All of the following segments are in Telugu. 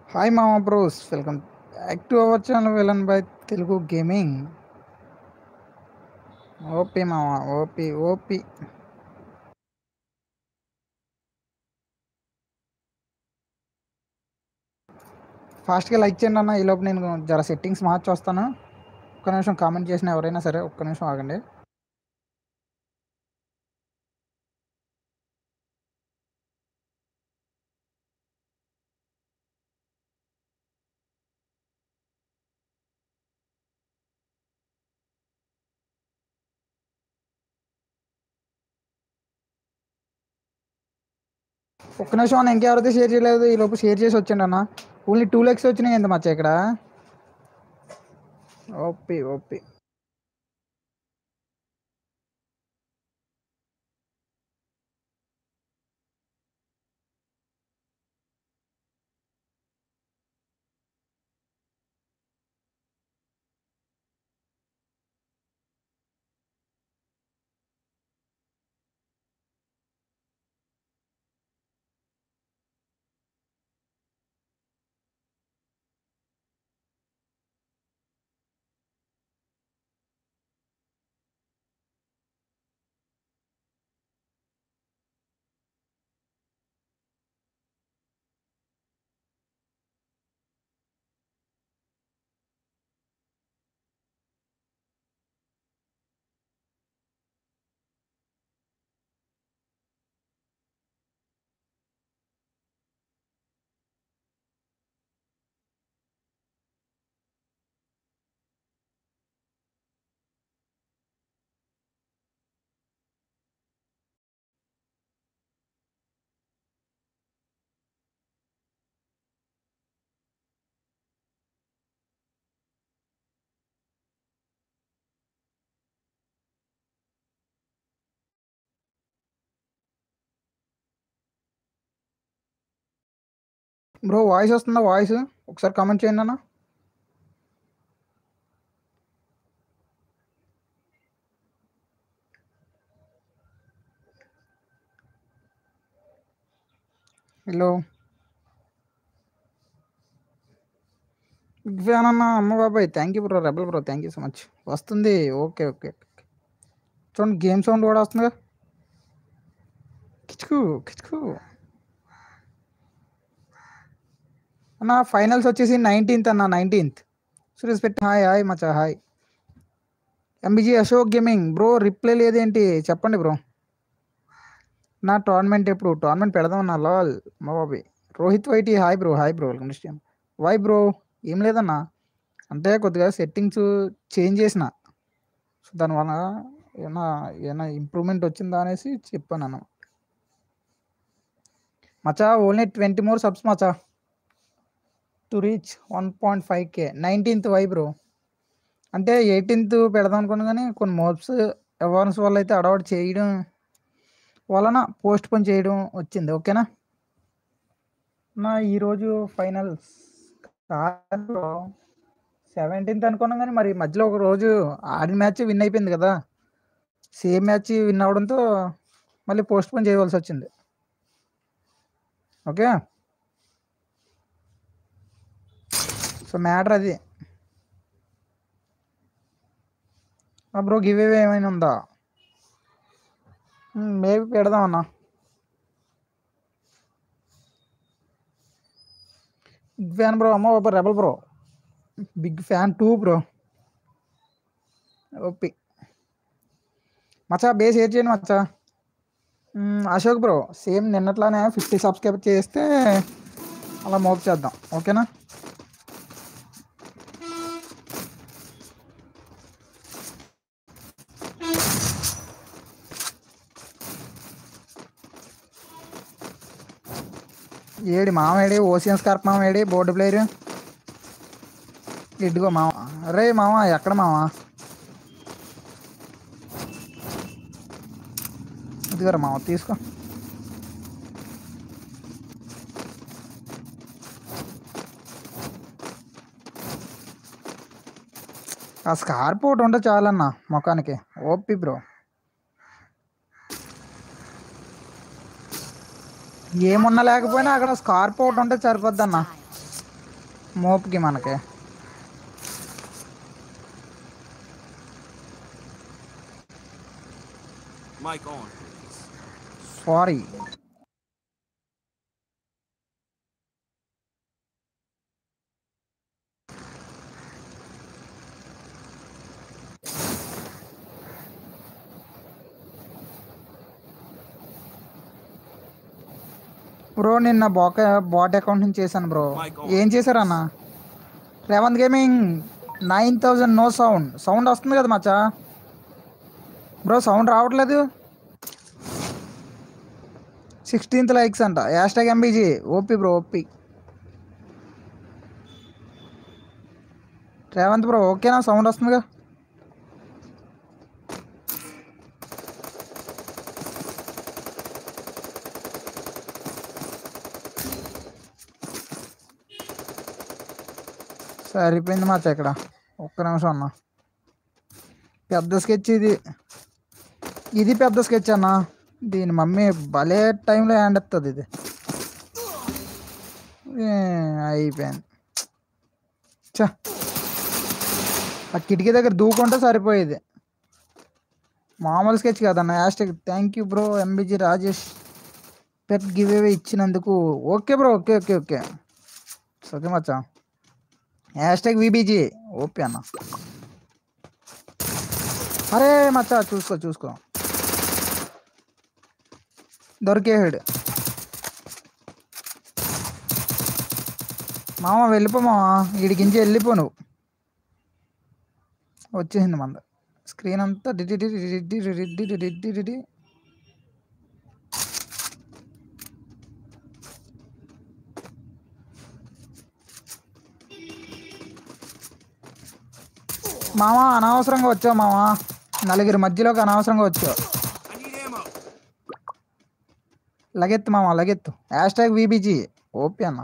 హాయ్ మామ bros welcome back to our channel villain by Telugu gaming OP మామ ఓపీ ఓపీ ఫాస్ట్గా లైక్ చేయండి అన్న ఈలోపు నేను జర సెట్టింగ్స్ మార్చి వస్తాను ఒక్క నిమిషం కామెంట్ చేసిన ఎవరైనా సరే ఒక్క నిమిషం ఆగండి ఒక్క నిమిషం అన్న ఇంకెవరైతే షేర్ చేయలేదు ఈ లోపు షేర్ చేసి వచ్చండి అన్న ఓన్లీ టూ లెక్స్ వచ్చినాయి ఎంత మచ్చ ఇక్కడ ఓపీ ఓపీ బ్రో వాయిస్ వస్తుందా వాయిస్ ఒకసారి కామెంట్ చేయండి అన్న హలో బిగ్ ఫ్యాన్ అన్న అమ్మ బాబాయ్ thank you bro rebel bro thank you so much వస్తుంది ఓకే ఓకే చూడండి గేమ్ సౌండ్ కూడా వస్తుందిగా కిచుకు కిచుకు అన్న ఫైనల్స్ వచ్చేసి నైన్టీన్త్ అన్న నైన్టీన్త్ సురేష్ పెట్టి హాయ్ హాయ్ మచా hi MBG Ashok gaming bro reply లేదేంటి చెప్పండి బ్రో నా టోర్నమెంట్ ఎప్పుడు టోర్నమెంట్ పెడదాం అన్న లాల్ మా Bobby Rohit YT hi bro hi bro welcome to Y bro ఏం లేదన్నా అంటే కొద్దిగా సెట్టింగ్స్ చేంజ్ చేసిన సో దానివల్ల ఏమైనా ఏమైనా ఇంప్రూవ్మెంట్ వచ్చిందా అనేసి చెప్పాను అన్న మచా ఓన్లీ ట్వంటీ మోర్ సబ్స్ మచా to reach one point five K nineteenth Y bro అంటే ఎయిటీన్త్ పెడదాం అనుకున్నా కానీ కొన్ని మోబ్స్ అవార్న్స్ వల్ల అయితే అడవాడు చేయడం వలన పోస్ట్ పోన్ చేయడం వచ్చింది ఓకేనా నా ఈరోజు ఫైనల్స్ కాదు సెవెంటీన్త్ అనుకున్నాం కానీ మరి మధ్యలో ఒక రోజు ఆడిన మ్యాచ్ విన్ అయిపోయింది కదా సేమ్ మ్యాచ్ విన్ అవడంతో మళ్ళీ పోస్ట్ పోన్ చేయవలసి వచ్చింది ఓకే సో మ్యాటర్ అది బ్రో గివ్ అవే ఏమైనా ఉందా మేబీ పెడదాం అన్న బిగ్ ఫ్యాన్ బ్రో అమ్మ బాబా rebel bro big fan too bro OP మచ్చా బేస్ ఏడ్ చేయండి మచ్చా అశోక్ బ్రో సేమ్ నిన్నట్లానే ఫిఫ్టీ సబ్స్క్రైబ్ చేస్తే అలా మోప్ చేద్దాం ఓకేనా ఏడి మామ ఏడి ఓసియన్ స్కార్ప్ మామ ఏడి బోర్డు ప్లేయర్ ఇడ్డుగో మామ అరే మామ ఎక్కడ మామ ఇదిగోరా మామ తీసుకో ఆ స్కార్ప్ ఒకటి ఉంటే చాలన్న ముఖానికి ఓపి బ్రో ఏమున్నా లేకపోయినా అక్కడ స్కార్ప్ ఒకటి ఉంటే సరిపోద్ది అన్న మోపుకి మనకి Mic on, please. Sorry bro నిన్న బాక బాట్ అకౌంట్ నుంచి చేశాను బ్రో ఏం చేశారన్న Revanth gaming nine thousand no sound sound వస్తుంది కదా మచ్చా బ్రో సౌండ్ రావట్లేదు సిక్స్టీన్త్ లైక్స్ అంట hash tag MBG OP bro OP Revanth bro ఓకేనా సౌండ్ వస్తుందిగా సరిపోయింది మాచ ఇక్కడ ఒక్క నిమిషం అన్న పెద్ద స్కెచ్ ఇది ఇది పెద్ద స్కెచ్ అన్న దీని మమ్మీ భలే టైంలో హ్యాండ్ ఎత్తుంది ఇది ఏ, అయిపోయింది చ ఆ కిటికీ దగ్గర దూకుంటే సరిపోయేది మామూలు స్కెచ్ కాదన్న hashtag thank you bro MBG Rajesh పెట్ గివ్ అవే ఇచ్చినందుకు okay bro okay okay okay okay మచ్చా హ్యాష్ ట్యాగ్ విబీజీ ఓకే అన్న అరే మచ్చా చూసుకో చూసుకో దొరికేసాడు మామ వెళ్ళిపో మామ వీడికించి వెళ్ళిపో నువ్వు వచ్చేసింది మంద స్క్రీన్ అంతా DD DD DD DD DD DD DD. మామ అనవసరంగా వచ్చావు మామ నలుగురి మధ్యలోకి అనవసరంగా వచ్చావు I need ammo. లగెత్తు మామ లగెత్తు హ్యాష్ ట్యాగ్ విబిజీ ఓపీ అన్న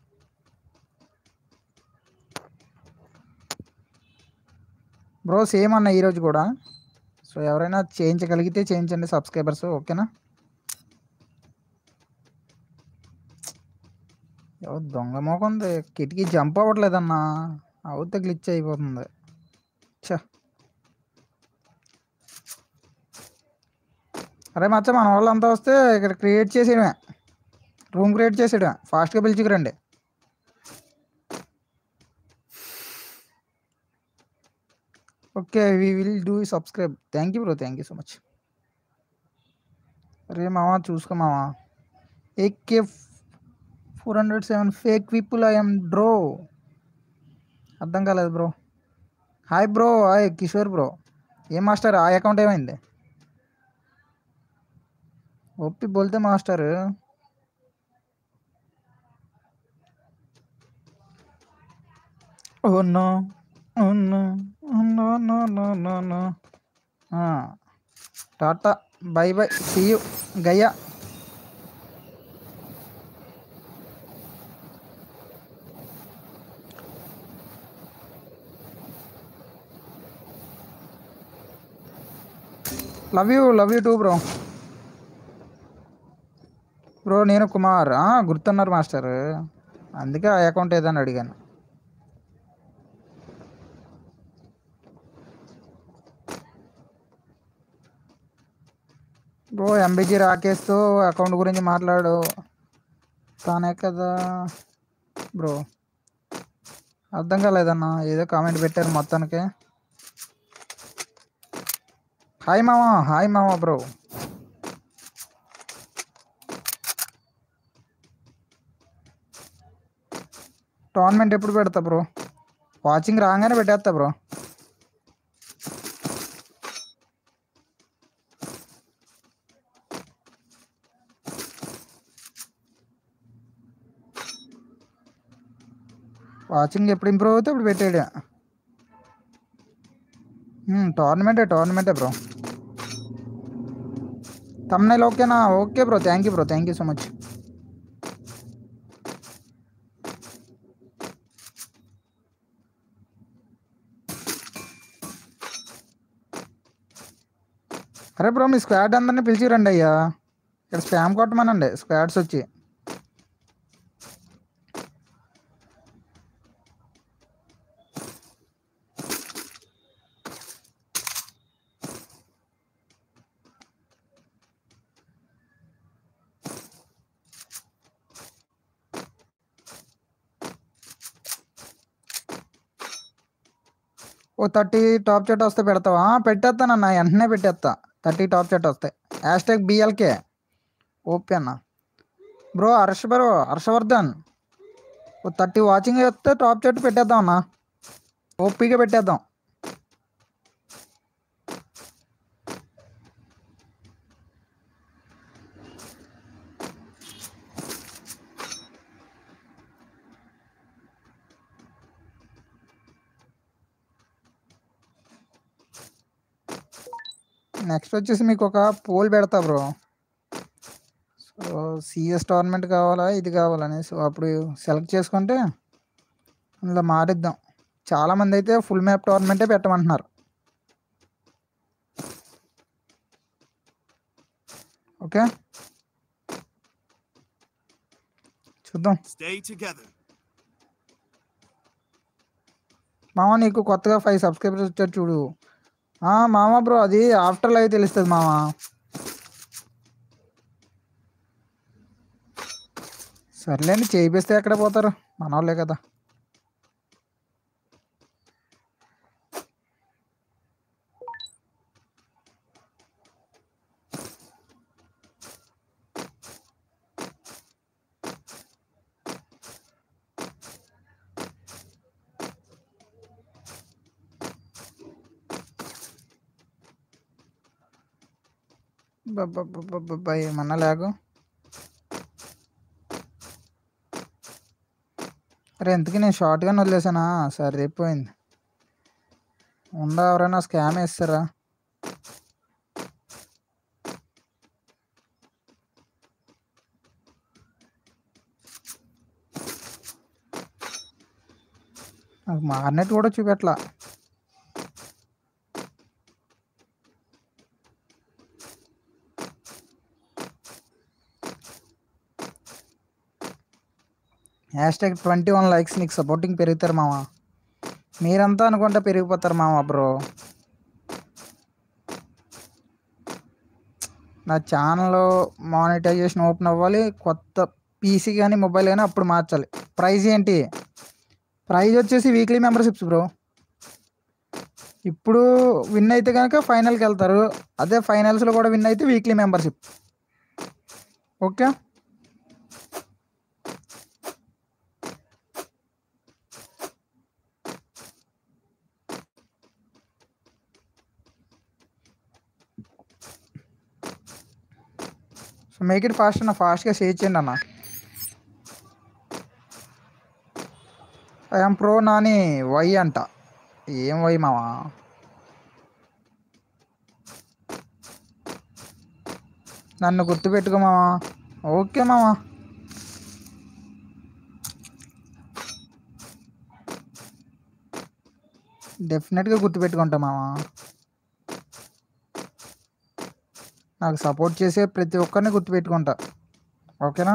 బ్రో సేమ్ అన్న ఈరోజు కూడా సో ఎవరైనా చేయించగలిగితే చేయించండి సబ్స్క్రైబర్స్ ఓకేనా ఎవరు దొంగ మోకుంది కిటికీ జంప్ అవ్వట్లేదన్నా అవుతే గ్లిచ్ అయిపోతుంది ఛ అరే మచ్చ మన వాళ్ళంతా వస్తే ఇక్కడ క్రియేట్ చేసేయడమే రూమ్ క్రియేట్ చేసేయడమే ఫాస్ట్గా పిలుచుకురండి okay we will do subscribe thank you bro thank you so much అరే మావా చూసుకో మావా AK four hundred seven fake people I'm డ్రో అర్థం కాలేదు bro hi bro hi Kishore bro ఏం మాస్టర్ ఆ అకౌంట్ ఏమైంది ఒప్పి బోల్తే master oh no oh no oh no no no no no టాటా బై బై సీ యూ గయ్యా love you love you too bro bro నేను కుమార్ ఆ, గుర్తున్నారు మాస్టర్ అందుకే ఆ అకౌంట్ ఏదని అడిగాను బ్రో ఎంబీజీ రాకేష్తో అకౌంట్ గురించి మాట్లాడు తానే కదా బ్రో అర్థం కాలేదన్నా ఏదో కామెంట్ పెట్టారు మొత్తానికి హాయ్ మామా హాయ్ మామా బ్రో టోర్నమెంట్ ఎప్పుడు పెడతా బ్రో వాచింగ్ రాగానే పెట్టేస్తా బ్రో వాచింగ్ ఎప్పుడు ఇంప్రూవ్ అవుతే అప్పుడు పెట్టాడు టోర్నమెంటే టోర్నమెంటే బ్రో తమ్నైల్ ఓకేనా okay bro thank you bro thank you so much అరే బ్రో మీ స్క్వాడ్ అందరినీ పిలిచిరండి అయ్యా ఇక్కడ స్పామ్ కొట్టమనండి స్క్వాడ్స్ వచ్చి ఓ థర్టీ టాప్ చెట్ వస్తే పెడతావా ఆ, పెట్టేస్తానన్న వెంటనే పెట్టేస్తా థర్టీ టాప్ చెట్ వస్తాయి హ్యాష్ ట్యాగ్ బిఎల్కే ఓకే అన్న బ్రో హర్ష బ్రో హర్షవర్ధన్ ఓ థర్టీ వాచింగ్ వస్తే టాప్ చెట్ పెట్టేద్దాం అన్న ఓపీగా పెట్టేద్దాం నెక్స్ట్ వచ్చేసి మీకు ఒక పోల్ పెడతా బ్రో సో సిఎస్ టోర్నమెంట్ కావాలా ఇది కావాలని సో అప్పుడు సెలెక్ట్ చేసుకుంటే అందులో మారిద్దాం చాలామంది అయితే ఫుల్ మ్యాప్ టోర్నమెంటే పెట్టమంటున్నారు ఓకే చూద్దాం Stay together. మామ నీకు కొత్తగా ఫైవ్ సబ్స్క్రైబర్స్ వచ్చారు చూడు ఆ, మామ బ్రో అది ఆఫ్టర్ లైవ్ తెలుస్తుంది మామ సర్లేండి చేయిస్తే ఎక్కడ పోతారు మన వాళ్ళే కదా బాబా ఏమన్నా లేకు అరే ఎందుకు నేను షార్ట్గా వదిలేసానా సరిపోయింది ఉందా ఎవరైనా స్కామ్ వేస్తారా నాకు మారినట్టు కూడా చూపెట్లా hash tag twenty one likes నీకు సపోర్టింగ్ పెరుగుతారు మామ మీరంతా అనుకుంటే పెరిగిపోతారు మామ బ్రో నా ఛానల్ మానిటైజేషన్ ఓపెన్ అవ్వాలి కొత్త పీసీ కానీ మొబైల్ కానీ అప్పుడు మార్చాలి ప్రైజ్ ఏంటి ప్రైజ్ వచ్చేసి వీక్లీ మెంబర్షిప్స్ బ్రో ఇప్పుడు విన్ అయితే కనుక ఫైనల్కి వెళ్తారు అదే ఫైనల్స్లో కూడా విన్ అయితే weekly membership okay so make it fast అన్న ఫాస్ట్గా షేర్ చేయండి అన్న ఐఎమ్ ప్రో నాని వై అంట ఏం వై మావా నన్ను గుర్తుపెట్టుకో మావా ఓకే మావా డెఫినెట్గా గుర్తుపెట్టుకుంటా మావా నాకు సపోర్ట్ చేసే ప్రతి ఒక్కరిని గుర్తుపెట్టుకుంటా ఓకేనా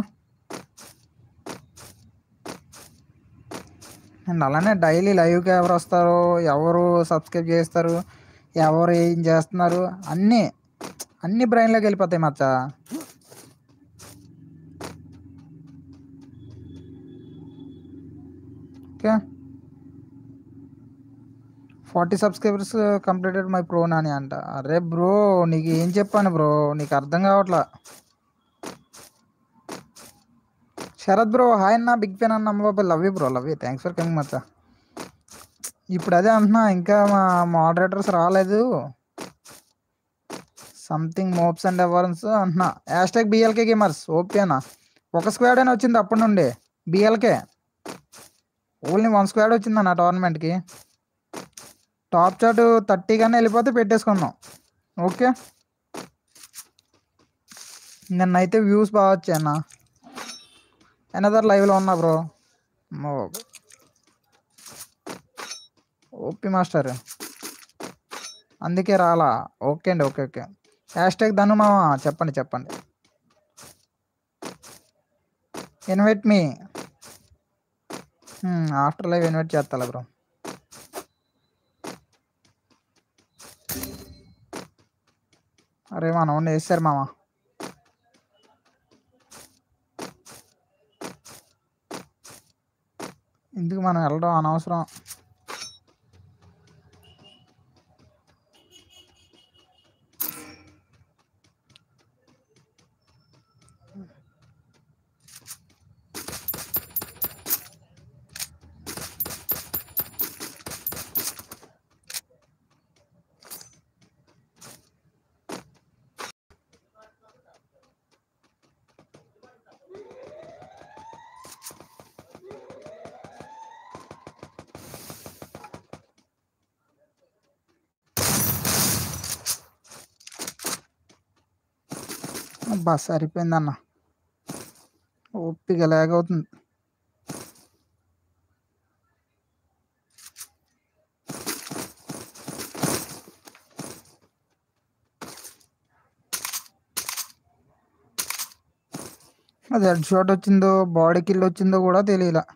అండ్ అలానే డైలీ లైవ్కి ఎవరు వస్తారు ఎవరు సబ్స్క్రైబ్ చేస్తారు ఎవరు ఏం చేస్తున్నారు అన్నీ అన్ని బ్రెయిన్లోకి వెళ్ళిపోతాయి మచ్చా okay forty subscribers completed my pro Nani అంట అరే బ్రో నీకు ఏం చెప్పాను బ్రో నీకు అర్థం కావట్లా శరత్ బ్రో హాయ్ అన్న బిగ్ ఫ్యాన్ అన్న అమ్మ బాబా love you bro love you thanks for coming మచ్చా ఇప్పుడు అదే అంటున్నా ఇంకా మా మోడరేటర్స్ రాలేదు సంథింగ్ మోప్స్ అండ్ అవార్న్స్ అంటున్నా హ్యాష్ ట్యాగ్ బిఎల్కే గేమర్స్ ఓకేనా ఒక స్క్వాడ్ అయినా వచ్చింది అప్పటి నుండి బిఎల్కే ఓన్లీ వన్ స్క్వాడ్ వచ్చింది అన్న టోర్నమెంట్కి టాప్ చాట్ థర్టీ కానీ వెళ్ళిపోతే పెట్టేసుకుందాం ఓకే నిన్నైతే వ్యూస్ బాగా వచ్చాయి అన్న ఎనదర్ లైవ్లో ఉన్నా బ్రో ఓపీ మాస్టర్ అందుకే రాలా ఓకే అండి okay okay hash tag Dhanu మామ చెప్పండి చెప్పండి invite me after live invite చేస్తా బ్రో అరే మనం వేస్తారు మామ ఎందుకు మనం వెళ్ళడం అనవసరం అబ్బా సరిపోయిందన్న ఓపిక లాగ్ అవుతుంది అది హెడ్ షాట్ వచ్చిందో బాడీ కిల్ వచ్చిందో కూడా తెలియలా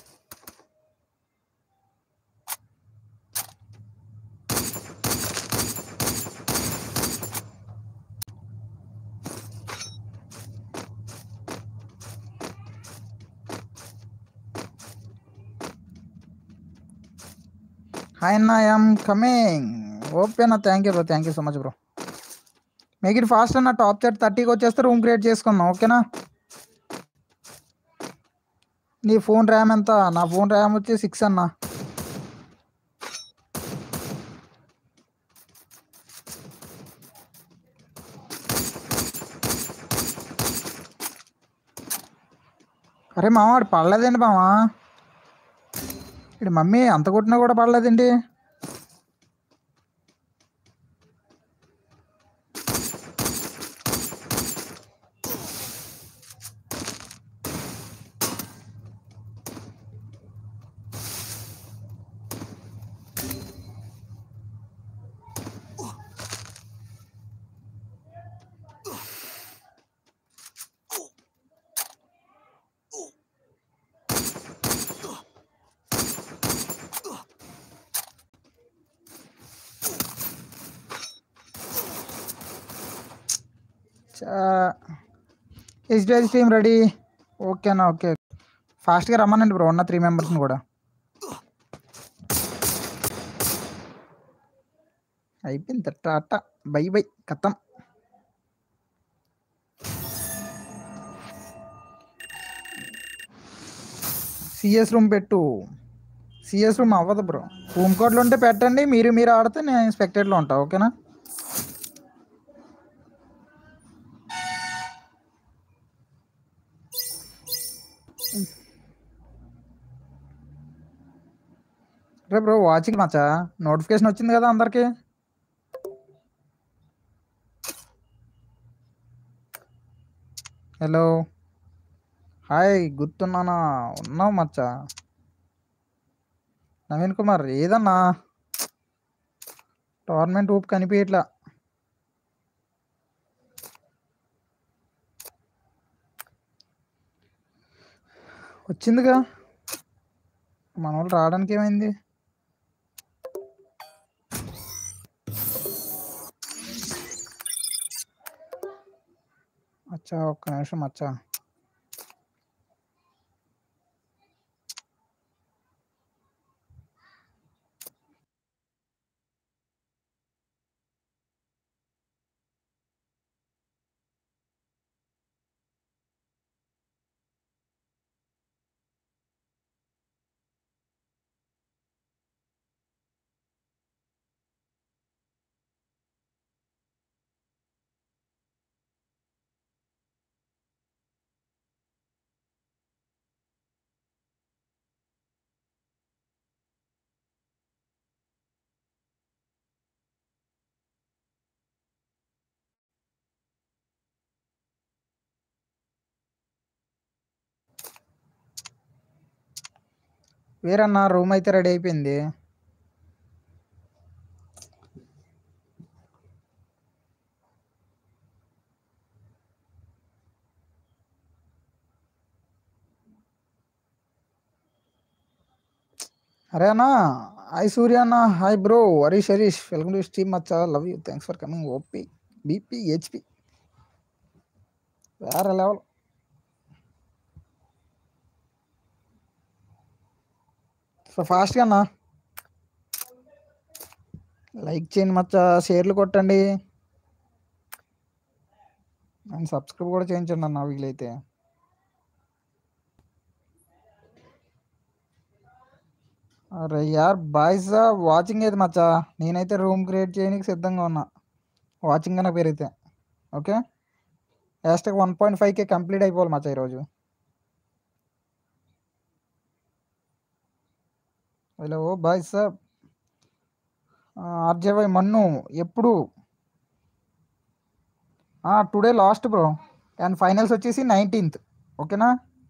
హాయ్ అన్న ఐఎమ్ కమింగ్ ఓకే అన్న thank you bro thank you so much bro make it fast అన్న టాప్ చాట్ థర్టీకి వచ్చేస్తే రూమ్ క్రియేట్ చేసుకుందాం ఓకేనా నీ ఫోన్ ర్యామ్ ఎంత నా ఫోన్ ర్యామ్ వచ్చి సిక్స్ అన్న అరే మామ వాడు పడలేదండి మామ ఇటు మమ్మీ అంత కొట్టినా కూడా పడలేదండి ఎస్బీఐ టీమ్ రెడీ ఓకేనా ఓకే ఫాస్ట్గా రమ్మనండి బ్రో ఉన్న త్రీ మెంబర్స్ని కూడా అయిపోయింది టాటా బై బై కథం సిఎస్ రూమ్ పెట్టు సిఎస్ రూమ్ అవ్వదు బ్రో హోమ్ కోర్ట్లో ఉంటే పెట్టండి మీరు మీరు ఆడితే నేను స్పెక్టెడ్లో ఉంటా ఓకేనా రే బ్రో వాచింగ్ మచ్చా నోటిఫికేషన్ వచ్చింది కదా అందరికి హలో హాయ్ గుర్తున్నానా ఉన్నావు మచ్చా నవీన్ కుమార్ ఏదన్నా టోర్నమెంట్ ఊపు కనిపించట్లా వచ్చిందిగా మన వాళ్ళు రావడానికి ఏమైంది అచ్చా ఒక్క నిమిషం అచ్చా వేరన్నా రూమ్ అయితే రెడీ అయిపోయింది అరే అన్నా హాయ్ సూర్య అన్న hi bro Harish Harish welcome to steam మచ్చా love you thanks for coming OP BP HP వేరే లెవెల్ సో ఫాస్ట్గా అన్న లైక్ చేయండి మచ్చా షేర్లు కొట్టండి అండ్ సబ్స్క్రైబ్ కూడా చేయించండి అన్న వీలైతే అరే యార్ బాయ్స్ వాచింగ్ ఏది మచ్చా నేనైతే రూమ్ క్రియేట్ చేయడానికి సిద్ధంగా ఉన్నా వాచింగ్ కన్నా పెరిగితే okay hash tag one point ఫైవ్కే కంప్లీట్ అయిపోవాలి మచ్చా ఈరోజు hello boy sir RJY Mannu ఎప్పుడు today last bro and finals వచ్చేసి నైన్టీన్త్ ఓకేనా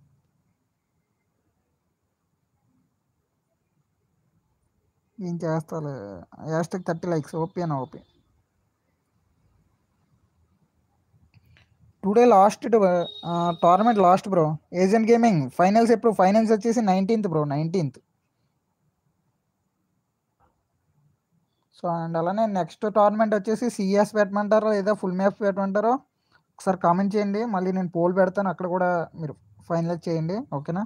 ఏం చేస్తాలే హ్యాష్టాగ్ థర్టీ లైక్స్ ఓపీ అని OP today last tournament last bro agent gaming finals ఎప్పుడు ఫైనల్స్ వచ్చేసి nineteenth bro nineteenth so and అలానే నెక్స్ట్ టోర్నమెంట్ వచ్చేసి సిఎస్ పెట్టమంటారో లేదా ఫుల్ మ్యాప్ పెట్టమంటారో ఒకసారి కామెంట్ చేయండి మళ్ళీ నేను పోల్ పెడతాను అక్కడ కూడా మీరు ఫైనలైజ్ చేయండి ఓకేనా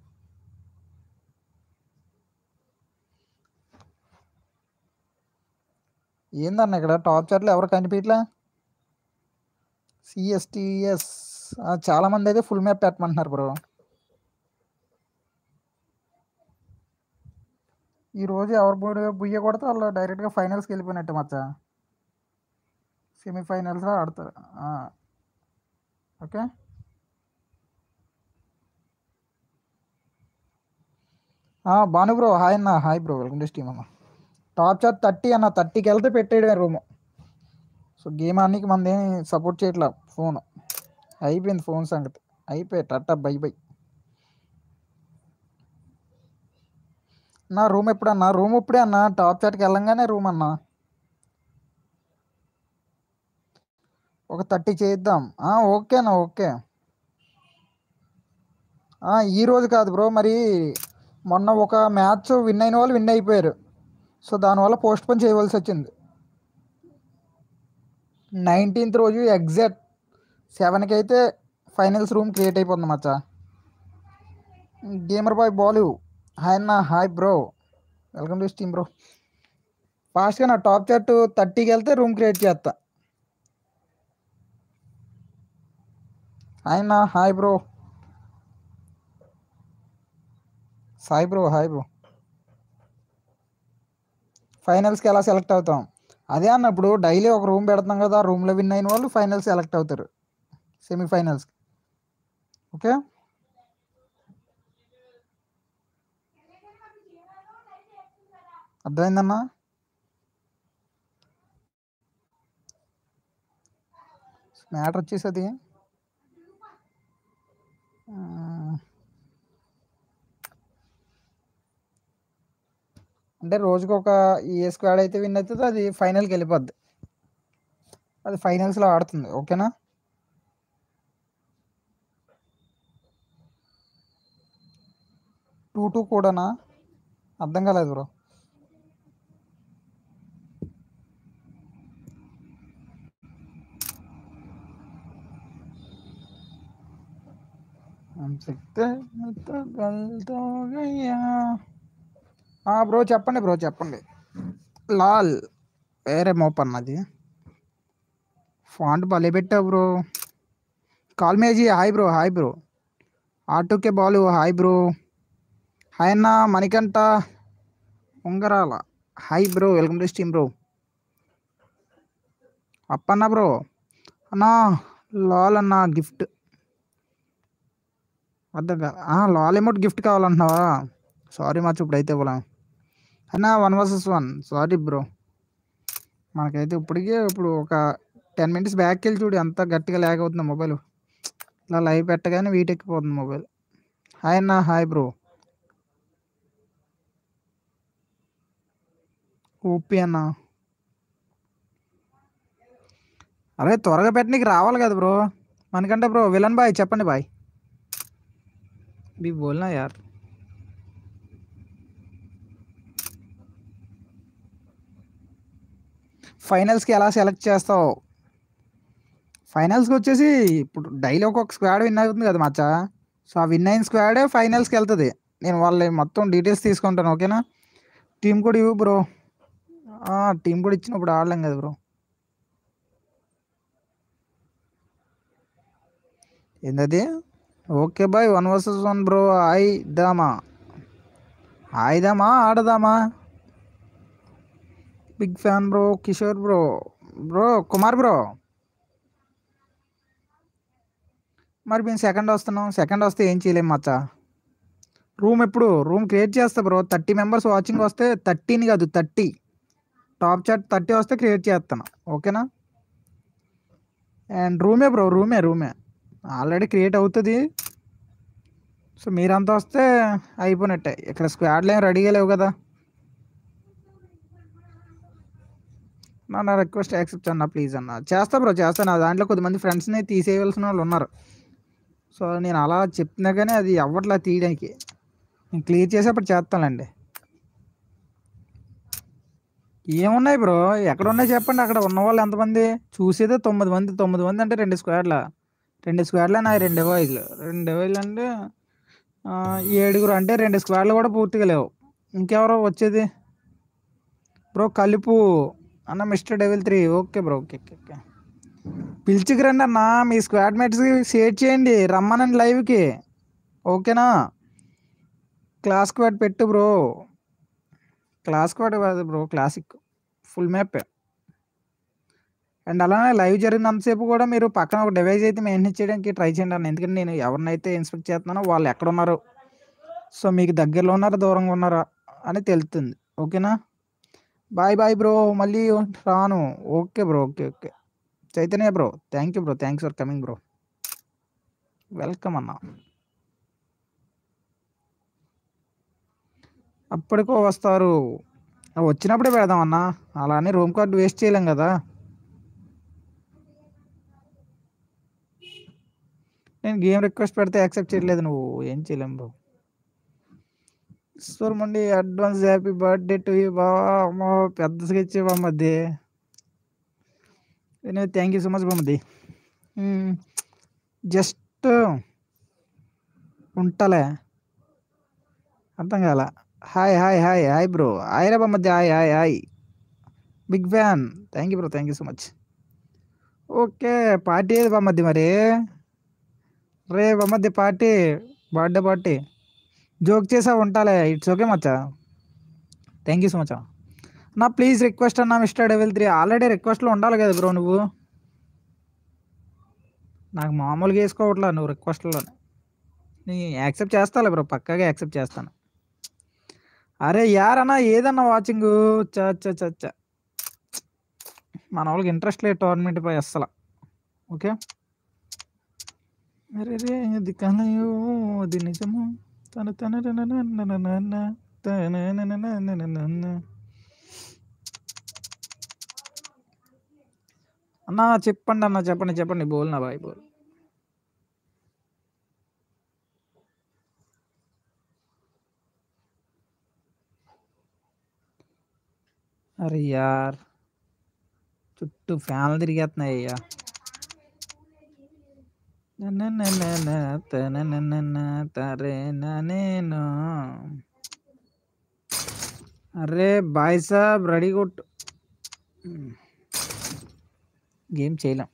ఏందన్న ఇక్కడ టాప్ చార్ట్లో ఎవరు కనిపించట్లే సిఎస్టిఎస్ చాలా మంది అయితే ఫుల్ మ్యాప్ పెట్టమంటున్నారు బ్రో ఈ రోజు ఎవరు బుయ్య బుయ్య కొడితే వాళ్ళు డైరెక్ట్గా ఫైనల్స్కి వెళ్ళిపోయినట్టు మచ్చ సెమీఫైనల్స్లో ఆడతారు ఆ. ఓకే ఆ, భాను బ్రో హాయ్ అన్న hi bro welcome to steam అన్న టాప్ చార్ట్ థర్టీ అన్న థర్టీకి వెళ్తే పెట్టేయడమే రూము సో గేమ్ ఆడడానికి మంది సపోర్ట్ చేయట్లా ఫోన్ అయిపోయింది ఫోన్ సంగతి అయిపోయి టట్టా బై బై నా రూమ్ ఎప్పుడన్నా రూమ్ ఇప్పుడే అన్న టాప్ చాట్కి వెళ్ళంగానే రూమ్ అన్న ఒక థర్టీ చేద్దాం ఆ, ఓకే అన్న ఓకే ఆ, ఈ రోజు కాదు బ్రో మరి మొన్న ఒక మ్యాచ్ విన్ అయిన వాళ్ళు విన్ అయిపోయారు సో దానివల్ల పోస్ట్ పోన్ చేయవలసి వచ్చింది నైన్టీన్త్ రోజు ఎగ్జాక్ట్ సెవెన్కి అయితే ఫైనల్స్ రూమ్ క్రియేట్ అయిపోతుంది మచ్చా గేమర్ బాయ్ బాలు హాయ్ అన్న hi bro welcome to steam bro ఫాస్ట్గా నా టాప్ చాట్ థర్టీకి వెళ్తే రూమ్ క్రియేట్ చేస్తా హాయ్ అన్న hi bro Sai bro hi bro ఫైనల్స్కి ఎలా సెలెక్ట్ అవుతాం అదే అన్న ఇప్పుడు డైలీ ఒక రూమ్ పెడతాం కదా ఆ రూమ్లో విన్ అయిన వాళ్ళు ఫైనల్స్ సెలెక్ట్ అవుతారు సెమీఫైనల్స్ ఓకే అర్థమైందన్నా మ్యాటర్ వచ్చేసి అది ఆ, అంటే రోజుకి ఒక ఏ స్క్వాడ్ అయితే విన్ అవుతుందో అది ఫైనల్కి వెళ్ళిపోద్ది అది ఫైనల్స్లో ఆడుతుంది ఓకేనా టూ టూ కూడానా అర్థం కాలేదు బ్రో हम सकते हैं तो गलत हो गया ఆ బ్రో చెప్పండి బ్రో చెప్పండి లాల్ వేరే మోప్ అన్నది ఫాంట్ భలే పెట్టావు బ్రో కాల్మేజీ హాయ్ బ్రో హాయ్ బ్రో ఆటోకే బాలు హాయ్ బ్రో హాయ్ అన్న Manikanta Ungarala hi bro welcome to steam bro Appanna bro అన్నా లాల్ అన్న గిఫ్ట్ అర్థం కాదు లాల్ అమౌంట్ గిఫ్ట్ కావాలంటున్నావా సారీ మచ్ ఇప్పుడైతే ఇవ్వలేం అన్నా one versus one sorry bro మనకైతే ఇప్పటికే ఇప్పుడు ఒక టెన్ మినిట్స్ బ్యాక్ వెళ్ళి చూడు ఎంత గట్టిగా ల్యాగ్ అవుతుంది మొబైల్ ఇలా లైవ్ పెట్టగానే వీటెక్కిపోతుంది మొబైల్ హాయ్ అన్న హాయ్ బ్రో ఓపీ అన్న అరే త్వరగా పెట్టనీకి రావాలి కదా బ్రో మనకంటే బ్రో విలన్ బాయ్ చెప్పండి బాయ్ भी बोलना यार ఫైనల్స్కి ఎలా సెలెక్ట్ చేస్తావు ఫైనల్స్కి వచ్చేసి ఇప్పుడు డైలీ ఒక్కొక్క స్క్వాడ్ విన్ అవుతుంది కదా మచ్చా సో ఆ విన్ అయిన స్క్వాడే ఫైనల్స్కి వెళ్తుంది నేను వాళ్ళ మొత్తం డీటెయిల్స్ తీసుకుంటాను ఓకేనా టీం కూడా ఇవ్వు బ్రో టీం కూడా ఇచ్చినప్పుడు ఆడలేం కదా బ్రో ఏందది okay boy one versus one bro ఆయిదామా ఆయిదామా ఆడదామా big fan bro Kishore bro bro Kumar bro మరి మేము సెకండ్ వస్తున్నాం సెకండ్ వస్తే ఏం చేయలేం మచ్చా రూమ్ ఎప్పుడు రూమ్ క్రియేట్ చేస్తా బ్రో థర్టీ మెంబర్స్ వాచింగ్ వస్తే థర్టీని కాదు థర్టీ టాప్ చాట్ థర్టీ వస్తే క్రియేట్ చేస్తాను ఓకేనా అండ్ రూమే బ్రో రూమే రూమే ఆల్రెడీ క్రియేట్ అవుతుంది సో మీరంతా వస్తే అయిపోయినట్టే ఇక్కడ స్క్వాడ్లు ఏం రెడీగా లేవు కదా నా నా రిక్వెస్ట్ యాక్సెప్ట్ అన్న ప్లీజ్ అన్న చేస్తా బ్రో చేస్తాను నా దాంట్లో కొద్దిమంది ఫ్రెండ్స్ని తీసేయవలసిన వాళ్ళు ఉన్నారు సో నేను అలా చెప్తున్నా కానీ అది అవ్వట్లా తీయడానికి నేను క్లియర్ చేసి అప్పుడు చేస్తానులేండి ఏమున్నాయి బ్రో ఎక్కడ ఉన్నాయి చెప్పండి అక్కడ ఉన్న వాళ్ళు ఎంతమంది చూసేదే తొమ్మిది మంది తొమ్మిది మంది అంటే రెండు స్క్వాడ్ల రెండు స్క్వాడ్లు నాయి రెండు డివైజ్లు రెండు డివైజ్లు అంటే ఆ, ఏడుగురు అంటే రెండు స్క్వాడ్లు కూడా పూర్తిగా లేవు ఇంకెవరో వచ్చేది బ్రో కలుపు అన్న mister devil three okay bro okay okay okay పిలిచికి రండి అన్న మీ స్క్వాడ్ మేట్స్కి షేర్ చేయండి రమ్మనండి లైవ్కి ఓకేనా క్లాస్ స్క్వాడ్ పెట్టు బ్రో క్లాస్ స్క్వాడ్ కాదు bro classic full map and అలానే లైవ్ జరిగినంతసేపు కూడా మీరు పక్కన ఒక డివైస్ అయితే మెయింటైన్ చేయడానికి ట్రై చేయండి అన్న ఎందుకంటే నేను ఎవరినైతే ఇన్స్పెక్ట్ చేస్తున్నానో వాళ్ళు ఎక్కడ ఉన్నారు సో మీకు దగ్గరలో ఉన్నారా దూరంగా ఉన్నారా అని తెలుస్తుంది ఓకేనా బాయ్ బాయ్ బ్రో మళ్ళీ రాను okay bro okay okay Chaitanya bro thank you bro thanks for coming bro welcome అన్న అప్పటికో వస్తారు ఆ వచ్చినప్పుడే పెడదాం అన్న అలా అని రూమ్ కార్డు వేస్ట్ చేయలేం కదా నేను గేమ్ రిక్వెస్ట్ పెడితే యాక్సెప్ట్ చేయట్లేదు నువ్వు ఏం చేయలేం బ్రో ఈశ్వర్ మండి advance happy birthday to you బావా అమ్మో పెద్ద స్కెచ్ బామ్మది థ్యాంక్ యూ సో మచ్ బామ్మది జస్ట్ ఉంటలే అర్థం కాల hi hi hi hi bro hi రా బామ్మది hi hi hi big fan thank you bro thank you so much okay party ఏది బామ్మది మరి రే బామ్మది పార్టీ బర్త్డే పార్టీ జోక్ చేసా ఉంటాలే ఇట్స్ ఓకే మచ్చా థ్యాంక్ యూ సో మచ్ నా ప్లీజ్ రిక్వెస్ట్ అన్న మిస్టర్ డెవిల్ త్రీ ఆల్రెడీ రిక్వెస్ట్లో ఉండాలి కదా బ్రో నువ్వు నాకు మామూలుగా వేసుకోవట్లా నువ్వు రిక్వెస్ట్లోనే నీ యాక్సెప్ట్ చేస్తాలే బ్రో పక్కాగా యాక్సెప్ట్ చేస్తాను అరే యారన్నా ఏదన్నా వాచింగ్ చ చ చ చ మన వాళ్ళకి ఇంట్రెస్ట్ లేదు టోర్నమెంట్ పై అస్సలు ఓకే అరే రే ఇది కలయో అది నిజము తన తన తన నన్న నన్న తన నన్న నన్న నన్న. అన్నా చెప్పండి అన్న చెప్పండి చెప్పండి బోల్ నా బాయ్ బోల్ అరే యార్ చుట్టూ ఫ్యాన్లు తిరిగేస్తున్నాయి అయ్యా ననననన తనననన తరేన నేను అరే బాయ్ సాబ్ రెడీ కొట్టు గేమ్ చేయలేం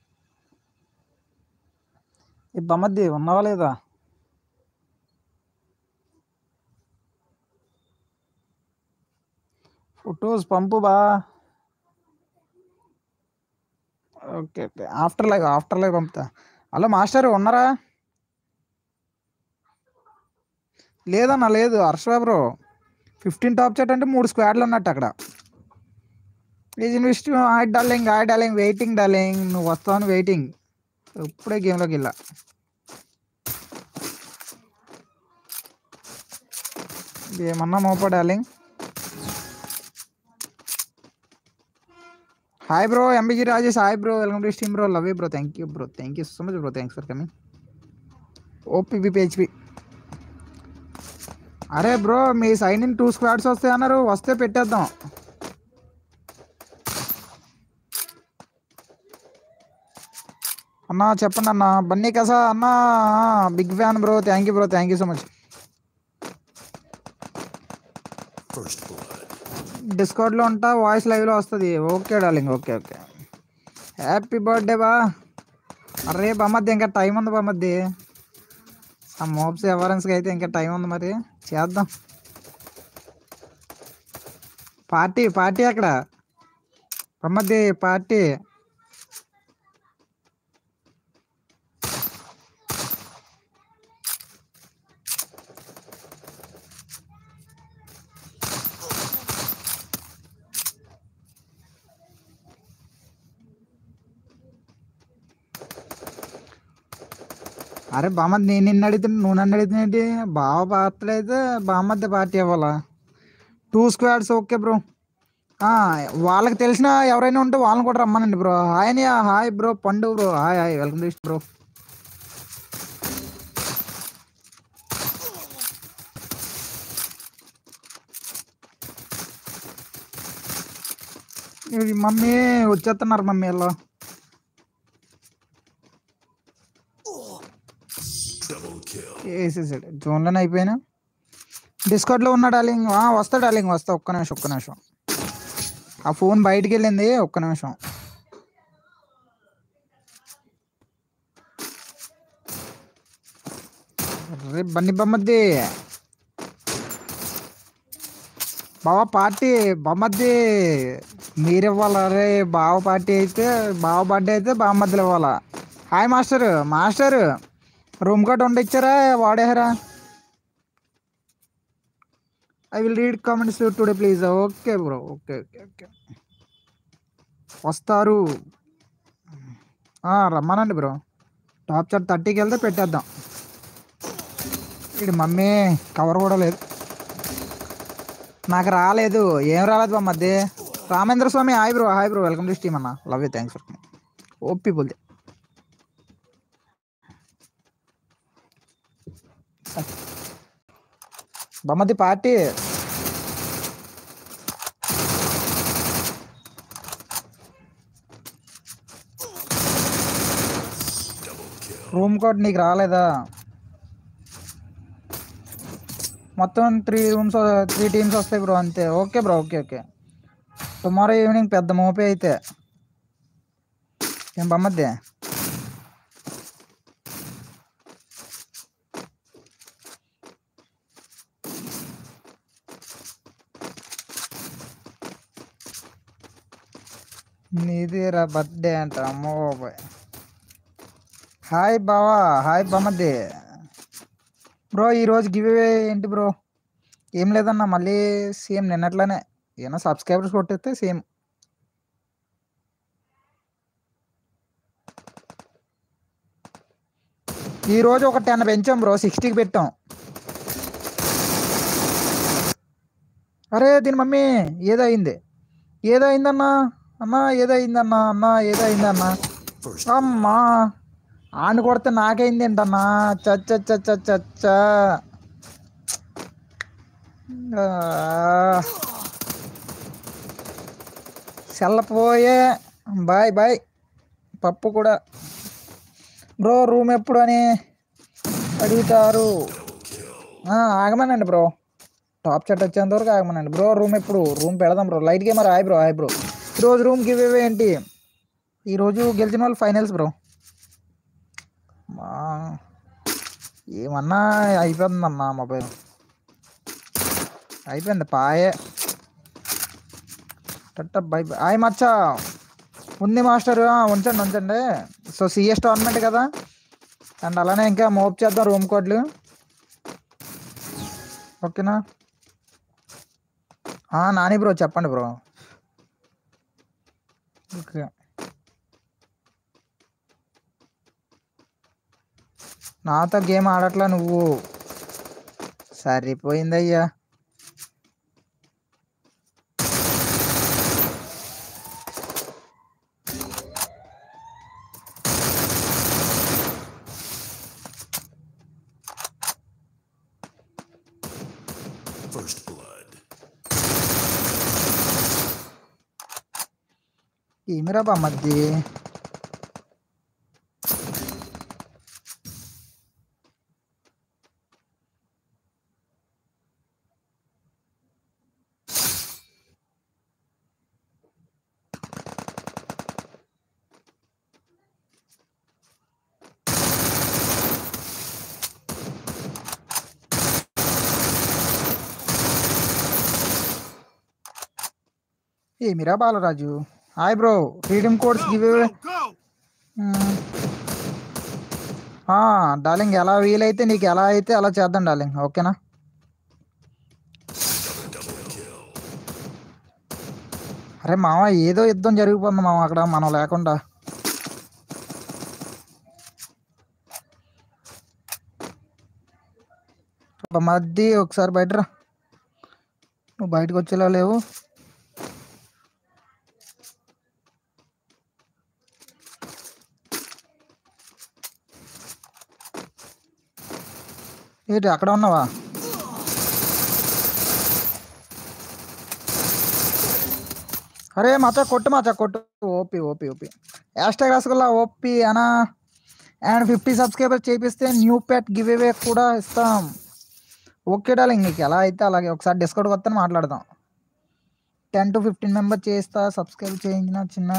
ఈ బమ్మద్ది ఉన్నావా లేదా ఫొటోస్ పంపు బా okay okay after live after live పంపుతా హలో మాస్టర్ ఉన్నారా లేదన్నా లేదు Harsha bro fifteen top chat అంటే మూడు స్క్వాడ్లు ఉన్నట్టు అక్కడ please invest hi darling hi darling waiting darling నువ్వు వస్తావని వెయిటింగ్ ఇప్పుడే గేమ్లోకి వెళ్ళా ఏమన్నా మోపా darling hi bro MBG Rajesh hi bro welcome to steam bro love you bro thank you bro thank you so much bro thanks for coming OPB PHP అరే బ్రో మీ సైడ్ ఇన్ టూ స్క్వాడ్స్ వస్తాయి అన్నారు వస్తే పెట్టేద్దాం అన్నా చెప్పండి అన్న బన్నీ కసా అన్న big fan bro thank you bro thank you so much First blood. డిస్కౌంట్లో ఉంటా వాయిస్ లైవ్లో వస్తుంది okay darling okay okay happy birthday బా అరే బమ్మద్ది ఇంకా టైం ఉంది బమ్మద్ది ఆ మోబ్స్ ఎవరెన్స్కి అయితే ఇంకా టైం ఉంది మరి చేద్దాం పార్టీ పార్టీ అక్కడ బమ్మద్ది పార్టీ అరే బామ్మది నేను నిన్ను అడుగుతున్నా నువ్వు నన్ను అడుగుతున్నది బావ పార్టీ అయితే బామ్మద్ది పార్టీ ఇవ్వాలా టూ స్క్వాడ్స్ ఓకే బ్రో వాళ్ళకి తెలిసిన ఎవరైనా ఉంటే వాళ్ళని కూడా రమ్మనండి బ్రో హాయ్ అని hi bro Pandu bro hi hi welcome to bro ఇది మమ్మీ వచ్చేస్తున్నారు మమ్మీ ఇలా Double kill. వేసేసాడు జోన్లోనే అయిపోయినా డిస్కౌంట్లో ఉన్నా డార్లింగ్ ఆ, వస్తా డార్లింగ్ వస్తా ఒక్క నిమిషం ఒక్క నిమిషం ఆ ఫోన్ బయటికి వెళ్ళింది ఒక్క నిమిషం రే బన్నీ బొమ్మద్ది బావ పార్టీ బొమ్మద్ది మీరు ఇవ్వాలా రే బావ పార్టీ అయితే బావ బర్త్డే అయితే బామ్మద్దులు ఇవ్వాలా hi master master room card వండిచ్చారా వాడేహారా I will read comments today please okay bro okay okay okay వస్తారు ఆ, రమ్మనండి బ్రో టాప్ చార్ట్ థర్టీకి వెళ్తే పెట్టేద్దాం ఇది మమ్మీ కవర్ కూడా లేదు నాకు రాలేదు ఏం రాలేదు మా మధ్య Ramendra Swamy hi bro hi bro welcome to steam అన్న లవ్ యూ థ్యాంక్స్ ఫర్ ఓ పీపుల్ బొమ్మది పార్టీ రూమ్ కోడ్ నీకు రాలేదా మొత్తం త్రీ రూమ్స్ త్రీ టీమ్స్ వస్తాయి బ్రో అంతే okay bro okay okay tomorrow evening పెద్ద మోపే అయితే ఏం బమ్మద్దే నీది రా బర్త్డే అంట అమ్మో బాబాయ్ హాయ్ బావా హాయ్ బమ్మద్ది బ్రో ఈరోజు గివ్ అవే ఏంటి బ్రో ఏం లేదన్నా మళ్ళీ సేమ్ నిన్నట్లనే ఏమన్నా సబ్స్క్రైబర్స్ కొట్టేస్తే సేమ్ ఈరోజు ఒక టెన్ పెంచాం బ్రో సిక్స్టీకి పెట్టాం అరే దీని మమ్మీ ఏదో అయింది ఏదో అయిందన్నా అన్నా ఏదో అయిందన్నా అన్నా ఏదో అయిందన్నా First అమ్మా ఆండ కొడితే నాకైంది ఏంటన్నా చచ్చ చచ్చ చచ్చ సెల్లపోయే బాయ్ బాయ్ పప్పు కూడా బ్రో రూమ్ ఎప్పుడు అని అడుగుతారు ఆ, ఆగమనండి బ్రో టాప్ చెట్ వచ్చేంత వరకు ఆగమనండి బ్రో రూమ్ ఎప్పుడు రూమ్ పెడదాం bro light gamer hi bro hi bro ఈరోజు రూమ్ గివ్ అవే ఏంటి ఈరోజు గెలిచిన వాళ్ళు ఫైనల్స్ బ్రో మా ఏమన్నా అయిపోతుందమ్మా మొబైల్ అయిపోయింది పాయే టట్ట బై బై హాయ్ మచ్చా ఉంది మాస్టర్ ఆ, ఉంచండి ఉంచండి సో సిఎస్ టోర్నమెంట్ కదా అండ్ అలానే ఇంకా మోప్ చేద్దాం రూమ్ కోడ్లు ఓకేనా ఆ, నాని బ్రో చెప్పండి బ్రో ఓకే నాతో గేమ్ ఆడట్లా నువ్వు సరిపోయిందయ్యా first blood. ఏమిరా బామ్మద్ది ఏమిరా Balaraju hi bro freedom codes give darling ఎలా వీలైతే నీకు ఎలా అయితే అలా చేద్దాం డార్లింగ్ ఓకేనా అరే మామ ఏదో యుద్ధం జరిగిపోతుంది మామ అక్కడ మనం లేకుండా మధ్య ఒకసారి బయట రా నువ్వు బయటకు వచ్చేలా లేవు ఏంటి అక్కడ ఉన్నావా అరే మచ్చ కొట్టు మచ్చ కొట్టు OP OP OP hashtag రాసుకుల్లా ఓపి అనా అండ్ ఫిఫ్టీ సబ్స్క్రైబర్స్ చేపిస్తే న్యూ పెట్ గివ్ అవే కూడా ఇస్తాం ఓకే డాలింగ్ నీకు ఎలా అయితే అలాగే ఒకసారి డిస్కౌంట్ వస్తే మాట్లాడదాం టెన్ టు ఫిఫ్టీన్ మెంబర్ చేస్తా సబ్స్క్రైబ్ చేయించిన చిన్న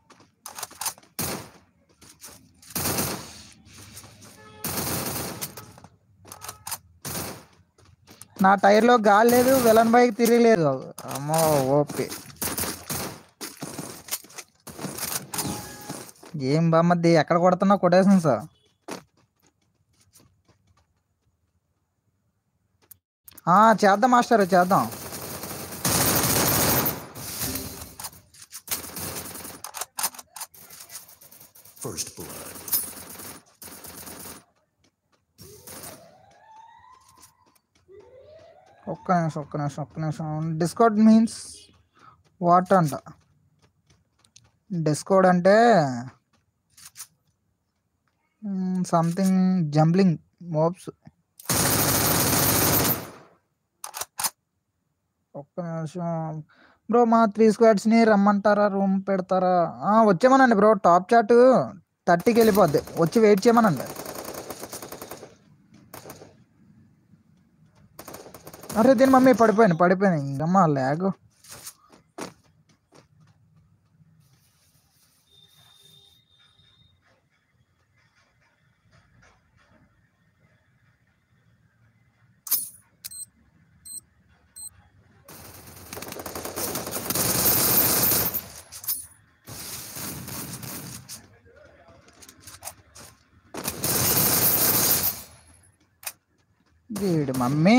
నా టైర్లో గాలి లేదు విలన్ బైక్ తిరగలేదు అమ్మో ఓపి ఏం బామ్మద్ది ఎక్కడ కొడుతున్నా కొట్టేసాను సార్ ఆ, చేద్దాం మాస్టర్ చేద్దాం First blood. ఒక్క నిమిషం ఒక్క నిమిషం ఒక్క నిమిషం డిస్కౌంట్ మీన్స్ వాట్ అంట డిస్కౌంట్ అంటే సంథింగ్ జంబ్లింగ్ మోబ్స్ ఒక్క నిమిషం బ్రో మా త్రీ స్క్వాడ్స్ని రమ్మంటారా రూమ్ పెడతారా ఆ, వచ్చేమనండి బ్రో టాప్ చాట్ థర్టీకి వెళ్ళిపోద్ది వచ్చి వెయిట్ చేయమనండి అరే దీని మమ్మీ పడిపోయాను పడిపోయాను ఇంకమ్మా ల్యాగ్ వీడి మమ్మీ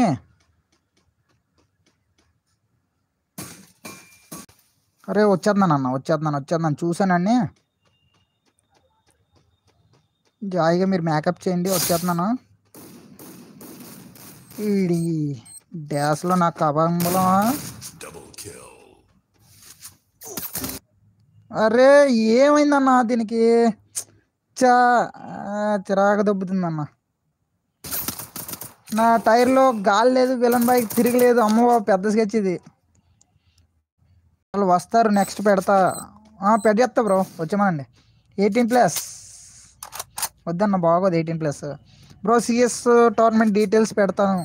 అరే వచ్చేస్తున్నాను అన్న వచ్చేస్తున్నాను వచ్చేస్తున్నాను చూసానండి జాయిగా మీరు మేకప్ చేయండి వచ్చేస్తున్నాను ఈడి డ్యాస్లో నా కబంలో Double kill. అరే ఏమైందన్న దీనికి చా ఆ, చిరాకు దొబ్బుతుందన్న నా టైర్లో గాలి లేదు విలన్ బైక్ తిరగలేదు అమ్మో పెద్ద స్కెచ్ ఇది వాళ్ళు వస్తారు నెక్స్ట్ పెడతా ఆ, పెట్టేస్తా బ్రో వచ్చామనండి ఎయిటీన్ ప్లస్ వద్దన్న బాగోదు eighteen plus bro CS tournament details పెడతాను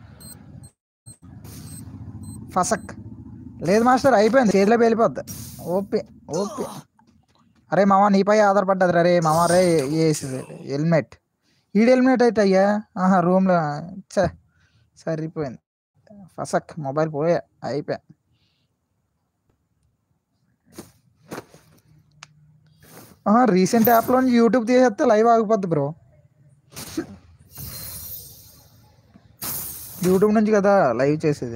ఫసక్ లేదు మాస్టర్ అయిపోయింది చేతిలో వెళ్ళిపోద్ది ఓపి ఓపి అరే మామ నీపై ఆధారపడ్డది రే మామ రే వేసింది హెల్మెట్ ఈడు హెల్మెట్ అయితే అయ్యా ఆహా రూమ్లో చ సరిపోయింది ఫసక్ మొబైల్ పోయా అయిపోయా రీసెంట్ యాప్లో నుంచి యూట్యూబ్ తీసేస్తే లైవ్ ఆగిపోద్ది బ్రో యూట్యూబ్ నుంచి కదా లైవ్ చేసేది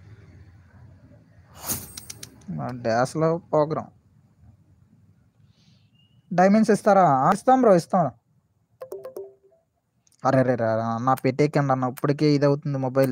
డ్యాస్లో ప్రోగ్రామ్ డైమండ్స్ ఇస్తారా ఆ, ఇస్తాం బ్రో ఇస్తాం అరే రే రే నా పెట్టేకండి అన్న ఇప్పటికే ఇది అవుతుంది మొబైల్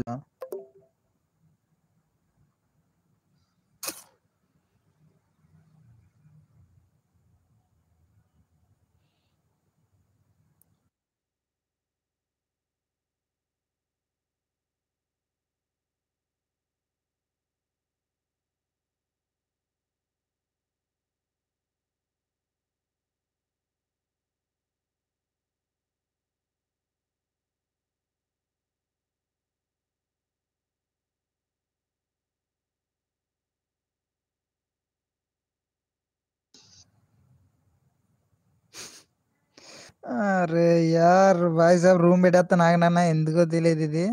అరే యార్ బాయ్ సాబ్ రూమ్ పెట్టేస్తా నాగనన్నా ఎందుకో తెలియదు ఇది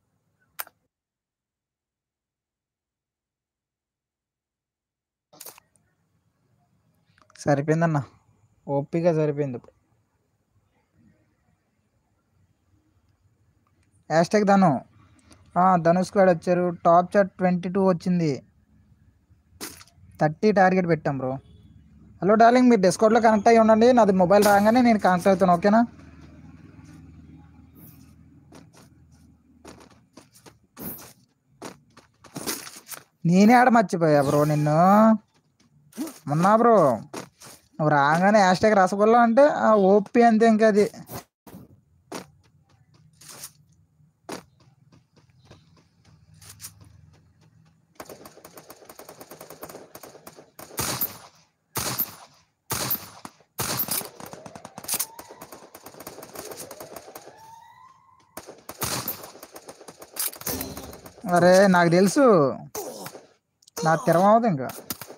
సరిపోయిందన్న ఓపిక సరిపోయింది ఇప్పుడు హ్యాష్ ట్యాగ్ ధను ఆ, ధనుష్ స్క్వాడ్ వచ్చారు టాప్ చాట్ ట్వంటీ టూ వచ్చింది థర్టీ టార్గెట్ పెట్టాం బ్రో హలో డార్లింగ్ మీరు డిస్కౌంట్లో కనెక్ట్ అయ్యి ఉండండి నాది మొబైల్ రాగానే నేను కనెక్ట్ అవుతాను ఓకేనా నేనే ఆడ మర్చిపోయా బ్రో నిన్ను మొన్నా బ్రో నువ్వు రాగానే హ్యాష్ ట్యాగ్ రసగుల్లా అంటే ఆ ఓపి అంతే ఇంకా అది అరే నాకు తెలుసు నా తిరం అవ్వదు ఇంకా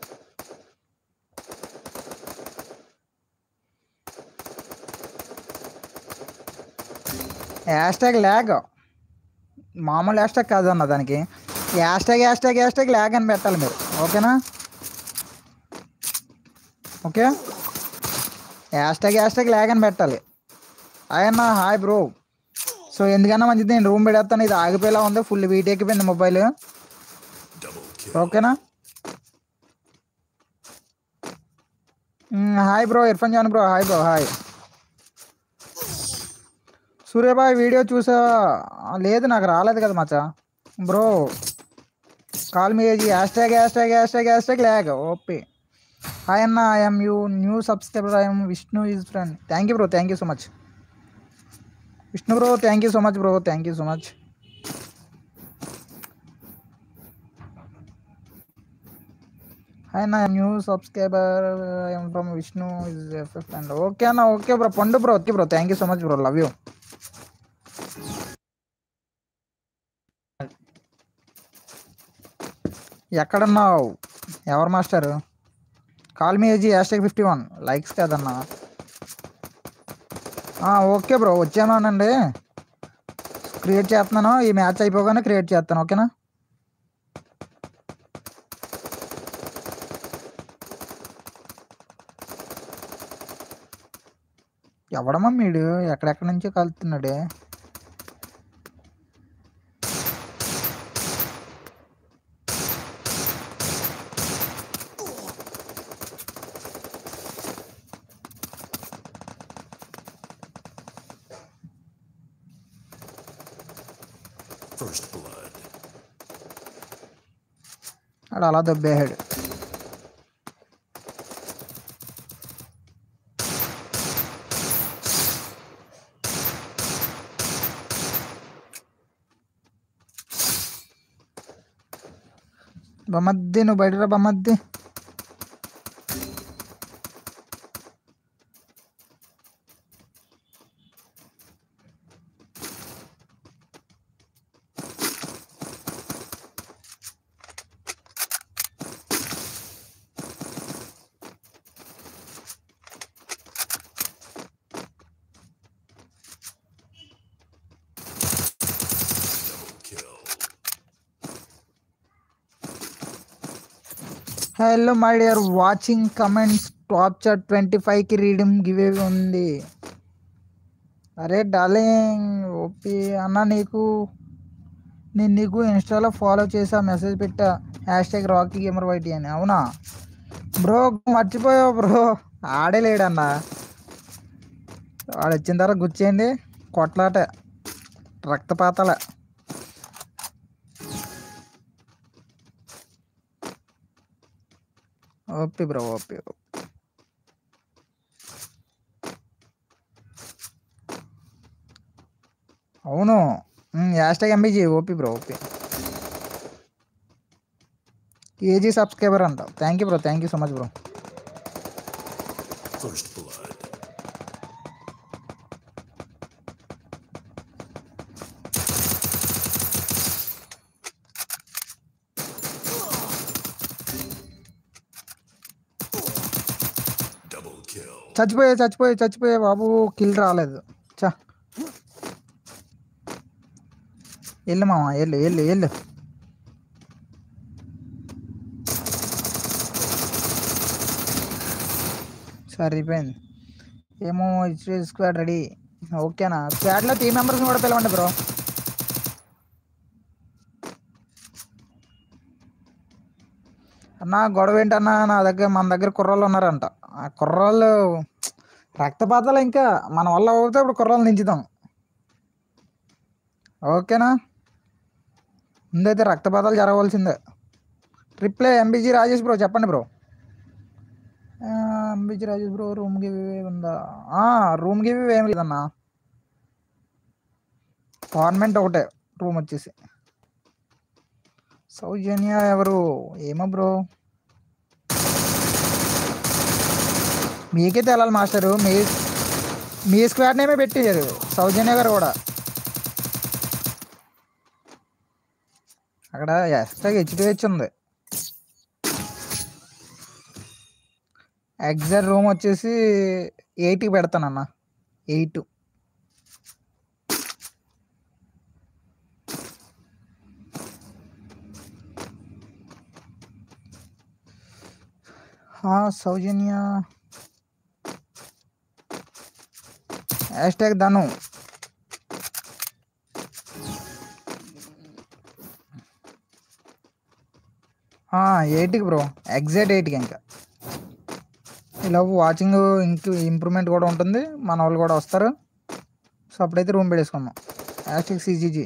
హ్యాష్ ట్యాగ్ ల్యాగ్ మామూలు హ్యాష్ ట్యాగ్ కాదు అన్న దానికి hashtag hashtag hashtag lag అని పెట్టాలి మీరు ఓకేనా okay hash hashtag hashtag lag అని పెట్టాలి అయ్యన్న హాయ్ బ్రో సో ఎందుకన్నా మంచిది నేను రూమ్ పెడతాను ఇది ఆగిపోయేలా ఉంది ఫుల్ వీట్ ఎక్కిపోయింది మొబైల్ Double kill. ఓకేనా మ్, hi bro Irfan Jaan bro hi bro hi సూర్యబాయ్ వీడియో చూసావా ఆ, లేదు నాకు రాలేదు కదా మచ్చా bro call me AG hashtag hashtag hashtag hashtag లేక ఓపే హాయ్ అన్న I'm you new subscriber I'm Vishnu is friend thank you bro thank you so much Vishnu bro thank you so much bro thank you so much hi నా new subscriber I'm from Vishnu is FF and okay అన్న okay bro Pandu bro okay bro thank you so much bro love you ఎక్కడున్నావు ఎవరు master call me AG hashtag fifty one likes కదన్నా ఆ, ఓకే బ్రో వచ్చానండి క్రియేట్ చేస్తున్నాను ఈ మ్యాచ్ అయిపోగానే క్రియేట్ చేస్తాను ఓకేనా ఎవడమ్మా వీడు ఎక్కడెక్కడి నుంచో కలుతున్నాడు First blood. ఆడు అలా దొబ్బేహాడు బొమ్మద్ది నువ్వు బయటరా బొమ్మద్ది Kill. Hello my dear watching comments top chat twenty ఫైవ్కి రీడింగ్ గివే ఉంది అరే డార్లింగ్ ఓపి అన్న నీకు నేను నీకు ఇన్స్టాలో ఫాలో చేసా మెసేజ్ పెట్టా hashtag Rocky gamer YT అని అవునా బ్రో మర్చిపోయావు బ్రో ఆడే లేడన్న వాడు వచ్చిన తర్వాత గుచ్చేయండి కొట్లాట రక్తపాతాల ఓపి బ్రో ఓపి అవును hash tag MBG OP bro OP AG subscriber అంట thank you bro thank you so much bro First blood. Double kill. చచ్చిపోయే చచ్చిపోయే చచ్చిపోయే బాబు కిల్ రాలేదు చా వెళ్ళు మామ వెళ్ళు వెళ్ళు వెళ్ళు సరిపోయింది ఏమో హెచ్డి స్క్వాడ్ రెడీ ఓకేనా స్క్వాడ్లో టీం మెంబర్స్ని కూడా పిలవండి బ్రో అన్న గొడవ ఏంటన్నా నా దగ్గర మన దగ్గర కుర్రాళ్ళు ఉన్నారంట ఆ కుర్రాళ్ళు రక్తపాతాలు ఇంకా మన వల్ల అవుతే ఇప్పుడు కుర్రాళ్ళు దించుదాం ఓకేనా ముందైతే రక్తపాతాలు జరగవలసిందే రిప్లై ఎంబీజీ రాజేష్ బ్రో చెప్పండి bro MBG Rajesh bro room give ఉందా రూమ్ గివ్ ఏం లేదన్నా గవర్నమెంట్ ఒకటే రూమ్ వచ్చేసి సౌజన్య ఎవరు ఏమో బ్రో మీకే తెలాలి మాస్టరు మీ మీ స్క్వాడ్ నేమే పెట్టారు సౌజన్య గారు కూడా అక్కడ ఎక్స్ట్రా హెచ్పిహెచ్ ఉంది ఎగ్జాక్ట్ రూమ్ వచ్చేసి ఎయిట్కి పెడతానన్న eight Soujanya hash tag Dhanu ఎయిట్కి బ్రో ఎగ్జాక్ట్ ఎయిట్కి ఇంకా ఇలా వాచింగ్ ఇంక ఇంప్రూవ్మెంట్ కూడా ఉంటుంది మన వాళ్ళు కూడా వస్తారు సో అప్పుడైతే రూమ్ పెట్టేసుకుందాం హ్యాష్ ట్యాగ్ సిజీజీ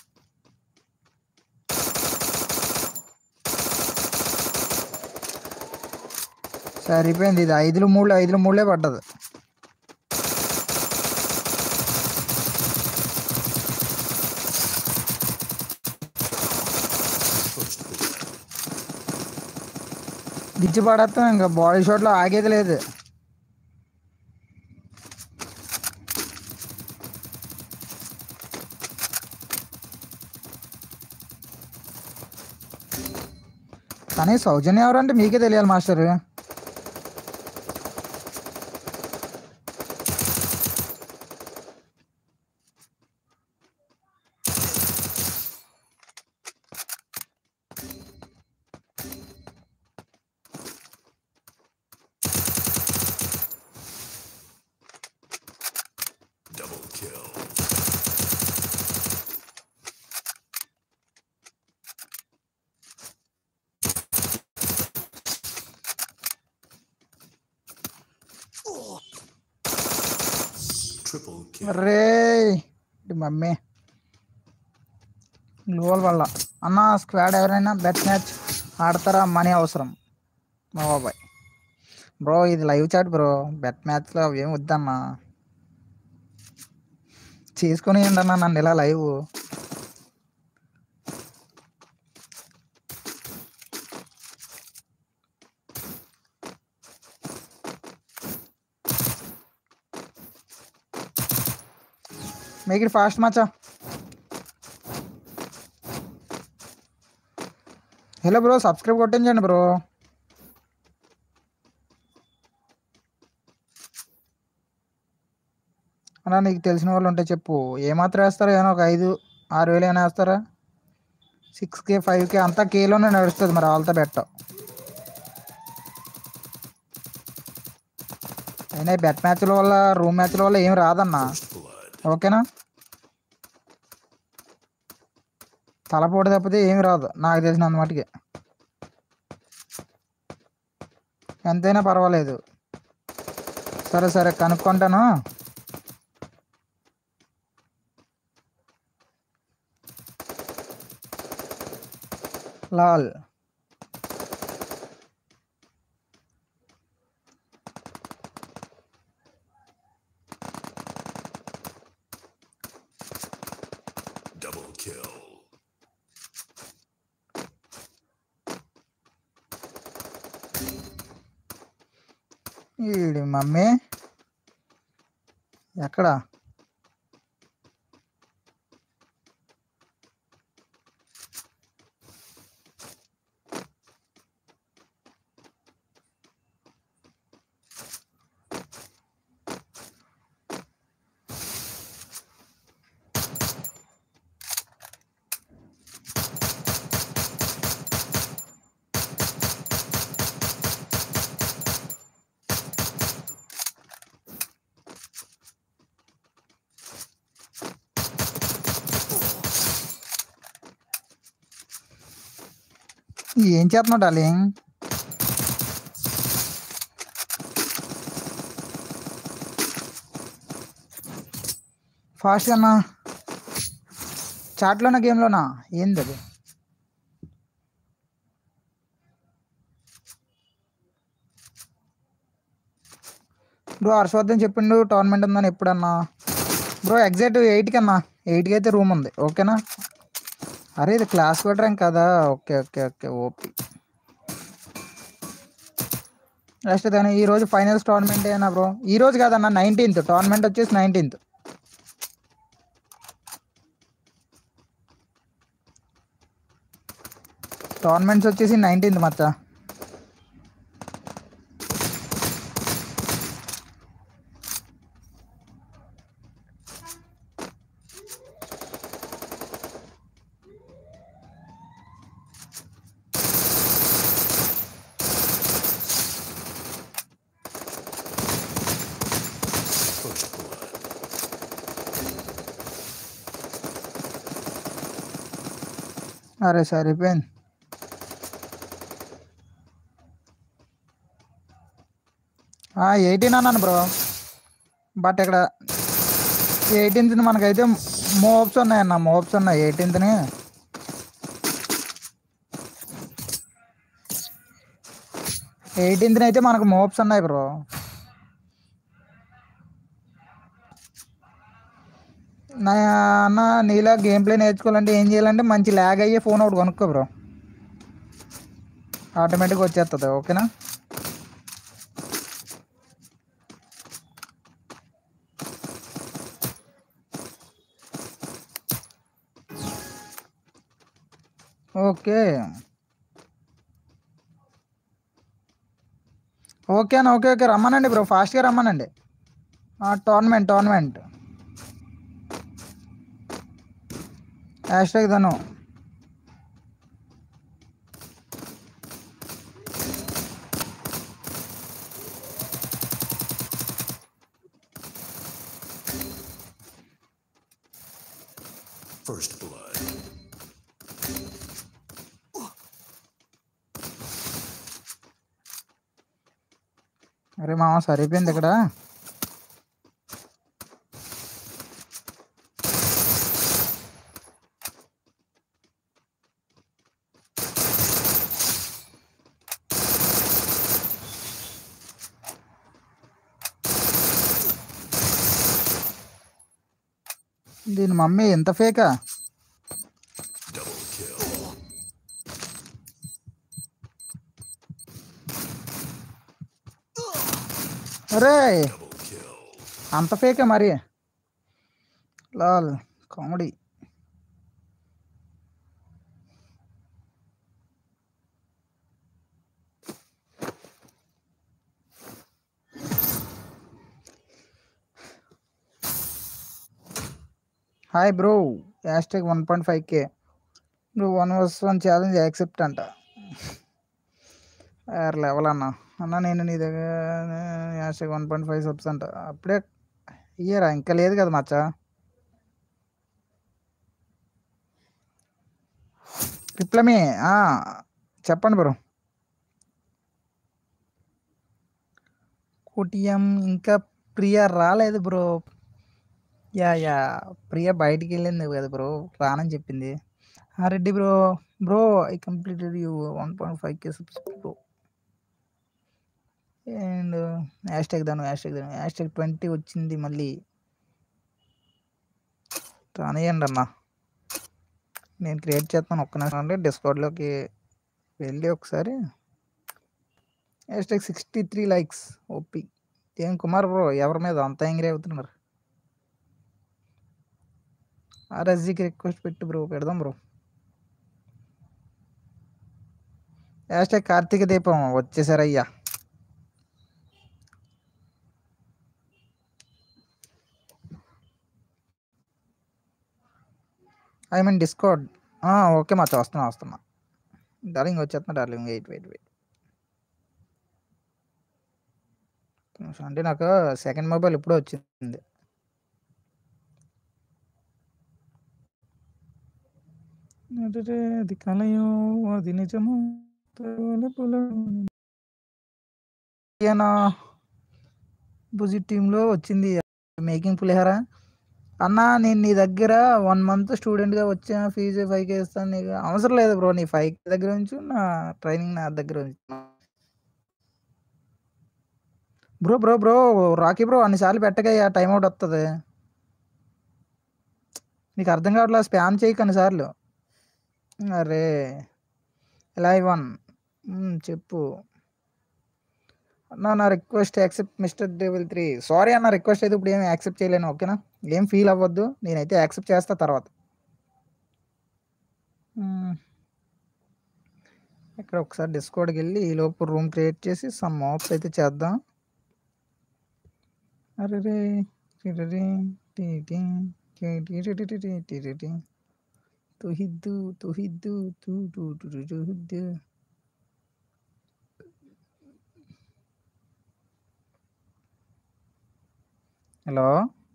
సరిపోయింది ఇది ఐదులు మూడు ఐదులు మూడులే పడ్డది First blood. గిచ్చి పడేస్తాం ఇంకా బాడీ షాట్లో ఆగేది లేదు కానీ సౌజన్య ఎవరంటే మీకే తెలియాలి master Double kill. Triple kill. రే మమ్మీ గ్లోవల్ వల్ల అన్న స్క్వాడ్ ఎవరైనా బెట్ మ్యాచ్ ఆడతారా మనీ అవసరం మా బాబాయ్ బ్రో ఇది లైవ్ చాట్ బ్రో బెట్ మ్యాచ్లో అవి ఏం వద్దన్నా చేసుకొని అన్న నన్ను ఇలా లైవ్ మేక్ ఇట్ ఫాస్ట్ మచ్చా హలో బ్రో సబ్స్క్రైబ్ కొట్టించండి బ్రో అలా నీకు తెలిసిన వాళ్ళు ఉంటే చెప్పు ఏమాత్రం వేస్తారా ఏమైనా ఒక ఐదు ఆరు వేలు అయినా వేస్తారా సిక్స్ కే ఫైవ్ కే అంతా కేలోనే నడుస్తుంది మరి వాళ్ళతో బెట్ట అయినా ఈ బెట్ మ్యాచ్ల వల్ల రూమ్ మ్యాచ్ల వల్ల ఏం రాదన్నా First blood. ఓకేనా తలపోటు తప్పితే ఏమి రాదు నాకు తెలిసినంత మటుకి ఎంతైనా పర్వాలేదు సరే సరే కనుక్కుంటాను లాల్ Double kill. ఈడి మమ్మీ ఎక్కడ ఏం చేస్తున్నావు డార్లింగ్ ఫాస్ట్ అన్నా చాట్లోనా గేమ్లోనా ఏంది అది బ్రో హర్షవర్ధన్ చెప్పిండు టోర్నమెంట్ ఉందని ఎప్పుడన్నా బ్రో ఎగ్జాక్ట్ ఎయిట్కి అన్నా ఎయిట్కి అయితే రూమ్ ఉంది ఓకేనా అరే ఇది క్లాస్ కొట్టరాం కదా okay okay okay OP next దాని ఈ రోజు ఫైనల్స్ టోర్నమెంట్ ఏనా బ్రో ఈ రోజు కాదన్న నైన్టీన్త్ టోర్నమెంట్ వచ్చేసి నైన్టీన్త్ టోర్నమెంట్స్ వచ్చేసి నైన్టీన్త్ మచ్చా First blood. అరే సరిపోయింది ఎయిటీన్ అన్నాను బ్రో బట్ ఇక్కడ ఎయిటీన్త్ మనకైతే మోప్స్ ఉన్నాయన్న మోప్స్ ఉన్నాయి ఎయిటీన్త్ని ఎయిటీన్త్ని అయితే మనకు మోప్స్ ఉన్నాయి బ్రో నా అన్న నీలా గేమ్ ప్లే నేర్చుకోవాలంటే ఏం చేయాలంటే మంచి ల్యాగ్ అయ్యే ఫోన్ ఒకటి కొనుక్కో బ్రో ఆటోమేటిక్గా వచ్చేస్తుంది ఓకేనా ఓకే ఓకే అన్న ఓకే ఓకే రమ్మనండి బ్రో ఫాస్ట్గా రమ్మనండి టోర్నమెంట్ టోర్నమెంట్ హ్యాష్ ట్యాగ్ తను First blood. అరే మామ సరిపోయింది ఇక్కడ దీని మమ్మీ ఎంత ఫేకా Double kill. అరే Double kill. అంత ఫేకే మరి లాల్ comedy hi bro hash tag one point five K bro one versus one challenge accept అంట వేరే లెవెల్ అన్న అన్న నేను నీ దగ్గర hash tag one point five subs అంట అప్పుడే ఇయ్యరా ఇంకా లేదు కదా మచ్చా రిప్లమే చెప్పండి బ్రో కుటియం ఇంకా ప్రియ రాలేదు బ్రో యా యా ప్రియ బయటికి వెళ్ళింది కదా బ్రో రానని చెప్పింది ఆ Reddy bro bro I completed you one point five K bro and hashtag Dhanu hashtag Dhanu hash tag twenty వచ్చింది మళ్ళీ రానియండి అన్న నేను క్రియేట్ చేస్తాను ఒక్క నిమిషం అంటే డిస్కౌంట్లోకి వెళ్ళి ఒకసారి hashtag sixty three likes OP ఏం కుమార్ బ్రో ఎవరి మీద అంత ఎంగ్రీ అవుతున్నారు ఆర్ఎస్జీకి రిక్వెస్ట్ పెట్టు బ్రో పెడదాం bro hashtag Karthika Deepam వచ్చేసారయ్యా ఐ మీన్ డిస్కౌడ్ ఓకే మచ్చా వస్తున్నా వస్తున్నా డార్లింగ్ వచ్చేస్తున్నా డార్లింగ్ వెయిట్ వెయిట్ వెయిట్ అంటే నాకు సెకండ్ మొబైల్ ఇప్పుడే వచ్చింది అరెరే, అది కలయో అది నిజము తలుపులో ఈయన బుజి టీంలో వచ్చింది మేకింగ్ పులిహార అన్న నేను నీ దగ్గర వన్ మంత్ స్టూడెంట్గా వచ్చా ఫీజు ఫైవ్ కే ఇస్తాను నీకు అవసరం లేదు బ్రో నీ ఫైవ్ కే దగ్గర ఉంచు నా ట్రైనింగ్ నా దగ్గర ఉంచు bro bro bro Rocky bro అన్నిసార్లు పెట్టగా టైం అవుట్ వస్తుంది నీకు అర్థం కావట్లా స్పామ్ చేయకు అన్నిసార్లు అరే లైవ్ వన్ చెప్పు అన్న నా request accept mister devil three sorry అన్న రిక్వెస్ట్ అయితే ఇప్పుడు ఏమి యాక్సెప్ట్ చేయలేను ఓకేనా ఏం ఫీల్ అవ్వద్దు నేనైతే యాక్సెప్ట్ చేస్తా తర్వాత మ్మ్. ఇక్కడ ఒకసారి డిస్కౌడ్కి వెళ్ళి ఈ లోపు రూమ్ క్రియేట్ చేసి సమ్ మాప్స్ అయితే చేద్దాం అరే రే టిరిరి, టిటి, టిరిరిరిరి, టిరిరి. తుహిద్దు తుహిద్దు తూ టూ టు టు టుహిద్దు హలో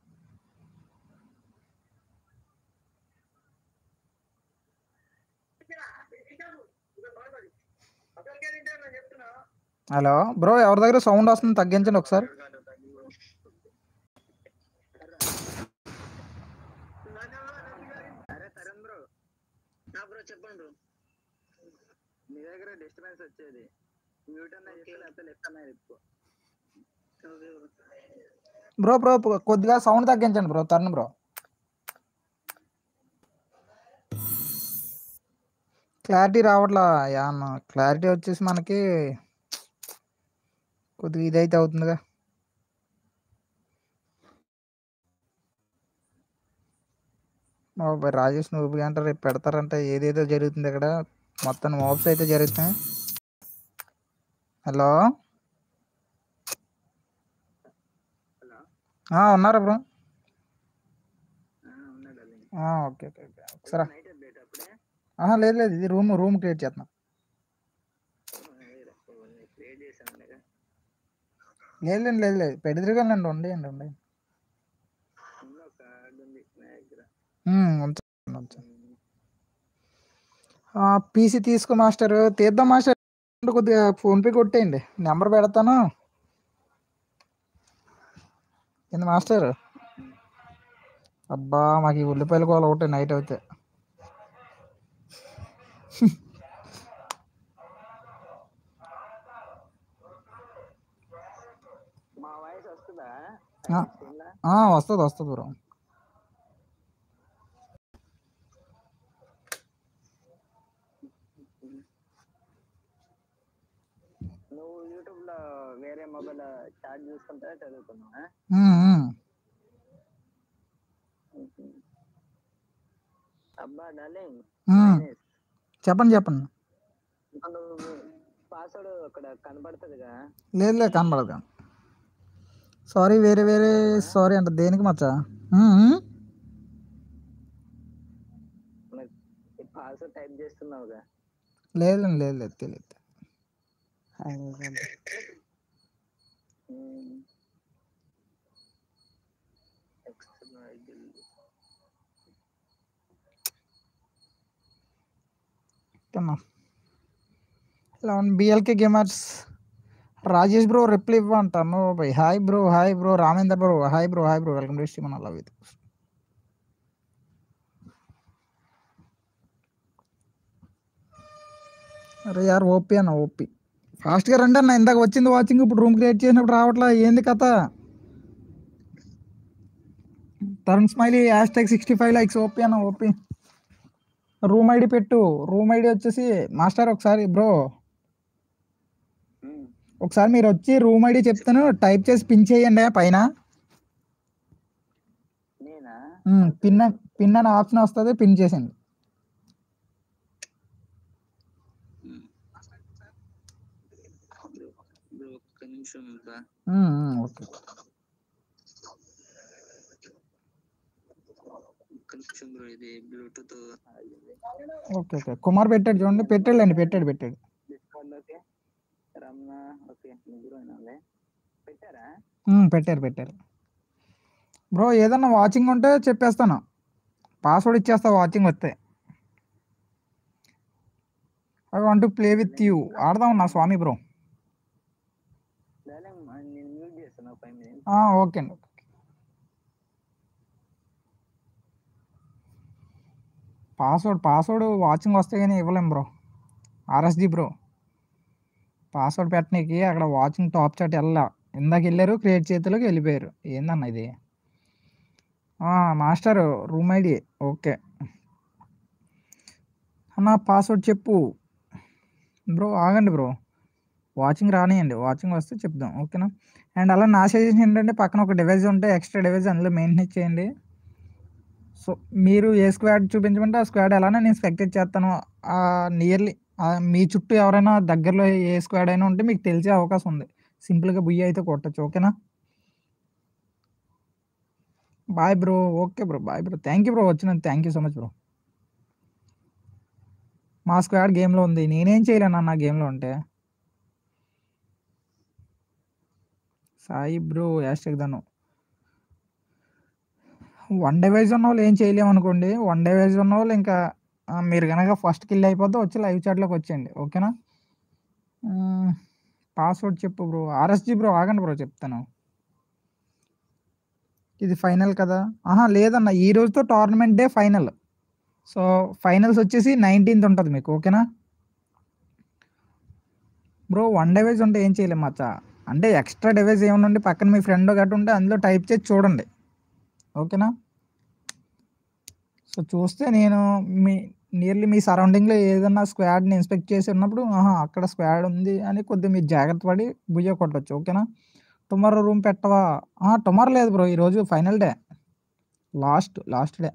హలో బ్రో ఎవరి దగ్గర సౌండ్ వస్తుంది తగ్గించండి ఒకసారి అరే తరుణ్ బ్రో నా బ్రో చెప్పండి బ్రో మీ దగ్గర డిస్టర్బెన్స్ వచ్చేది మ్యూట్ అన్న చెప్పి లేకపోతే లెఫ్ట్ అన్న చెప్పు బ్రో బ్రో కొ- కొద్దిగా సౌండ్ తగ్గించండి బ్రో తరుణ్ బ్రో క్లారిటీ రావట్లా యా అన్న క్లారిటీ వచ్చేసి మనకి కొద్దిగా ఇదైతే అవుతుందిగా మా బాబాయ్ రాజేష్ నువ్వు అంటే రేపు పెడతారంటే ఏదేదో జరుగుతుంది ఇక్కడ మొత్తం మోబ్స్ అయితే జరుగుతున్నాయి హలో హలో ఆ, ఉన్నారా బ్రో ఉన్నాడు అది ఆ, ఓకే ఓకే ఓకే ఒకసారి నైట్ అప్డేట్ అప్పుడే ఆహా లేదు లేదు ఇది రూమ్ రూమ్ క్రియేట్ చేస్తున్నా క్రియేట్ చేశాను లేదు లేదు లేదు లేదు పెడిదిరిగానండి ఉండేయండి ఉండే ఇందులో కార్డు ఉంది నా దగ్గర ఉంచండి ఉంచండి పీసీ తీసుకో మాస్టర్ తీద్దాం మాస్టర్ కొద్దిగా ఫోన్పే కొట్టేయండి నెంబర్ పెడతాను ఏంది మాస్టర్ అబ్బా మాకు ఈ ఉల్లిపాయలు కూడా ఒకటే నైట్ అవుతే మా వాయిస్ వస్తుందా ఆ. ఇలా ఆ, వస్తుంది వస్తుంది బ్రో నువ్వు యూట్యూబ్ లో వేరే మొబైల్ చార్జ్ చూసుకుంటా చదువుకున్నావా ఉమ్, ఉమ్. అబ్బా డార్లింగ్ ఉమ్. చెప్పండి చెప్పండి ఇప్పుడు పాస్వర్డ్ అక్కడ కనబడుతుందిగా లేదు లేదు కనబడదు సారీ వేరే వేరే సారీ అంట దేనికి మచ్చా పాస్వర్డ్ టైప్ చేస్తున్నావుగా లేదు లేదు లేదు తెలియదు ఉమ్. External delete. Eleven BLK gamers Rajesh bro reply ఇవ్వంటాను bye hi bro hi bro Ramender bro hi bro hi bro welcome to stream love ఇది అరే యార్ ఓపీ అన్న ఓపీ ఫాస్ట్గా రండి అన్న ఇందాక వచ్చింది వాచింగ్ ఇప్పుడు రూమ్ క్రియేట్ చేసినప్పుడు రావట్లా ఏంది కథ Tarun smiley hashtag sixty five likes OP అన్న ఓపీ రూమ్ ఐడి పెట్టు రూమ్ ఐడి వచ్చేసి మాస్టర్ ఒకసారి బ్రో ఉమ్. ఒకసారి మీరు వచ్చి రూమ్ ఐడి చెప్తాను టైప్ చేసి పిన్ చేయండి పైన నేనా పిన్ పిన్ అనే ఆప్షన్ వస్తుంది పిన్ చేసింది బ్రో ఒక్క నిమిషం ఇంకా ఓకే ఒక్క నిమిషం బ్రో ఇది బ్లూటూత్ ఓకే ఓకే కుమార్ పెట్టాడు చూడండి పెట్టాడండి పెట్టాడు పెట్టాడు డిస్కౌంట్ ఓకే రమ్న ఓకే ముగ్గురు అయినా పెట్టారా ఉమ్, పెట్టారు పెట్టారు బ్రో ఏదన్నా వాచింగ్ ఉంటే చెప్పేస్తాను పాస్వర్డ్ ఇచ్చేస్తా వాచింగ్ వస్తే I want to play with you ఆడదాం నా స్వామి బ్రో డార్లింగ్ నేను మ్యూట్ చేస్తాను ఫైవ్ మినిట్స్ ఓకే అండి పాస్వర్డ్ పాస్వర్డ్ వాచింగ్ వస్తే కానీ ఇవ్వలేం బ్రో ఆర్ఎస్డి బ్రో పాస్వర్డ్ పెట్టనీకి అక్కడ వాచింగ్ టాప్ చాట్ వెళ్ళా ఇందాక వెళ్ళారు క్రియేట్ చేతిలోకి వెళ్ళిపోయారు ఏందన్న ఇది ఆ, మాస్టర్ రూమ్ ఐడి ఓకే అన్న పాస్వర్డ్ చెప్పు బ్రో ఆగండి బ్రో వాచింగ్ రానియండి వాచింగ్ వస్తే చెప్దాం ఓకేనా అండ్ అలా నా సజెషన్ ఏంటంటే పక్కన ఒక డివైస్ ఉంటే ఎక్స్ట్రా డివైస్ అందులో మెయింటెనెన్స్ చేయండి సో మీరు ఏ స్క్వాడ్ చూపించమంటే ఆ స్క్వాడ్ ఎలానే నేను స్పెక్టేట్ చేస్తాను నియర్లీ మీ చుట్టూ ఎవరైనా దగ్గరలో ఏ స్క్వాడ్ అయినా ఉంటే మీకు తెలిసే అవకాశం ఉంది సింపుల్గా బుయ్యి అయితే కొట్టచ్చు ఓకేనా bye bro okay bro bye bro thank you bro వచ్చినందుకు thank you so much bro మా స్క్వాడ్ గేమ్లో ఉంది నేనేం చేయలేను నా గేమ్లో ఉంటే సాయి బ్రో యాష్ దాను వన్ డే వైజ్ ఉన్న వాళ్ళు ఏం చేయలేము అనుకోండి వన్ డే వైజ్ ఉన్న వాళ్ళు ఇంకా ఆ, మీరు కనుక ఫస్ట్ కిల్ అయిపోతే వచ్చి లైవ్ చాట్లోకి వచ్చేయండి ఓకేనా పాస్వర్డ్ చెప్పు బ్రో ఆర్ఎస్జీ బ్రో ఆగండి బ్రో చెప్తాను ఇది ఫైనల్ కదా ఆహా లేదన్న ఈ రోజుతో tournament day final so finals వచ్చేసి నైన్టీన్త్ ఉంటుంది మీకు ఓకేనా బ్రో వన్ డివైజ్ ఉంటే ఏం చేయలేం మచ్చా అంటే ఎక్స్ట్రా డివైజ్ ఏమైనా ఉండి పక్కన మీ ఫ్రెండ్ గట్ట ఉంటే అందులో టైప్ చేసి చూడండి ఓకేనా సో చూస్తే నేను మీ నియర్లీ మీ సరౌండింగ్లో ఏదన్నా స్క్వాడ్ని ఇన్స్పెక్ట్ చేసి ఉన్నప్పుడు ఆహా అక్కడ స్క్వాడ్ ఉంది అని కొద్దిగా మీరు జాగ్రత్త పడి బుయ్య కొట్టచ్చు ఓకేనా టుమారో రూమ్ పెట్టవా టుమారో లేదు బ్రో ఈరోజు final day last last day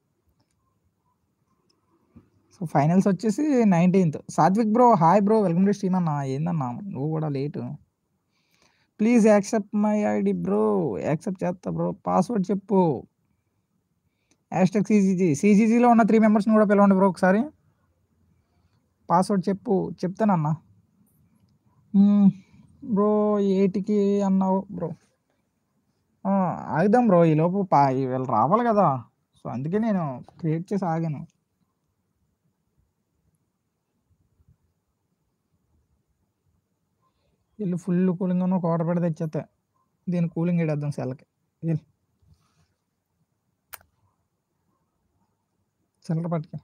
so finals వచ్చేసి nineteenth Satvik bro hi bro welcome to stream అన్న ఏందన్నా నువ్వు కూడా late please accept my ID bro accept చేస్తా బ్రో పాస్వర్డ్ చెప్పు హ్యాష్టాగ్ సీజీజీ సీజీజీలో ఉన్న త్రీ మెంబర్స్ని కూడా పిలవండి బ్రో ఒకసారి పాస్వర్డ్ చెప్పు చెప్తానన్నా మ్మ్. బ్రో ఎయిట్కి అన్నావు బ్రో ఆ, ఆగుదాం బ్రో ఈ లోపు పా వీళ్ళు రావాలి కదా సో అందుకే నేను క్రియేట్ చేసి ఆగాను వీళ్ళు ఫుల్ కూలింగ్ ఉన్న ఒక ఆర్డర్ పెడితే తెచ్చేస్తే దీని కూలింగ్ ఇడేద్దాం సెల్కి వీళ్ళు చిల్లర పట్టుకే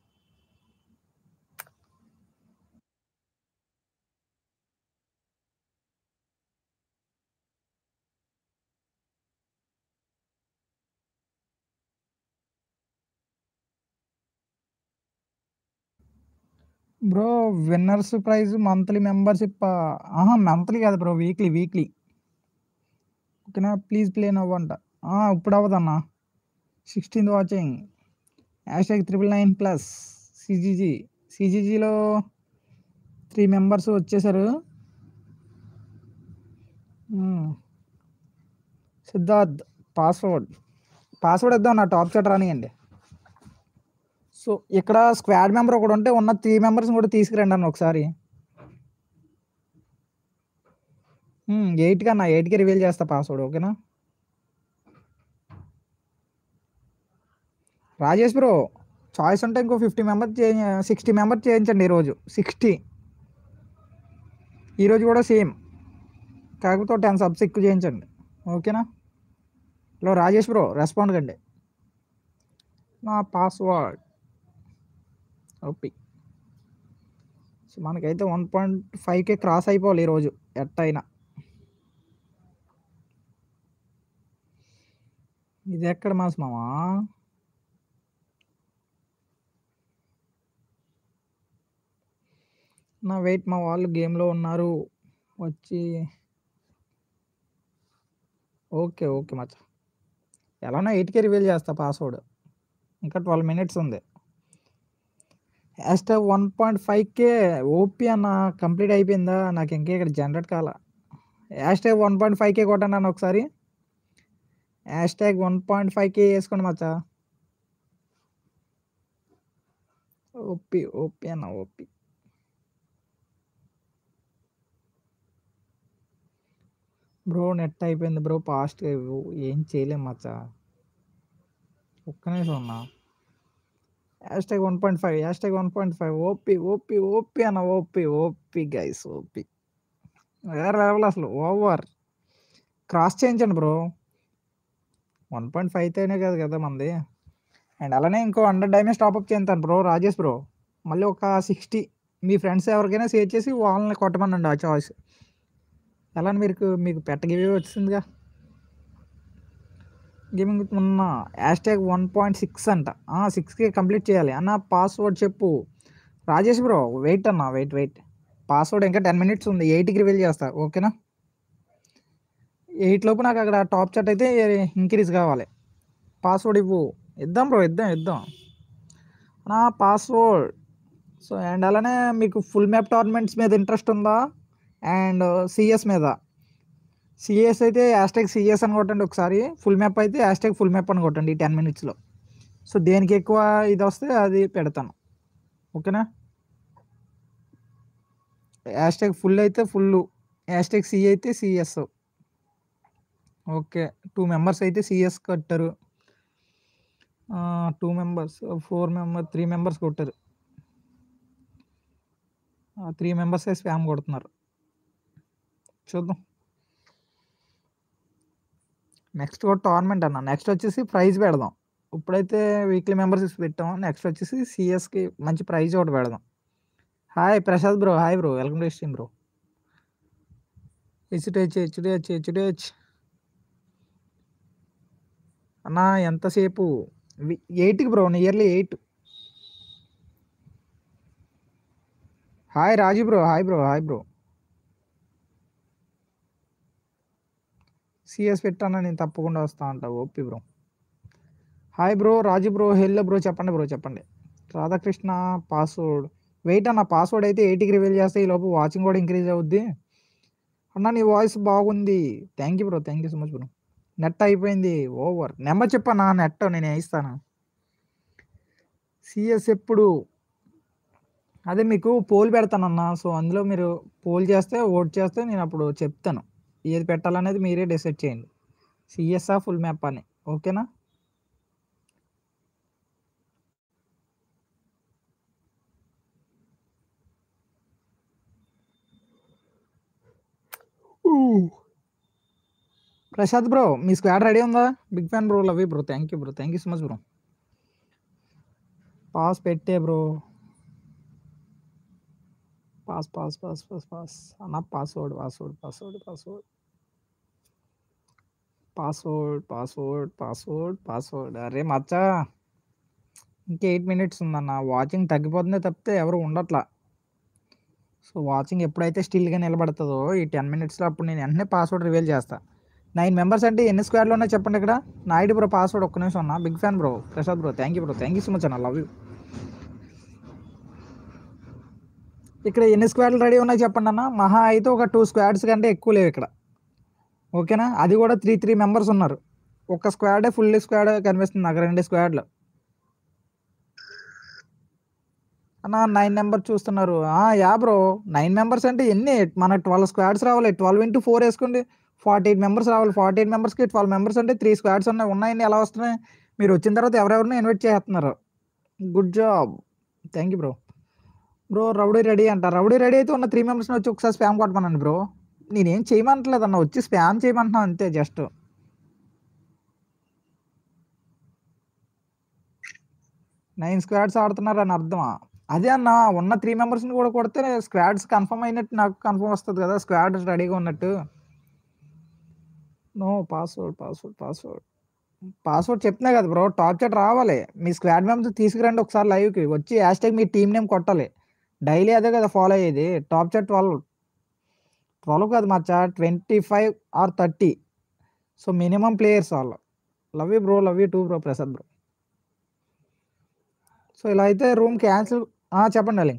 bro winners prize monthly membership ఆహా మంత్లీ కాదు బ్రో వీక్లీ వీక్లీ ఓకేనా ప్లీజ్ ప్లే నవ్వంట ఇప్పుడు అవ్వదన్నా sixteenth watching hashtag triple nine plus CGG సిజీజీలో త్రీ మెంబర్స్ వచ్చేసారు మ్మ్. సిద్ధార్థ్ పాస్వర్డ్ పాస్వర్డ్ ఇద్దాం నా టాప్ చాట్ రానియండి సో ఇక్కడ స్క్వాడ్ మెంబర్ ఒకడు ఉంటే ఉన్న త్రీ మెంబర్స్ కూడా తీసుకురండి అన్న ఒకసారి ఎయిట్కి అన్న ఎయిట్కి రివీల్ చేస్తా పాస్వర్డ్ ఓకేనా రాజేష్ బ్రో చాయిస్ ఉంటే ఇంకో ఫిఫ్టీ మెంబర్స్ చే సిక్స్టీ మెంబర్స్ చేయించండి ఈరోజు సిక్స్టీ ఈరోజు కూడా సేమ్ కాకపోతే టెన్ సబ్స్ ఎక్కువ చేయించండి ఓకేనా హలో రాజేష్ బ్రో రెస్పాండ్ కండి నా పాస్వర్డ్ ఓపి సో మనకైతే వన్ పాయింట్ ఫైవ్కే క్రాస్ అయిపోవాలి ఈరోజు ఎట్టయినా ఇది ఎక్కడ మాస్ మామా నా వెయిట్ మా వాళ్ళు గేమ్లో ఉన్నారు వచ్చి ఓకే ఓకే మచ్చ ఎలానో ఎయిట్కే రివీల్ చేస్తా పాస్వర్డ్ ఇంకా ట్వెల్వ్ మినిట్స్ ఉంది hash tag one point five K OP అన్న కంప్లీట్ అయిపోయిందా నాకు ఇంకా ఇక్కడ జనరేట్ కాల hash tag one point five K కొట్టండి అన్న ఒకసారి hash tag one point five K వేసుకోండి మచ్చా ఓపీ ఓపీ అన్న ఓపీ బ్రో నెట్ అయిపోయింది బ్రో ఫాస్ట్ ఏం చేయలేం మచ్చా ఒక్క నిమిషం ఉన్నా hash tag one point five hash tag one point five OP OP OP అన్న ఓపీ ఓపీ గైస్ ఓపీ వేరే లెవెల్ అసలు ఓవర్ క్రాస్ చేయించండి బ్రో వన్ పాయింట్ ఫైవ్ అయితేనే కాదు కదా మంది అండ్ అలానే ఇంకో హండ్రెడ్ డైమండ్స్ టాప్అప్ చేస్తాను బ్రో రాజేష్ బ్రో మళ్ళీ ఒక సిక్స్టీ మీ ఫ్రెండ్స్ ఎవరికైనా షేర్ చేసి వాళ్ళని కొట్టమనండి ఆ చాయిస్ ఎలా అని మీకు మీకు పెట్టగివే వచ్చిందిగా గేమింగ్ ఉన్న hash tag one point six అంట సిక్స్కి కంప్లీట్ చేయాలి అన్న పాస్వర్డ్ చెప్పు రాజేష్ బ్రో వెయిట్ అన్న వెయిట్ వెయిట్ పాస్వర్డ్ ఇంకా టెన్ మినిట్స్ ఉంది ఎయిట్కి రివీల్ చేస్తా ఓకేనా ఎయిట్ లోపు నాకు అక్కడ టాప్ చాట్ అయితే ఇంక్రీజ్ కావాలి పాస్వర్డ్ ఇవ్వు ఇద్దాం బ్రో ఇద్దాం ఇద్దాం నా పాస్వర్డ్ సో అండ్ అలానే మీకు ఫుల్ మ్యాప్ టోర్నమెంట్స్ మీద ఇంట్రెస్ట్ ఉందా అండ్ సిఎస్ మీద సిఎస్ అయితే హ్యాష్ట్యాగ్ సిఎస్ అని కొట్టండి ఒకసారి ఫుల్ మ్యాప్ అయితే హ్యాష్ట్యాగ్ ఫుల్ మ్యాప్ అని కొట్టండి ఈ టెన్ మినిట్స్లో సో దేనికి ఎక్కువ ఇది వస్తే అది పెడతాను ఓకేనా హ్యాష్ట్యాగ్ ఫుల్ అయితే ఫుల్ హ్యాష్ట్యాగ్ సి అయితే సిఎస్ ఓకే టూ మెంబర్స్ అయితే సిఎస్ కట్టారు two members four member three members కొట్టారు త్రీ మెంబర్స్ స్పామ్ కొడుతున్నారు చూద్దాం నెక్స్ట్ కూడా టోర్నమెంట్ అన్న నెక్స్ట్ వచ్చేసి ప్రైజ్ పెడదాం ఇప్పుడైతే వీక్లీ మెంబర్స్ పెట్టాం నెక్స్ట్ వచ్చేసి సిఎస్కి మంచి ప్రైజ్ ఒకటి పెడదాం hi Prasad bro hi bro welcome to stream bro HDH HDH HDH అన్నా ఎంతసేపు ఎయిట్కి bro nearly eight hi Raju bro hi bro hi bro CS పెట్టానా నేను తప్పకుండా వస్తా అంట OP bro hi bro Raju bro hello bro చెప్పండి బ్రో చెప్పండి రాధాకృష్ణ పాస్వర్డ్ వెయిట్ అన్న పాస్వర్డ్ అయితే ఎయిటీకి రివీల్ చేస్తే ఈ లోపు వాచింగ్ కూడా ఇంక్రీజ్ అవుద్ది అన్న నీ వాయిస్ బాగుంది thank you bro thank you so much bro net అయిపోయింది ఓవర్ నెంబర్ చెప్పన్నా నెట్ నేను వేయిస్తాను సిఎస్ ఎప్పుడు అదే మీకు పోల్ పెడతానన్నా సో అందులో మీరు పోల్ చేస్తే ఓట్ చేస్తే నేను అప్పుడు చెప్తాను ఏది పెట్టాలనేది మీరే డిసైడ్ చేయండి సిఎస్ఆ ఫుల్ మ్యాప్ అని ఓకేనా ప్రసాద్ బ్రో మీ స్క్వాడ్ రెడీ ఉందా big fan bro love bro thank you bro thank you so much bro pass పెట్టే bro pass pass pass pass pass అన్న password password password password password password password password అరే మచ్చా ఇంకా ఎయిట్ మినిట్స్ ఉందన్న వాచింగ్ తగ్గిపోతుందే తప్పితే ఎవరు ఉండట్లా సో వాచింగ్ ఎప్పుడైతే స్టిల్గా నిలబడుతుందో ఈ టెన్ మినిట్స్లో అప్పుడు నేను వెంటనే పాస్వర్డ్ రివీల్ చేస్తా నైన్ మెంబర్స్ అంటే ఎన్ని స్క్వాడ్లో ఉన్నాయి చెప్పండి ఇక్కడ నాయుడు బ్రో పాస్వర్డ్ ఒక్క నిమిషం అన్న big fan bro Prasad bro thank you bro thank you so much అన్న లవ్ యూ ఇక్కడ ఎన్ని స్క్వాడ్లు రెడీ ఉన్నాయి చెప్పండి అన్న మహా అయితే ఒక టూ స్క్వాడ్స్ కంటే ఎక్కువ లేవు ఇక్కడ ఓకేనా అది కూడా త్రీ త్రీ మెంబర్స్ ఉన్నారు ఒక స్క్వాడే ఫుల్ స్క్వాడ్ కనిపిస్తుంది నాకు రెండు స్క్వాడ్లు అన్న నైన్ నెంబర్ చూస్తున్నారు ఆ, యా బ్రో నైన్ మెంబర్స్ అంటే ఎన్ని మన ట్వెల్వ్ స్క్వాడ్స్ రావాలి ట్వెల్వ్ ఇంటూ ఫోర్ వేసుకోండి ఫార్టీ ఎయిట్ మెంబర్స్ రావాలి ఫార్టీ ఎయిట్ మెంబర్స్కి ట్వెల్వ్ మెంబర్స్ అంటే త్రీ స్క్వాడ్స్ ఉన్నాయి ఉన్నాయని ఎలా వస్తున్నాయి మీరు వచ్చిన తర్వాత ఎవరెవరిని ఇన్వైట్ చేస్తున్నారు good job thank you bro bro rowdy ready అంట రౌడీ రెడీ అయితే ఉన్న త్రీ మెంబర్స్ని వచ్చి ఒకసారి స్పామ్ కొట్టమనండి బ్రో నేనేం చేయమంటలేదు అన్న వచ్చి స్పామ్ చేయమంటున్నాను అంతే జస్ట్ నైన్ స్క్వాడ్స్ ఆడుతున్నారు అని అర్థమా అదే అన్న ఉన్న త్రీ మెంబర్స్ని కూడా కొడితే స్క్వాడ్స్ కన్ఫర్మ్ అయినట్టు నాకు కన్ఫర్మ్ వస్తుంది కదా స్క్వాడ్ రెడీగా ఉన్నట్టు no password password password password చెప్తున్నా కదా బ్రో టాప్ చాట్ రావాలి మీ స్క్వాడ్ మెంబర్స్ తీసుకురండి ఒకసారి లైవ్కి వచ్చి హ్యాష్ ట్యాగ్ మీ టీం నేమ్ కొట్టాలి డైలీ అదే కదా ఫాలో అయ్యేది టాప్ చాట్ ట్వెల్వ్ ట్వెల్వ్ కాదు మచ్చా twenty five or thirty so minimum players వాళ్ళు love you bro love you too bro Prasad bro so ఇలా అయితే రూమ్ క్యాన్సిల్ చెప్పండి అలీ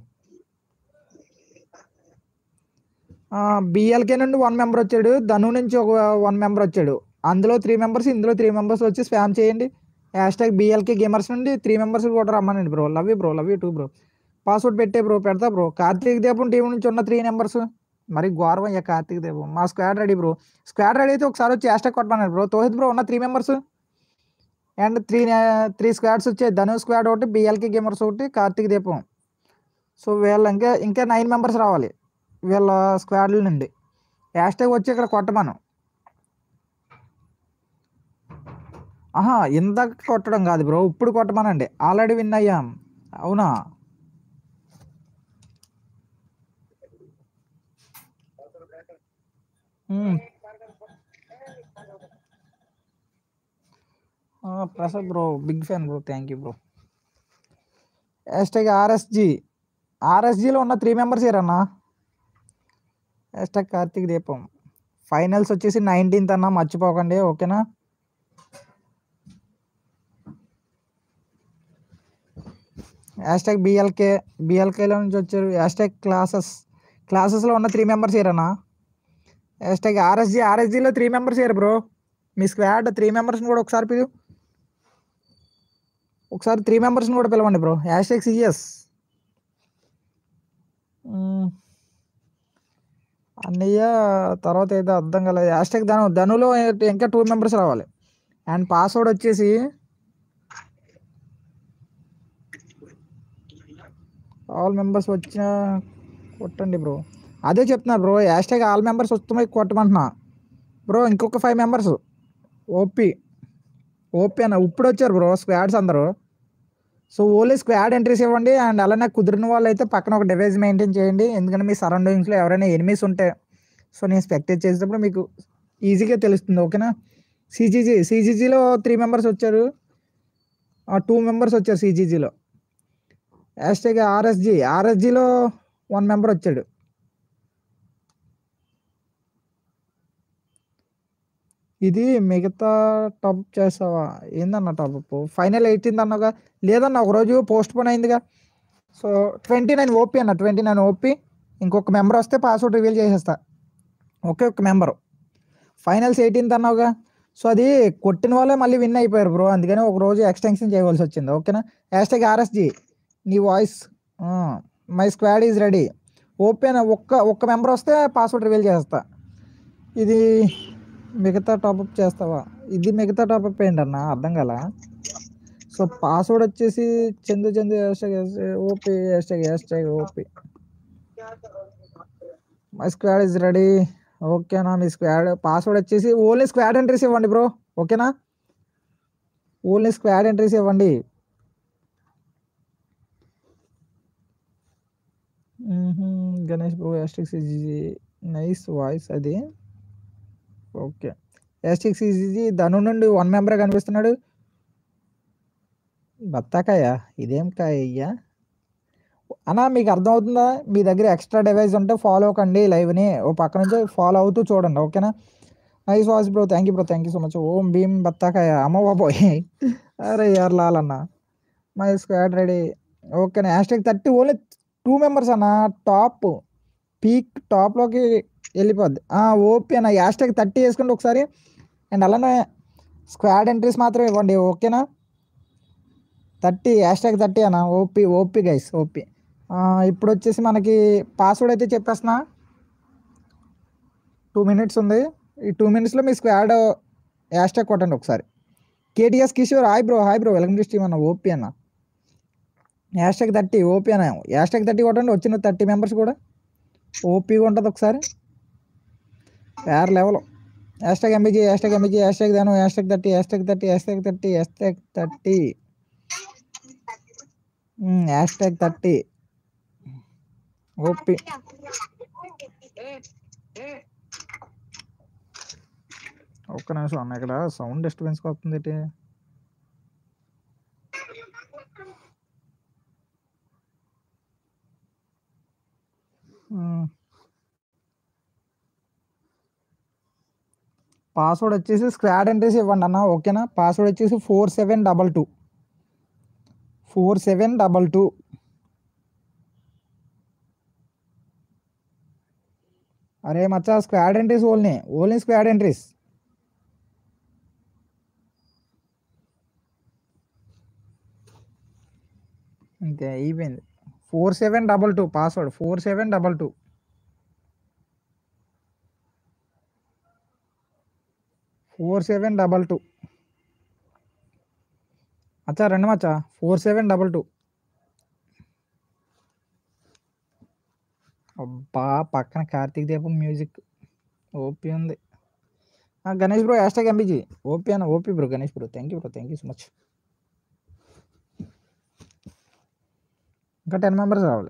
బిఎల్కే నుండి వన్ మెంబర్ వచ్చాడు ధను నుంచి ఒక వన్ మెంబర్ వచ్చాడు అందులో త్రీ మెంబర్స్ ఇందులో త్రీ మెంబర్స్ వచ్చి స్పామ్ చేయండి హ్యాష్ ట్యాగ్ బిఎల్కే గేమర్స్ నుండి త్రీ మెంబర్స్ కూడా రమ్మనండి bro love you bro love you too bro password పెట్టే బ్రో పెడతా బ్రో కార్తీక్ దీపం టీం నుంచి ఉన్న త్రీ నెంబర్స్ మరి ఘోరం అయ్యా కార్తీక్ దీపం మా squad ready bro squad ready అయితే ఒకసారి వచ్చి హ్యాష్ ట్యాగ్ కొట్టమన్నాడు బ్రో తోహిత్ బ్రో ఉన్న three members and three three squads వచ్చాయి ధను స్క్వాడ్ ఒకటి బిఎల్కే గేమర్స్ ఒకటి కార్తీక్ దీపం సో వీళ్ళ ఇంకా ఇంకా నైన్ మెంబర్స్ రావాలి వీళ్ళ స్క్వాడ్ల నుండి హ్యాష్ ట్యాగ్ వచ్చి ఇక్కడ కొట్టమను ఆహా ఇందాక కొట్టడం కాదు బ్రో ఇప్పుడు కొట్టమనండి ఆల్రెడీ విన్ అయ్యాం అవునా మ్మ్. ఆ, Prasad bro big fan bro thank you bro hashtag RSG ఆర్ఎస్జిలో ఉన్న త్రీ మెంబర్స్ ఏరన్నా హ్యాష్టాగ్ కార్తీక్ దీపం ఫైనల్స్ వచ్చేసి నైన్టీన్త్ అన్న మర్చిపోకండి ఓకేనా హ్యాష్టాగ్ బిఎల్కే బిఎల్కేలో నుంచి వచ్చారు హ్యాష్టాగ్ క్లాసెస్ క్లాసెస్లో ఉన్న త్రీ మెంబర్స్ ఏరన్నా హ్యాష్టాగ్ ఆర్ఎస్జి ఆర్ఎస్జిలో త్రీ మెంబర్స్ ఏరు బ్రో మీ స్క్వాడ్ త్రీ మెంబర్స్ని కూడా ఒకసారి పిలు ఒకసారి త్రీ మెంబర్స్ని కూడా పిలవండి బ్రో హ్యాష్టాగ్ సిఎస్ అన్నయ్య తర్వాత ఏదో అర్థం కాలేదు హ్యాష్టాగ్ ధను ధనులో ఇంకా టూ మెంబర్స్ రావాలి అండ్ పాస్వర్డ్ వచ్చేసి ఆల్ మెంబర్స్ వచ్చిన కొట్టండి బ్రో అదే చెప్తున్నా బ్రో హ్యాష్టాగ్ ఆల్ మెంబర్స్ వస్తున్నాయి కొట్టమంటున్నా బ్రో ఇంకొక ఫైవ్ మెంబర్స్ ఓపీ ఓపీ అన్న ఇప్పుడు వచ్చారు బ్రో స్క్వాడ్స్ అందరూ సో ఓన్లీ స్క్వాడ్ ఎంట్రీస్ ఇవ్వండి అండ్ అలానే కుదిరిన వాళ్ళు అయితే పక్కన ఒక డివైస్ మెయింటైన్ చేయండి ఎందుకంటే మీ సరౌండింగ్స్లో ఎవరైనా ఎనిమీస్ ఉంటే సో నేను స్పెక్టేట్ చేసేటప్పుడు మీకు ఈజీగా తెలుస్తుంది ఓకేనా సిజీజీ సిజీజీలో త్రీ మెంబర్స్ వచ్చారు టూ మెంబర్స్ వచ్చారు సిజీజీలో హ్యాష్టాగ్ ఆర్ఎస్జీ ఆర్ఎస్జీలో వన్ మెంబర్ వచ్చాడు ఇది మిగతా టాప్ చేసావా ఏందన్న టాప్ ఫైనల్ ఎయిటీన్త్ అన్నాగా లేదన్న ఒకరోజు పోస్ట్ పోన్ అయిందిగా సో ట్వంటీ నైన్ ఓపీ అన్న ట్వంటీ నైన్ ఓపీ ఇంకొక మెంబర్ వస్తే పాస్వర్డ్ రివీల్ చేసేస్తా ఒకే ఒక మెంబరు ఫైనల్స్ ఎయిటీన్త్ అన్నావుగా సో అది కొట్టిన వాళ్ళే మళ్ళీ విన్ అయిపోయారు బ్రో అందుకని ఒక రోజు ఎక్స్టెన్షన్ చేయవలసి వచ్చింది ఓకేనా హ్యాష్టాగ్ ఆర్ఎస్జీ నీ voice my squad is ready open ఒక్క ఒక్క మెంబర్ వస్తే పాస్వర్డ్ రివీల్ చేస్తా ఇది మిగతా టాపప్ చేస్తావా ఇది మిగతా టాపప్ ఏంటన్నా అర్థం కాల సో పాస్వర్డ్ వచ్చేసి Chandu Chandu hashtag OP hashtag hashtag OP my squad is ready ఓకేనా మీ స్క్వాడ్ పాస్వర్డ్ వచ్చేసి ఓన్లీ స్క్వాడ్ ఎంట్రీస్ ఇవ్వండి బ్రో ఓకేనా ఓన్లీ స్క్వాడ్ ఎంట్రీస్ ఇవ్వండి మ్మ్హ్మ్. Ganesh bro hashtag nice voice అది ఓకే హ్యాష్టాగ్ సిజీ ధను నుండి వన్ మెంబర్ కనిపిస్తున్నాడు బత్తాకాయ ఇదేం కాయ అయ్యా అన్నా మీకు అర్థమవుతుందా మీ దగ్గర ఎక్స్ట్రా డివైస్ ఉంటే ఫాలో కండి లైవ్ని ఓ పక్క నుంచి ఫాలో అవుతూ చూడండి ఓకేనా nice voice bro thank you bro thank you so much Om Bheem బత్తాకాయ అమ్మ బాబోయ్ అరే యార్ లాలన్న మై స్క్వాడ్ రెడీ ఓకేనా hashtag thirty only two members అన్న టాప్ పీక్ టాప్లోకి వెళ్ళిపోద్ది ఓకే అన్న హ్యాష్టాగ్ థర్టీ వేసుకోండి ఒకసారి అండ్ అలానే స్క్వాడ్ ఎంట్రీస్ మాత్రం ఇవ్వండి ఓకేనా థర్టీ హ్యాష్టాగ్ థర్టీ అన్న ఓపీ ఓపీ గైస్ ఓపీ ఇప్పుడు వచ్చేసి మనకి పాస్వర్డ్ అయితే చెప్పేస్తున్నా టూ మినిట్స్ ఉంది ఈ టూ మినిట్స్లో మీ స్క్వాడ్ హ్యాష్టాగ్ కొట్టండి ఒకసారి KTS Kishore hi bro hi bro welcome to steam అన్న ఓపీ అన్న హ్యాష్టాగ్ థర్టీ ఓపీ అన్న హ్యాష్టాగ్ థర్టీ కొట్టండి వచ్చిన థర్టీ మెంబర్స్ కూడా ఓపీగా ఉంటుంది ఒకసారి వేరే level hashtag MBG hashtag MBG hashtag Dhanu hashtag thirty hashtag thirty hashtag thirty hashtag thirty hashtag thirty OP ఒక్క నిమిషం అన్న ఇక్కడ సౌండ్ డిస్టర్బెన్స్ వస్తుంది ఏంటి పాస్వర్డ్ వచ్చేసి స్క్వాడ్ ఎంట్రీస్ ఇవ్వండి అన్న ఓకేనా పాస్వర్డ్ వచ్చేసి four seven double two four seven double two అరే మచ్చా squad entries only only squad entries అంతే అయిపోయింది four seven double two password four seven double two four seven double two అచ్చా రండి మచ్చా ఫోర్ సెవెన్ డబల్ టూ అబ్బా పక్కన కార్తీక్ దీపం మ్యూజిక్ ఓపీ ఉంది ఆ, Ganesh bro hash tag MBG OP అన్న OP bro Ganesh bro thank you bro thank you so much ఇంకా టెన్ మెంబర్స్ రావాలి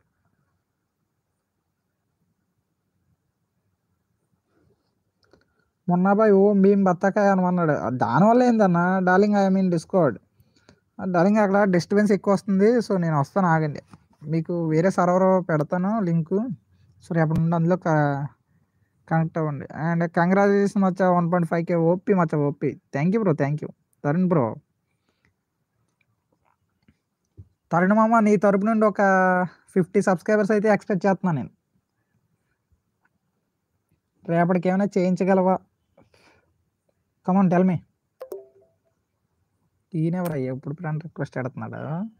మొన్న బాయ్ ఓం భీమ్ బత్తాకాయ అనమన్నాడు దానివల్ల ఏందన్నా darling I mean discord darling అక్కడ డిస్టర్బెన్స్ ఎక్కువ వస్తుంది సో నేను వస్తాను ఆగండి మీకు వేరే సర్వర్ పెడతాను లింకు సో రేపటి నుండి అందులో కనెక్ట్ అవ్వండి అండ్ కంగ్రాచులేషన్ మచ్చా one point five K OP మచ్చా OP thank you bro thank you Tarun bro Tarun మామ నీ తరపు నుండి ఒక ఫిఫ్టీ సబ్స్క్రైబర్స్ అయితే ఎక్స్పెక్ట్ చేస్తున్నాను నేను రేపటికి ఏమైనా చేయించగలవా కమాన్ టెల్ మీ ఈయనెవరా ఎప్పుడు ఫ్రెండ్ రిక్వెస్ట్ పెడుతున్నాడు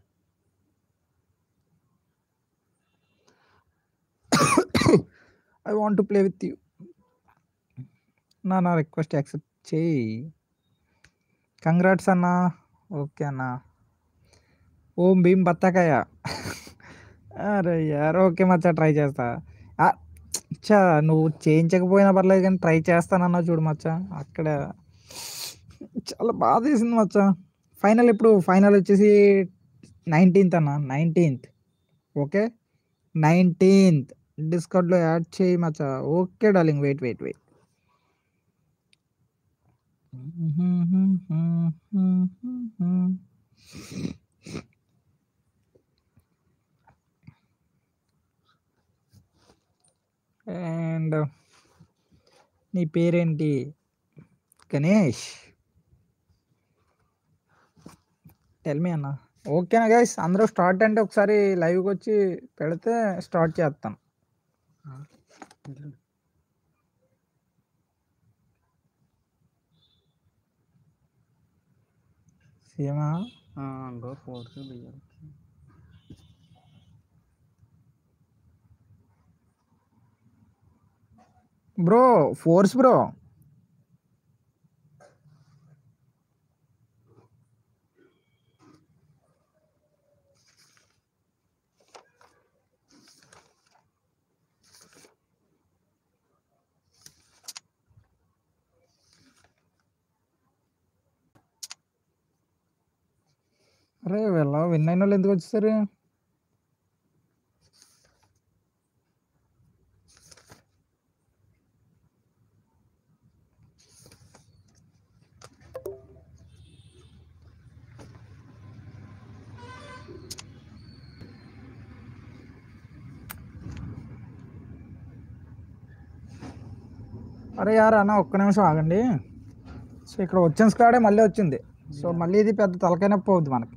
I want to play with you నా నా రిక్వెస్ట్ యాక్సెప్ట్ చేయి కంగ్రాట్స్ అన్నా ఓకే అన్నా ఓం భీమ్ బత్తాకాయ అరే యార్ ఓకే మచ్చా ట్రై చేస్తా ఆ, చా నువ్వు చేయించకపోయినా పర్లేదు కానీ ట్రై చేస్తానన్నా చూడు మచ్చా అక్కడ చాలా బాధ వేసింది మచ్చా ఫైనల్ ఇప్పుడు ఫైనల్ వచ్చేసి నైన్టీన్త్ అన్న నైన్టీన్త్ ఓకే నైన్టీన్త్ డిస్కౌంట్లో యాడ్ చేయి మచ్చా okay darling wait wait wait and నీ పేరేంటి గణేష్ టెల్ మీ అన్న ఓకేనా గైస్ అందరూ స్టార్ట్ అంటే ఒకసారి లైవ్కి వచ్చి పెడితే స్టార్ట్ చేస్తాను సీమా గో ఫోర్స్ బియ్యం బ్రో ఫోర్స్ బ్రో అరే వీళ్ళ విన్ అయిన వాళ్ళు ఎందుకు వచ్చేసారు అరే యార్ అన్న ఒక్క నిమిషం ఆగండి సో ఇక్కడ వచ్చిన స్క్వాడే మళ్ళీ వచ్చింది సో మళ్ళీ ఇది పెద్ద తలకాయ నొప్పి అవుద్ది మనకి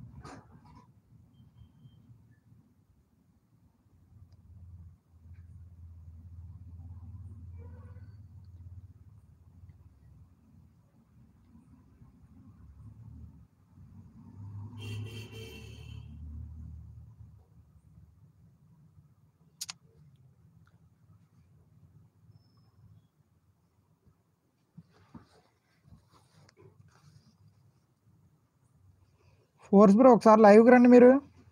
ఫోర్స్ బ్రో ఒకసారి లైవ్కి రండి మీరు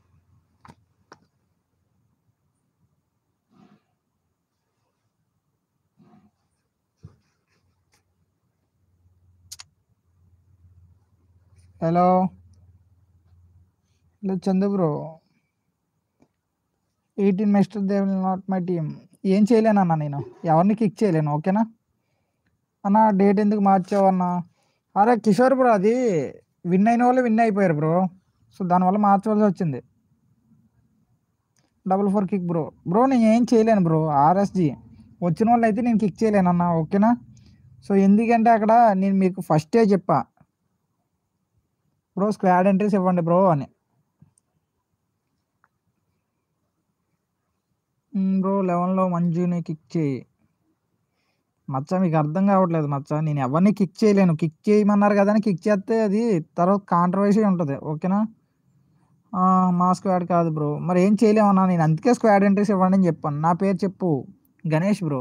hello hello Chandu bro eighteen mister Dev not my team ఏం చేయలేను అన్న నేను ఎవరిని కిక్ చేయలేను ఓకేనా అన్న డేట్ ఎందుకు మార్చావు అన్న అరే కిషోర్ బ్రో అది విన్ అయిన వాళ్ళు విన్ అయిపోయారు బ్రో సో దానివల్ల మార్చవలసి వచ్చింది double four kick bro bro నేను ఏం చేయలేను బ్రో ఆర్ఎస్జి వచ్చిన వాళ్ళు అయితే నేను కిక్ చేయలేను అన్న ఓకేనా సో ఎందుకంటే అక్కడ నేను మీకు ఫస్టే చెప్పా బ్రో స్క్వాడ్ ఎంట్రీస్ ఇవ్వండి బ్రో అని బ్రో లెవెన్లో మంజుని కిక్ చేయి మచ్చ మీకు అర్థం కావట్లేదు మచ్చ నేను ఎవరిని కిక్ చేయలేను కిక్ చేయమన్నారు కదా అని కిక్ చేస్తే అది తర్వాత కాంట్రవర్సీ ఉంటుంది ఓకేనా ఆ, మా స్క్వాడ్ కాదు బ్రో మరి ఏం చేయలేమన్నా నేను అందుకే స్క్వాడ్ ఎంట్రీస్ ఇవ్వండి అని చెప్పాను నా పేరు చెప్పు గణేష్ బ్రో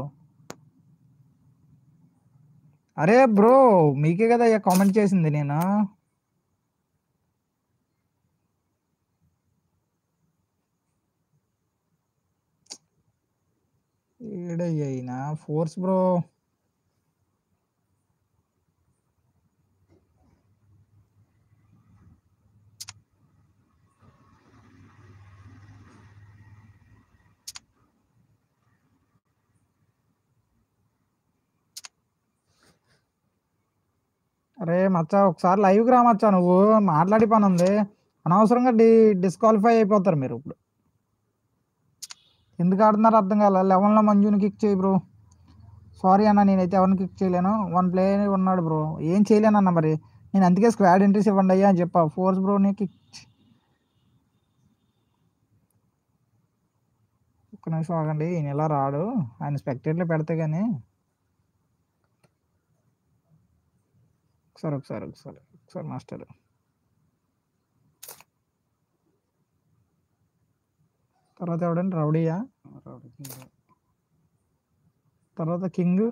అరే బ్రో మీకే కదా ఇక కామెంట్ చేసింది నేను ఏడయ్యినా ఫోర్స్ బ్రో అరే మచ్చా ఒకసారి లైవ్కి రా మచ్చా నువ్వు మాట్లాడి పని ఉంది అనవసరంగా డి డిస్క్వాలిఫై అయిపోతారు మీరు ఇప్పుడు ఎందుకు ఆడుతున్నారు అర్థం కాల లెవెన్లో మంజుని కిక్ చేయి బ్రో సారీ అన్న నేనైతే ఎవరిని కిక్ చేయలేను వన్ ప్లేయర్ ఉన్నాడు బ్రో ఏం చేయలేను అన్న మరి నేను అందుకే స్క్వాడ్ ఎంట్రీస్ ఇవ్వండి అయ్యా అని చెప్పా ఫోర్స్ బ్రోని కిక్ ఒక్క నిమిషం ఆగండి ఈయన ఇలా రాడు ఆయన స్పెక్టేట్లో పెడితే కానీ ఒకసారి ఒకసారి ఒకసారి ఒకసారి మాస్టర్ తర్వాత ఎవడండి రౌడీయా రౌడీకి ఇంకా. తర్వాత కింగ్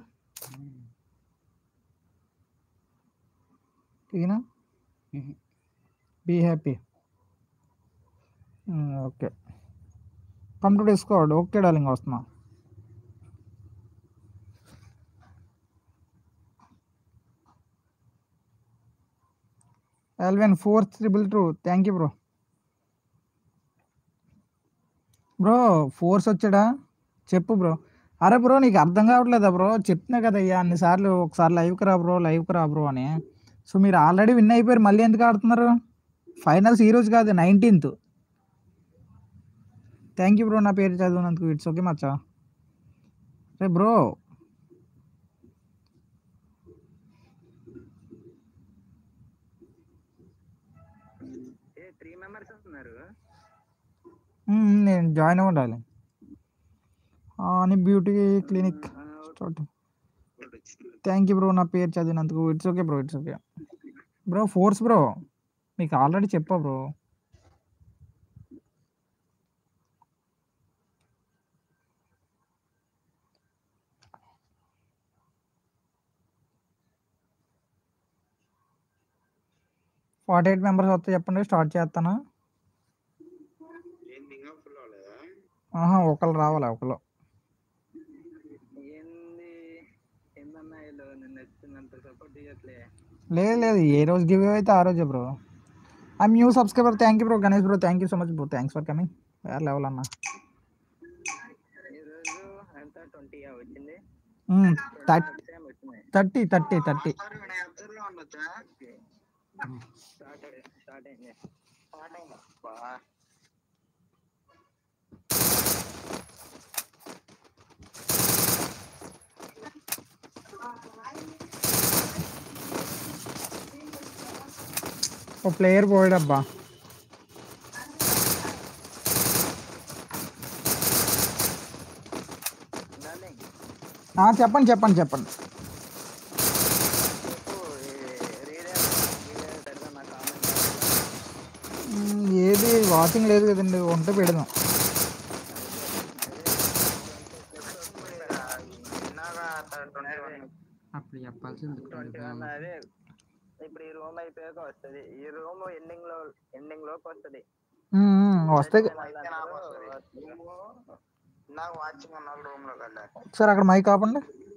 ఈయన hmm. Be happy okay come to discord okay darling వస్తున్నా eleven four triple two thank you bro bro force వచ్చాడా చెప్పు బ్రో అరే బ్రో నీకు అర్థం కావట్లేదా బ్రో చెప్తున్నా కదా అయ్యా అన్నిసార్లు ఒకసారి లైవ్కి రా బ్రో లైవ్కి రా బ్రో అని సో మీరు ఆల్రెడీ విన్ అయిపోయారు మళ్ళీ ఎందుకు ఆడుతున్నారు ఫైనల్స్ ఈ రోజు కాదు నైన్టీన్త్ థ్యాంక్ యూ బ్రో నా పేరు చదివినందుకు ఇట్స్ ఓకే మచ్చా రే బ్రో ఏ త్రీ మెంబర్స్ ఉన్నారు నేను జాయిన్ అవ్వాలి అని beauty clinic start thank you bro నా పేరు చదివినందుకు it's okay bro it's okay bro force bro మీకు ఆల్రెడీ చెప్పా బ్రో ఫార్టీ ఎయిట్ మెంబర్స్ వస్తే చెప్పండి స్టార్ట్ చేస్తాను ఏంది ఇంకా ఫుల్ అవ్వలేదా ఆహా ఒకళ్ళు రావాలి ఒకళ్ళు ఏంది ఏందన్నా వీళ్ళు నిన్న వచ్చినంత సపోర్ట్ చేయట్లే లేదు లేదు ఏ రోజు గివ్ అయితే ఆ రోజే bro I new subscriber thank you bro Ganesh bro thank you so much bro thanks for coming వేరే లెవెల్ అన్న ఈరోజు ఎంత ట్వంటీ వచ్చింది థర్టీ సేమ్ వచ్చినాయి థర్టీ థర్టీ థర్టీ సార్ నేను అబ్జర్వ్ లో ఉండొచ్చా స్టార్ట్ స్టార్ట్ అయింది స్టార్ట్ అయిందా బా ఓ ప్లేయర్ పోయాడబ్బా డార్లింగ్ ఆ, చెప్పండి చెప్పండి చెప్పండి చెప్పు రీడే రీడే పెడదాం నా కామెంట్ మ్, ఏది వాచింగ్ లేదు కదండి ఉంటే పెడదాం ఇందాక ట్వంటీ వన్ అప్పుడు చెప్పాల్సింది ట్వంటీ వన్ అదే ఇప్పుడు ఈ రూమ్ అయిపోయాక వస్తుంది ఈ రూమ్ ఎండింగ్ లో ఎండింగ్ లోకి వస్తుంది మ్, మ్, వస్తే అయితే నాకు వస్తుంది నాకు వాచింగ్ ఉన్న రూమ్ లో కల్లా ఒకసారి అక్కడ మైక్ ఆపండి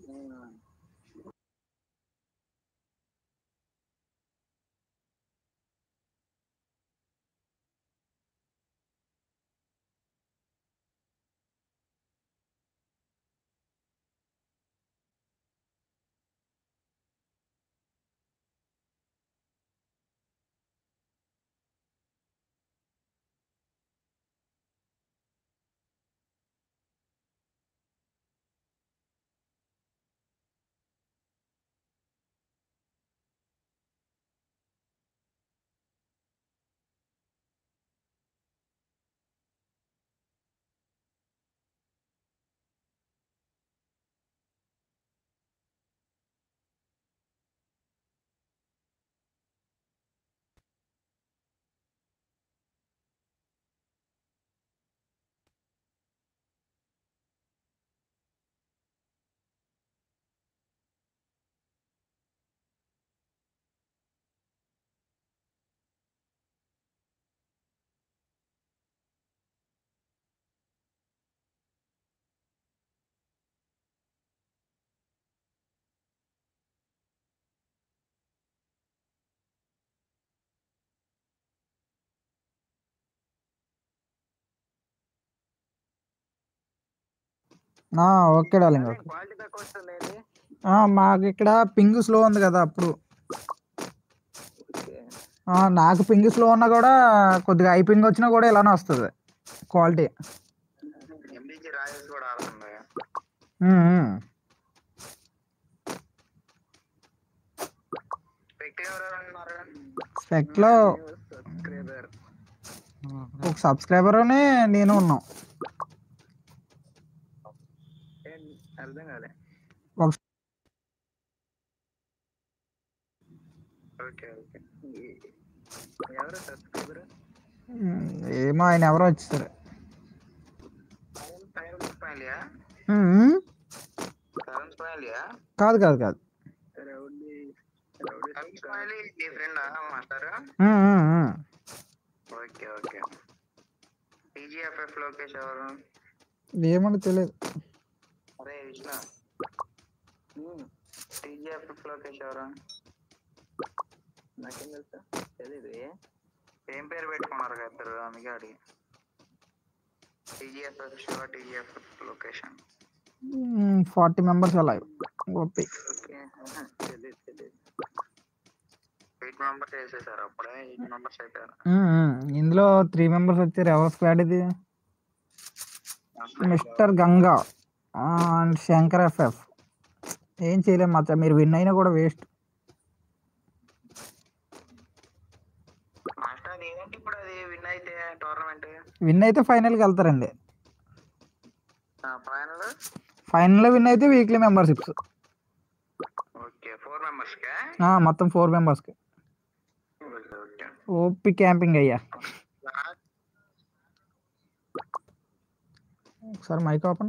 ఆ, ఓకే డార్లింగ్ ఓకే క్వాలిటీ తక్కువ వస్తుంది ఏంటి ఆ, మాకు ఇక్కడ పింగ్ స్లో ఉంది కదా అప్పుడు ఆ, నాకు పింగ్ స్లో ఉన్నా కూడా కొద్దిగా ఐ పింగ్ వచ్చినా కూడా ఇలానే వస్తుంది క్వాలిటీ ఎంబీజీ రాజేష్ కూడా ఆడుతుంది వ్యక్తి ఎవరెవరు ఉన్నారు స్పెక్లో సబ్స్క్రైబర్ ఒక సబ్స్క్రైబర్ అని నేను ఉన్నాం అర్థం కాలే ఒక ఓకే ఓకే ఎవరు సబ్స్క్రైబర్ ఉమ్, ఏమో ఆయన ఎవరో వచ్చేసారు టైర్ స్మైలియా ఉమ్, కరణ్ స్మైలియా కాదు కాదు కాదు రౌడీ రౌడీ కరణ్ స్మైలీ నీ ఫ్రెండా master um, um, um. Okay okay TGFF Lokesh ఎవరు ఏమని తెలియదు అరే విష్ణు టీజీఎఫ్ఎఫ్ లోకేష్ ఎవరు నాకేం తెలుసా తెలీదు ఏ? ఏం పేరు పెట్టుకున్నారు కదా ఇద్దరు అందుకే అడిగి TGFF Shiva TGFF location forty members అలా ఓపి ఓకే తెలీదు తెలీదు ఎయిట్ మెంబర్స్ వేసేసారు అప్పుడే ఎయిట్ మెంబర్స్ అయిపోయారు ఉమ్, ఉమ్. ఇందులో త్రీ మెంబర్స్ వచ్చారు ఎవరు స్క్వాడ్ ఇది mister Ganga and Shankar FF ఏం చేయలేం మచ్చా మీరు విన్ అయినా కూడా వేస్ట్ మాస్టర్ అది ఏంటి ఇప్పుడు అది విన్ అయితే టోర్నమెంట్ విన్ అయితే ఫైనల్కి వెళ్తారండి ఫైనల్ ఫైనల్లో విన్ అయితే weekly memberships okay four members కే మొత్తం ఫోర్ మెంబర్స్కి ఓకే ఓకే ఓపి క్యాంపింగ్ అయ్యా ఒకసారి mike open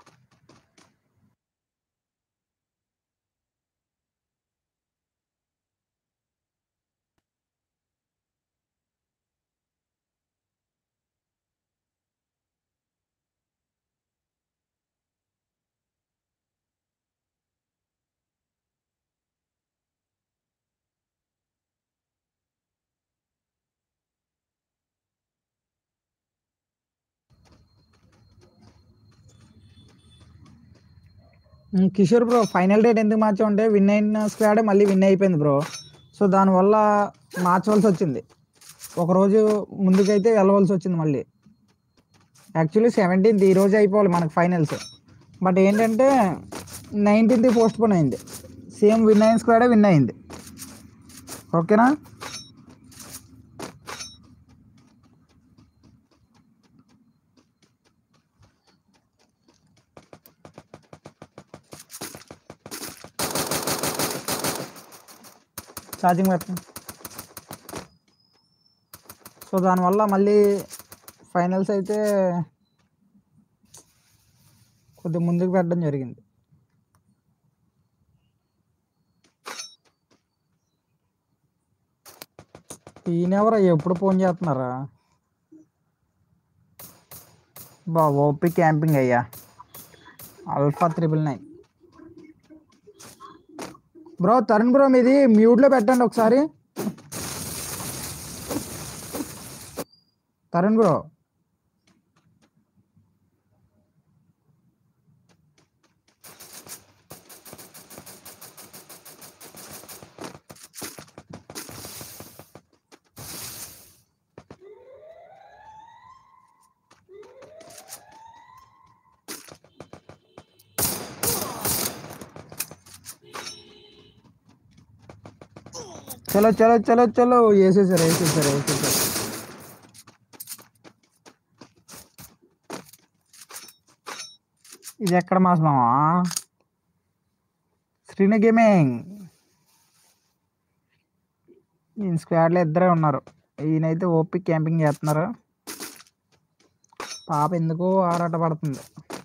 um, Kishore bro final date ఎందుకు మార్చామంటే విన్ అయిన స్క్వాడ్ మళ్ళీ విన్ అయిపోయింది బ్రో సో దానివల్ల మార్చవలసి వచ్చింది ఒకరోజు ముందుకైతే వెళ్ళవలసి వచ్చింది మళ్ళీ యాక్చువల్లీ సెవెంటీన్త్ ఈ రోజు అయిపోవాలి మనకు ఫైనల్స్ బట్ ఏంటంటే నైన్టీన్త్ పోస్ట్ పోన్ అయింది సేమ్ విన్ అయిన స్క్వాడే విన్ అయింది ఓకేనా ఛార్జింగ్ పెట్టండి సో దానివల్ల మళ్ళీ ఫైనల్స్ అయితే కొద్దిగా ముందుకు పెట్టడం జరిగింది ఈయనెవరా ఎప్పుడు ఫోన్ చేస్తున్నారా బా ఓపీ క్యాంపింగ్ అయ్యా alpha triple nine bro Tarun bro మీది మ్యూట్లో పెట్టండి ఒకసారి తరుణ్ బ్రో చలో చలో చలో చలో వేసేసారు వేసేసారు వేసేసారు ఇది ఎక్కడ మాసమావా శ్రీను గేమింగ్ ఈయన స్క్వాడ్లో ఇద్దరే ఉన్నారు ఈయనైతే ఓపి క్యాంపింగ్ చేస్తున్నారు పాప ఎందుకో ఆరాట పడుతుంది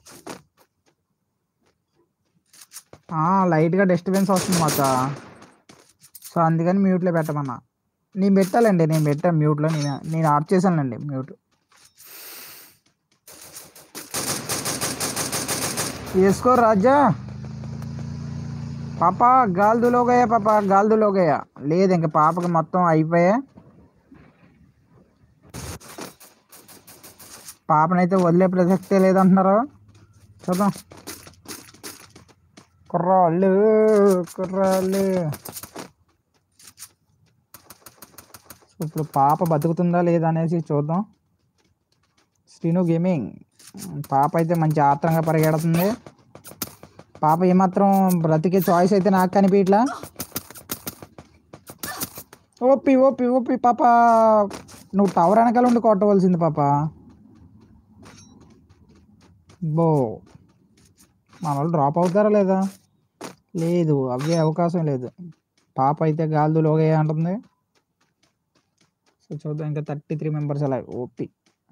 లైట్గా డిస్టర్బెన్స్ వస్తుంది మాకు సో అందుకని మ్యూట్లో పెట్టమన్నా నేను పెట్టాలండి నేను పెట్టాను మ్యూట్లో నేను నేను ఆఫ్ చేశానండి మ్యూట్ వేసుకో రాజా పాప గాల్ దులోగయా పాప గాల్ దులోగయా లేదు ఇంక పాపకి మొత్తం అయిపోయా పాపనైతే వదిలే ప్రసక్తే లేదంటున్నారు చూద్దాం కుర్రాళ్ళు కుర్రాళ్ళు సో ఇప్పుడు పాప బతుకుతుందా లేదా అనేసి చూద్దాం శ్రీను గేమింగ్ పాప అయితే మంచి ఆత్రంగా పరిగెడుతుంది పాప ఏమాత్రం బ్రతికే చాయిస్ అయితే నాకు కనిపించట్లా ఓపి ఓపి ఓపి పాప నువ్వు టవర్ వెనకాల ఉండి కొట్టవలసింది పాప బో మన వాళ్ళు డ్రాప్ అవుతారా లేదా లేదు అవే అవకాశం లేదు పాప అయితే గాలిదులోగా అంటుంది సో చూద్దాం ఇంకా థర్టీ త్రీ మెంబర్స్ అలా ఓపి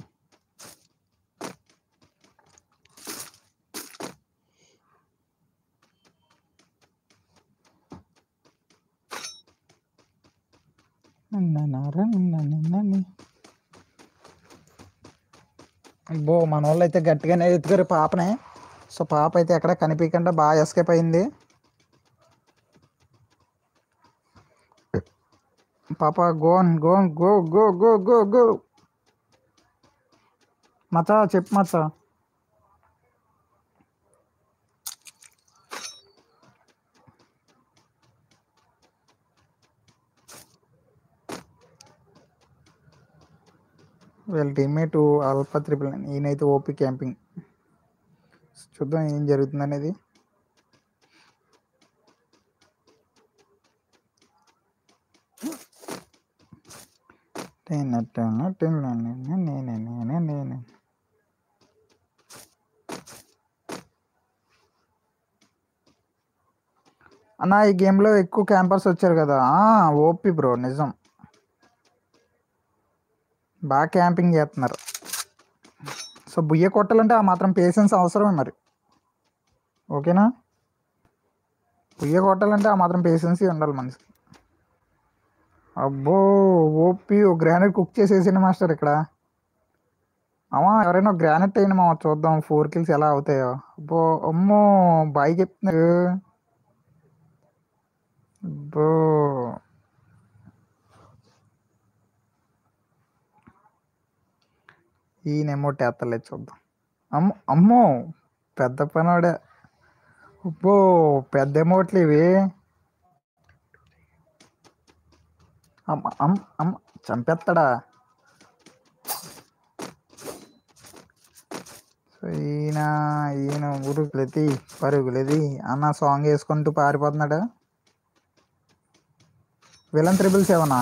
అబ్బో మన వాళ్ళు అయితే గట్టిగానే ఎత్తుకారు పాపనే సో పాప అయితే ఎక్కడ కనిపించకుండా బాగా ఎస్కేప్ అయింది పాప gone gone go go go go go మచ్చా చెప్పు మచ్చా వీళ్ళ టీమ్మేట్ అల్ఫా త్రిపుల్ నైన్ ఈయనైతే ఓపీ క్యాంపింగ్ చూద్దాం ఏం జరుగుతుంది అనేది నేనే నేనే నేనే అన్న ఈ గేమ్లో ఎక్కువ క్యాంపర్స్ వచ్చారు కదా ఓపీ బ్రో నిజం బాగా క్యాంపింగ్ చేస్తున్నారు సో బుయ్య కొట్టాలంటే ఆ మాత్రం పేషెన్స్ అవసరమే మరి ఓకేనా బుయ్య కొట్టాలంటే ఆ మాత్రం పేషెన్స్ ఉండాలి మనిషికి అబ్బో ఓపి ఓ గ్రానైట్ కుక్ చేసేసింది మాస్టర్ ఇక్కడ అమ్మా ఎవరైనా గ్రానైట్ అయింది మా చూద్దాం ఫోర్ కిల్స్ ఎలా అవుతాయో అబ్బో అమ్మో బాయ్ చెప్తున్నారు అబ్బో ఈయన ఎమోట్ ఎత్తలేదు చూద్దాం అమ్మో అమ్మో పెద్ద పనోడే అబ్బో పెద్ద ఎమోట్లు ఇవి అమ్మ అమ్మ అమ్మ చంపేస్తాడా సో ఈయన ఈయన ఉరుకులెది పరుగులెది అన్న సాంగ్ వేసుకుంటూ పారిపోతున్నాడు విలన్ త్రిబుల్ సెవెనా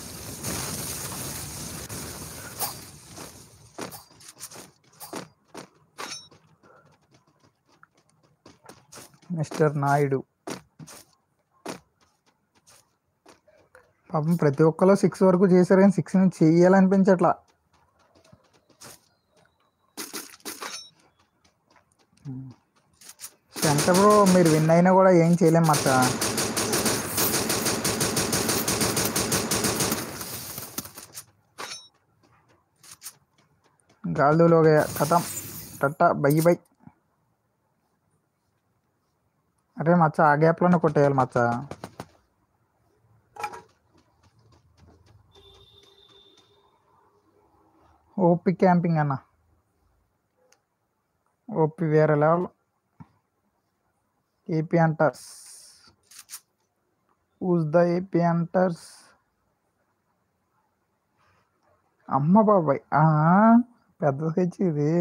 మిస్టర్ నాయుడు పాపం ప్రతి ఒక్కరు సిక్స్ వరకు చేశారు కానీ సిక్స్ నుంచి చెయ్యాలనిపించట్లా శంకర్ బ్రో మీరు విన్ అయినా కూడా ఏం చేయలేం మచ్చ గాల్దూలో కథం టట్ట బై బై అరే మచ్చ ఆ గ్యాప్లోనే కొట్టేయాలి మచ్చ ఓపి క్యాంపింగ్ అన్న ఓపి వేరే level AP hunters who's the AP hunters అమ్మ బాబాయ్ ఆ, పెద్ద స్కెచ్ ఇది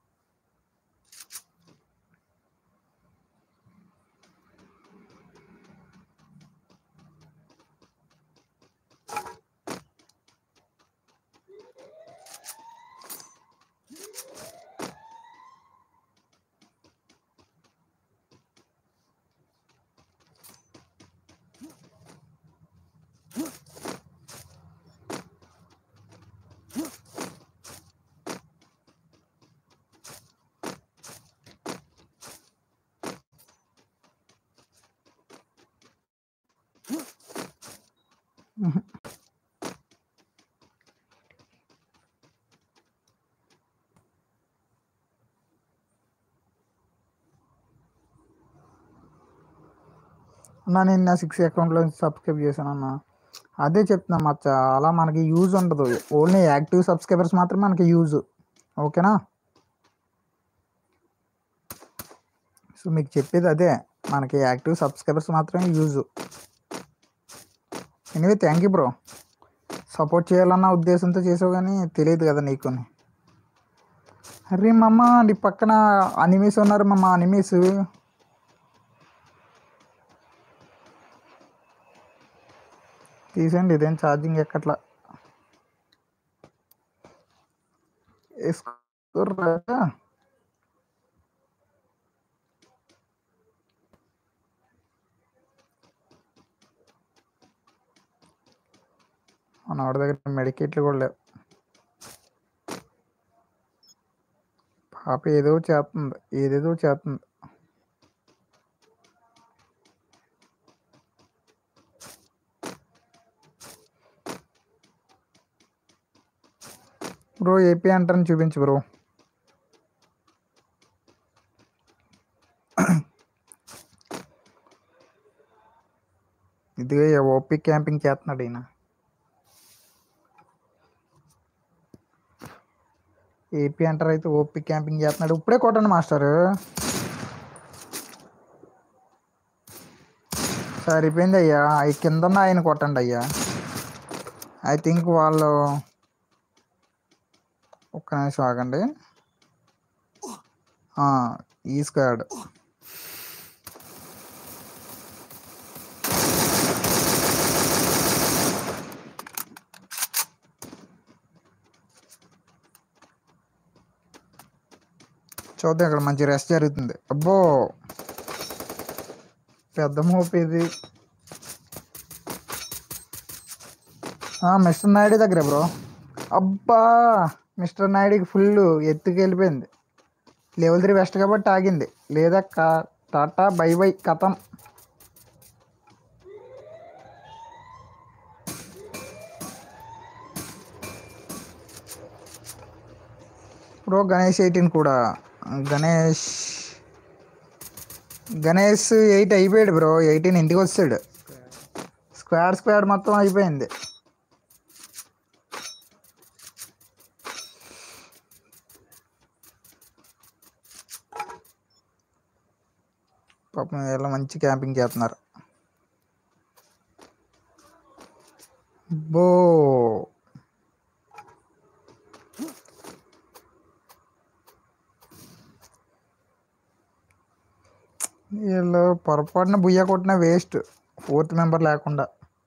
అన్న నేను నా సిక్స్ అకౌంట్లో సబ్స్క్రైబ్ చేశాను అన్న అదే చెప్తున్నా మచ్చ అలా మనకి యూజ్ ఉండదు ఓన్లీ యాక్టివ్ సబ్స్క్రైబర్స్ మాత్రమే మనకి యూజ్ ఓకేనా సో మీకు చెప్పేది అదే మనకి యాక్టివ్ సబ్స్క్రైబర్స్ మాత్రమే use anyway thank you bro support చేయాలన్న ఉద్దేశంతో చేసావు కానీ తెలియదు కదా నీకు అరే మమ్మ నీ పక్కన అనిమీస్ ఉన్నారు మమ్మ అనిమీస్ తీసేయండి ఇదేం ఛార్జింగ్ ఎక్కట్లా వేసుకోర్రా మన వాడి దగ్గర మెడికేట్లు కూడా లేవు పాప ఏదో చేస్తుంది ఏదేదో చేస్తుంది బ్రో ఏపీ అంటారని చూపించు బ్రో ఇదిగో ఓపీ క్యాంపింగ్ చేస్తున్నాడు ఈయన ఏపీ అంటారు అయితే ఓపీ క్యాంపింగ్ చేస్తున్నాడు ఇప్పుడే కొట్టండి మాస్టర్ సరిపోయింది అయ్యా ఈ కింద ఉన్న ఆయన కొట్టండి అయ్యా ఐ థింక్ వాళ్ళు ఒక్క నిమిషం ఆగండి ఈ స్క్వాడ్ చూద్దాం ఇక్కడ మంచి రెస్ట్ జరుగుతుంది అబ్బో పెద్ద మోపు ఇది ఆ, మిస్టర్ నాయుడు దగ్గర బ్రో అబ్బా మిస్టర్ నాయుడికి ఫుల్ ఎత్తుకి వెళ్ళిపోయింది లెవెల్ త్రీ వెస్ట్ కాబట్టి ఆగింది లేదా కా టాటా బై బై కథం బ్రో గణేష్ ఎయిటీన్ కూడా గణేష్ గణేష్ ఎయిట్ అయిపోయాడు బ్రో ఎయిటీన్ ఇంటికి వచ్చాడు స్క్వాడ్ స్క్వాడ్ మొత్తం అయిపోయింది పాపం వీళ్ళ మంచి క్యాంపింగ్ చేస్తున్నారు బో వీళ్ళు పొరపాటున బుయ్య కొట్టిన వేస్ట్ ఫోర్త్ మెంబర్ లేకుండా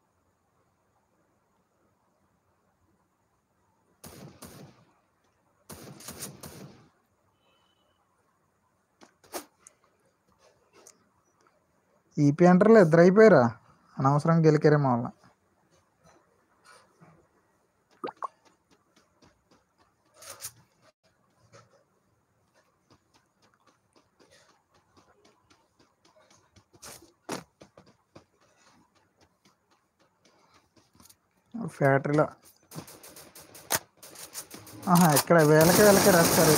ఈపీ అంటారులే ఇద్దరు అయిపోయారా అనవసరంగా గెలికారేమో వాళ్ళ ఫ్యాక్టరీలో ఆహా ఇక్కడ వీళ్ళకి వీళ్ళకి రాస్తారు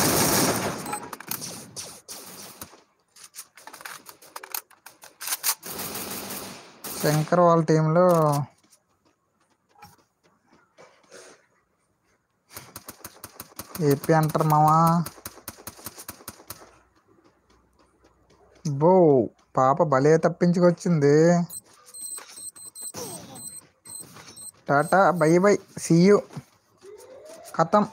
శంకర్ వాళ్ళ టీంలో ఏపీ అంటారు మామా బో పాప భలే తప్పించుకొచ్చింది టాటా బై బై సియు ఖతం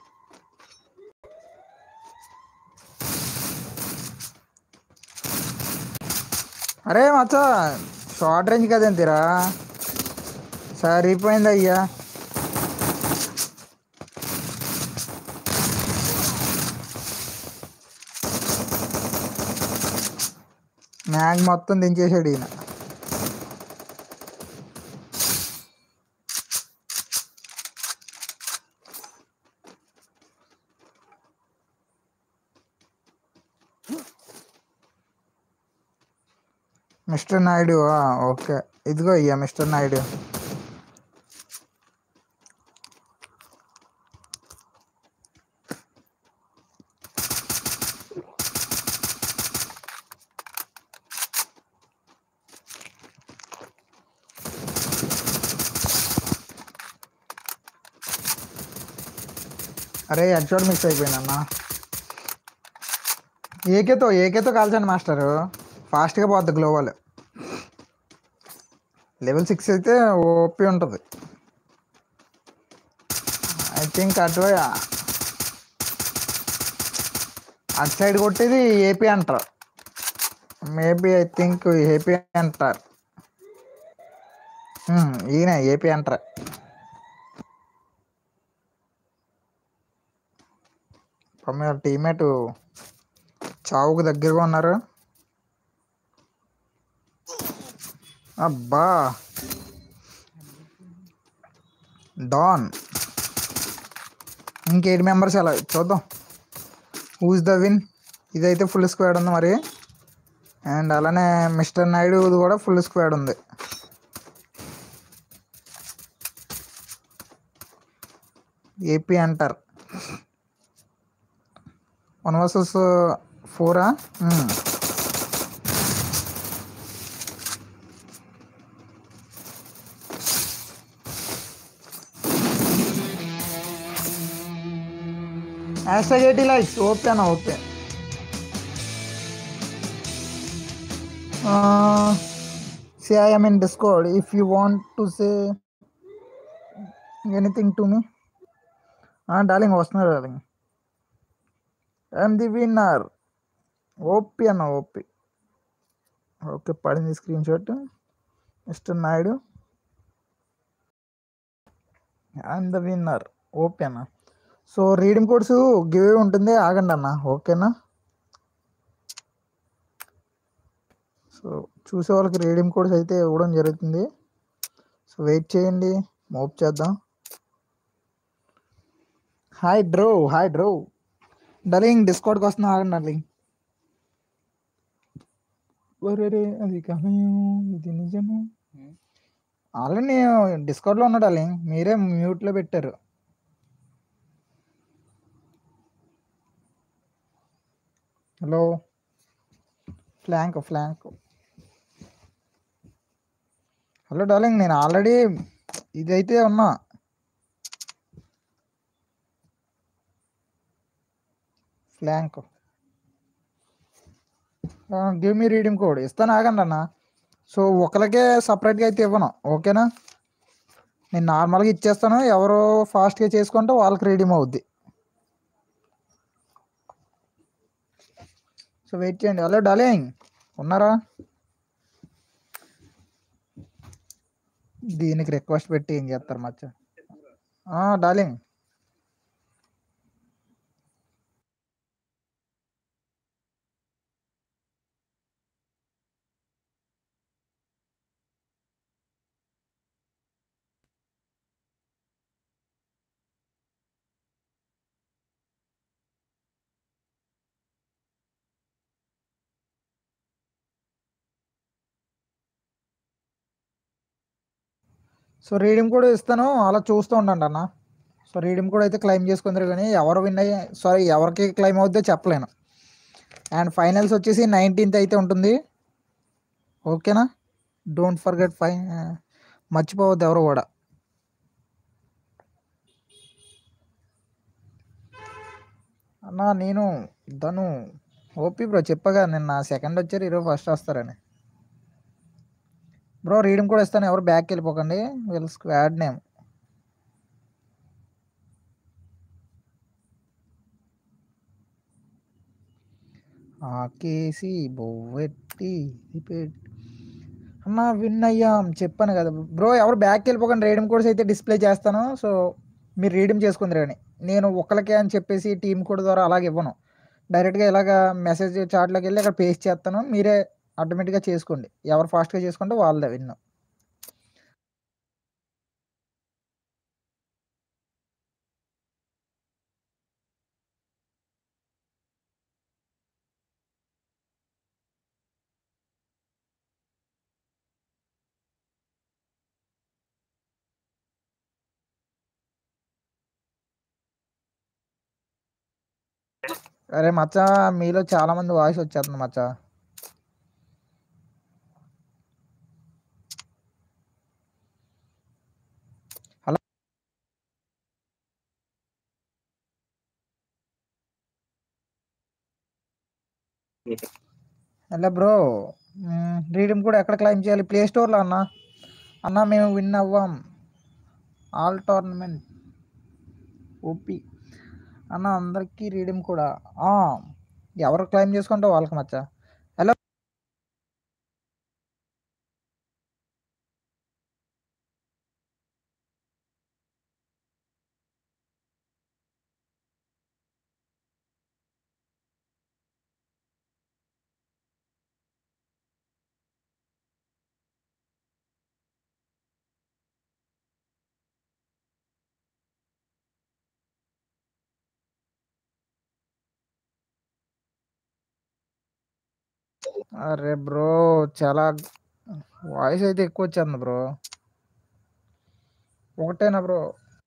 అరే మచ్చా షార్ట్ రేంజ్ కదేంతిరా సరిపోయింది అయ్యా మ్యాగ్ మొత్తం దించేసాడు ఈయన మిస్టర్ నాయుడు ఆ, ఓకే ఇదిగో అయ్యా మిస్టర్ నాయుడు అరే హెడ్షాట్ మిస్ అయిపోయిందన్నా ఏకేతో ఏకేతో కాల్చండి మాస్టరు ఫాస్ట్గా పోద్ది గ్లోవల్ లెవెల్ సిక్స్ అయితే ఓపి ఉంటుంది ఐ థింక్ అటు అటు సైడ్ కొట్టేది AP hunters maybe I think AP hunters Hmm, ఈయన ఏపీ అంటారు పాపం మీ టీమేట్ చావుకు దగ్గరగా ఉన్నారు అబ్బా డాన్ ఇంకెయిట్ మెంబర్స్ ఎలా చూద్దాం హూజ్ ద విన్ ఇదైతే ఫుల్ స్క్వాడ్ ఉంది మరి అండ్ అలానే మిస్టర్ నాయుడు కూడా ఫుల్ స్క్వాడ్ ఉంది ఏపీ అంటారు వన్ వర్సెస్ ఫోరా హ్యాష్ ఎయిటీ లైక్స్ ఓకే అన్న okay say I am in discord if you want to say anything to me darling వస్తున్నారు darling I'm the winner OP అన్న ఓపి ఓకే పడింది screenshot mister Naidu I'm the winner OP అన్న సో రీడింగ్ కోడ్స్ గివ్ ఉంటుంది ఆగండి అన్న ఓకేనా సో చూసే వాళ్ళకి రీడింగ్ కోడ్స్ అయితే ఇవ్వడం జరుగుతుంది సో వెయిట్ చేయండి మోప్ చేద్దాం hi bro hi bro darling డిస్కౌంట్కి వస్తున్నా ఆగండి డలింగ్ ఒరేరే అది కమయం ఇది నిజము ఆల్రెడీ నేను డిస్కౌంట్లో ఉన్నా డార్లింగ్ మీరే మ్యూట్లో పెట్టారు hello flank flank hello darling నేను ఆల్రెడీ ఇదైతే ఉన్నా flank give me redeem code ఇస్తాను ఆగండి అన్న సో ఒకరికే సపరేట్గా అయితే ఇవ్వను ఓకేనా నేను నార్మల్గా ఇచ్చేస్తాను ఎవరు ఫాస్ట్గా చేసుకుంటే వాళ్ళకి రీడింగ్ అవుద్ది సో వెయిట్ చేయండి హలో డార్లింగ్ ఉన్నారా దీనికి రిక్వెస్ట్ పెట్టి ఏం చేస్తారు మచ్చ డార్లింగ్ సో రీడింగ్ కూడా ఇస్తాను అలా చూస్తూ ఉండండి అన్న సో రీడింగ్ కూడా అయితే క్లైమ్ చేసుకుందరు కానీ ఎవరు విన్ అయ్యి సారీ ఎవరికి క్లైమ్ అవుద్దో చెప్పలేను అండ్ ఫైనల్స్ వచ్చేసి నైన్టీన్త్ అయితే ఉంటుంది ఓకేనా డోంట్ ఫర్గెట్ ఫై మర్చిపోవద్దు ఎవరు కూడా అన్న నేను తను ఓపీ బ్రో చెప్పగా నిన్న సెకండ్ వచ్చారు ఈరోజు ఫస్ట్ వస్తారని బ్రో రీడింగ్ కూడా ఇస్తాను ఎవరు బ్యాక్ వెళ్ళిపోకండి వీళ్ళ స్క్వాడ్ నేమ్ ఆకేసి బొవ్వెట్టి రిపీట్ అన్న విన్ అయ్యాం చెప్పాను కదా బ్రో ఎవరు బ్యాక్ వెళ్ళిపోకండి రీడింగ్ కోడ్స్ అయితే డిస్ప్లే చేస్తాను సో మీరు రీడింగ్ చేసుకుందరు కానీ నేను ఒకరికే అని చెప్పేసి టీమ్ కోడ్ ద్వారా అలాగే ఇవ్వను డైరెక్ట్గా ఇలాగ మెసేజ్ చాట్లోకి వెళ్ళి అక్కడ పేస్ట్ చేస్తాను మీరే ఆటోమేటిక్గా చేసుకోండి ఎవరు ఫాస్ట్గా చేసుకుంటే వాళ్ళదే విన్ అరే మచ్చా మీలో చాలా మంది వాయిస్ వచ్చేస్తుంది మచ్చా హలో హలో బ్రో రీడింగ్ కూడా ఎక్కడ క్లైమ్ చేయాలి ప్లే స్టోర్లో అన్న అన్న మేము విన్ అవ్వాం ఆల్ టోర్నమెంట్ ఓపి అన్న అందరికీ రీడింగ్ కూడా ఆ, ఎవరు క్లైమ్ చేసుకుంటే వాళ్ళకి మచ్చ హలో అరే బ్రో చాలా వాయిస్ అయితే ఎక్కువ వచ్చేస్తుంది బ్రో ఒకటేనా బ్రో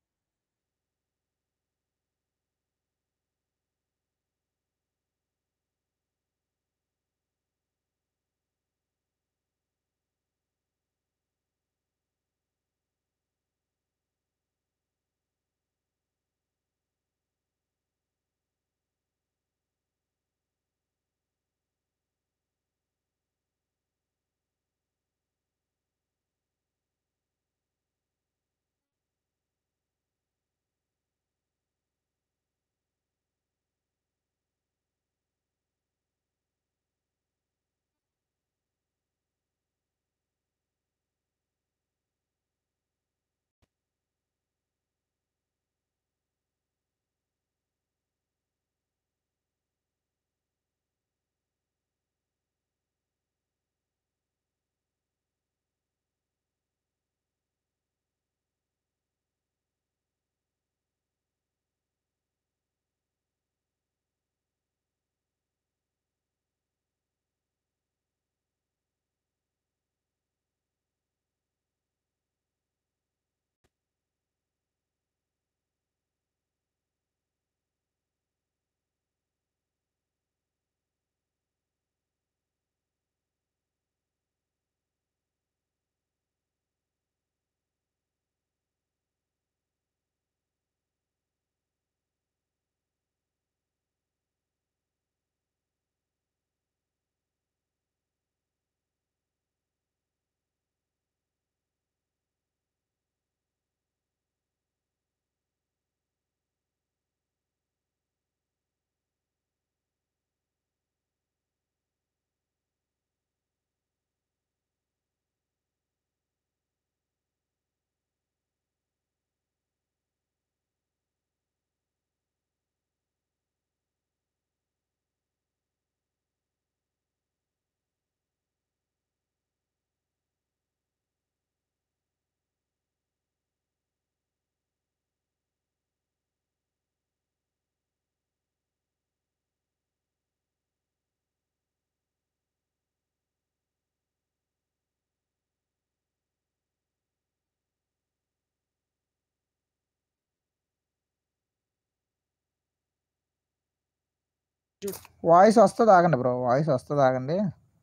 వాయిస్ వస్తుంది ఆగండి బ్రో వాయిస్ వస్తుంది ఆగండి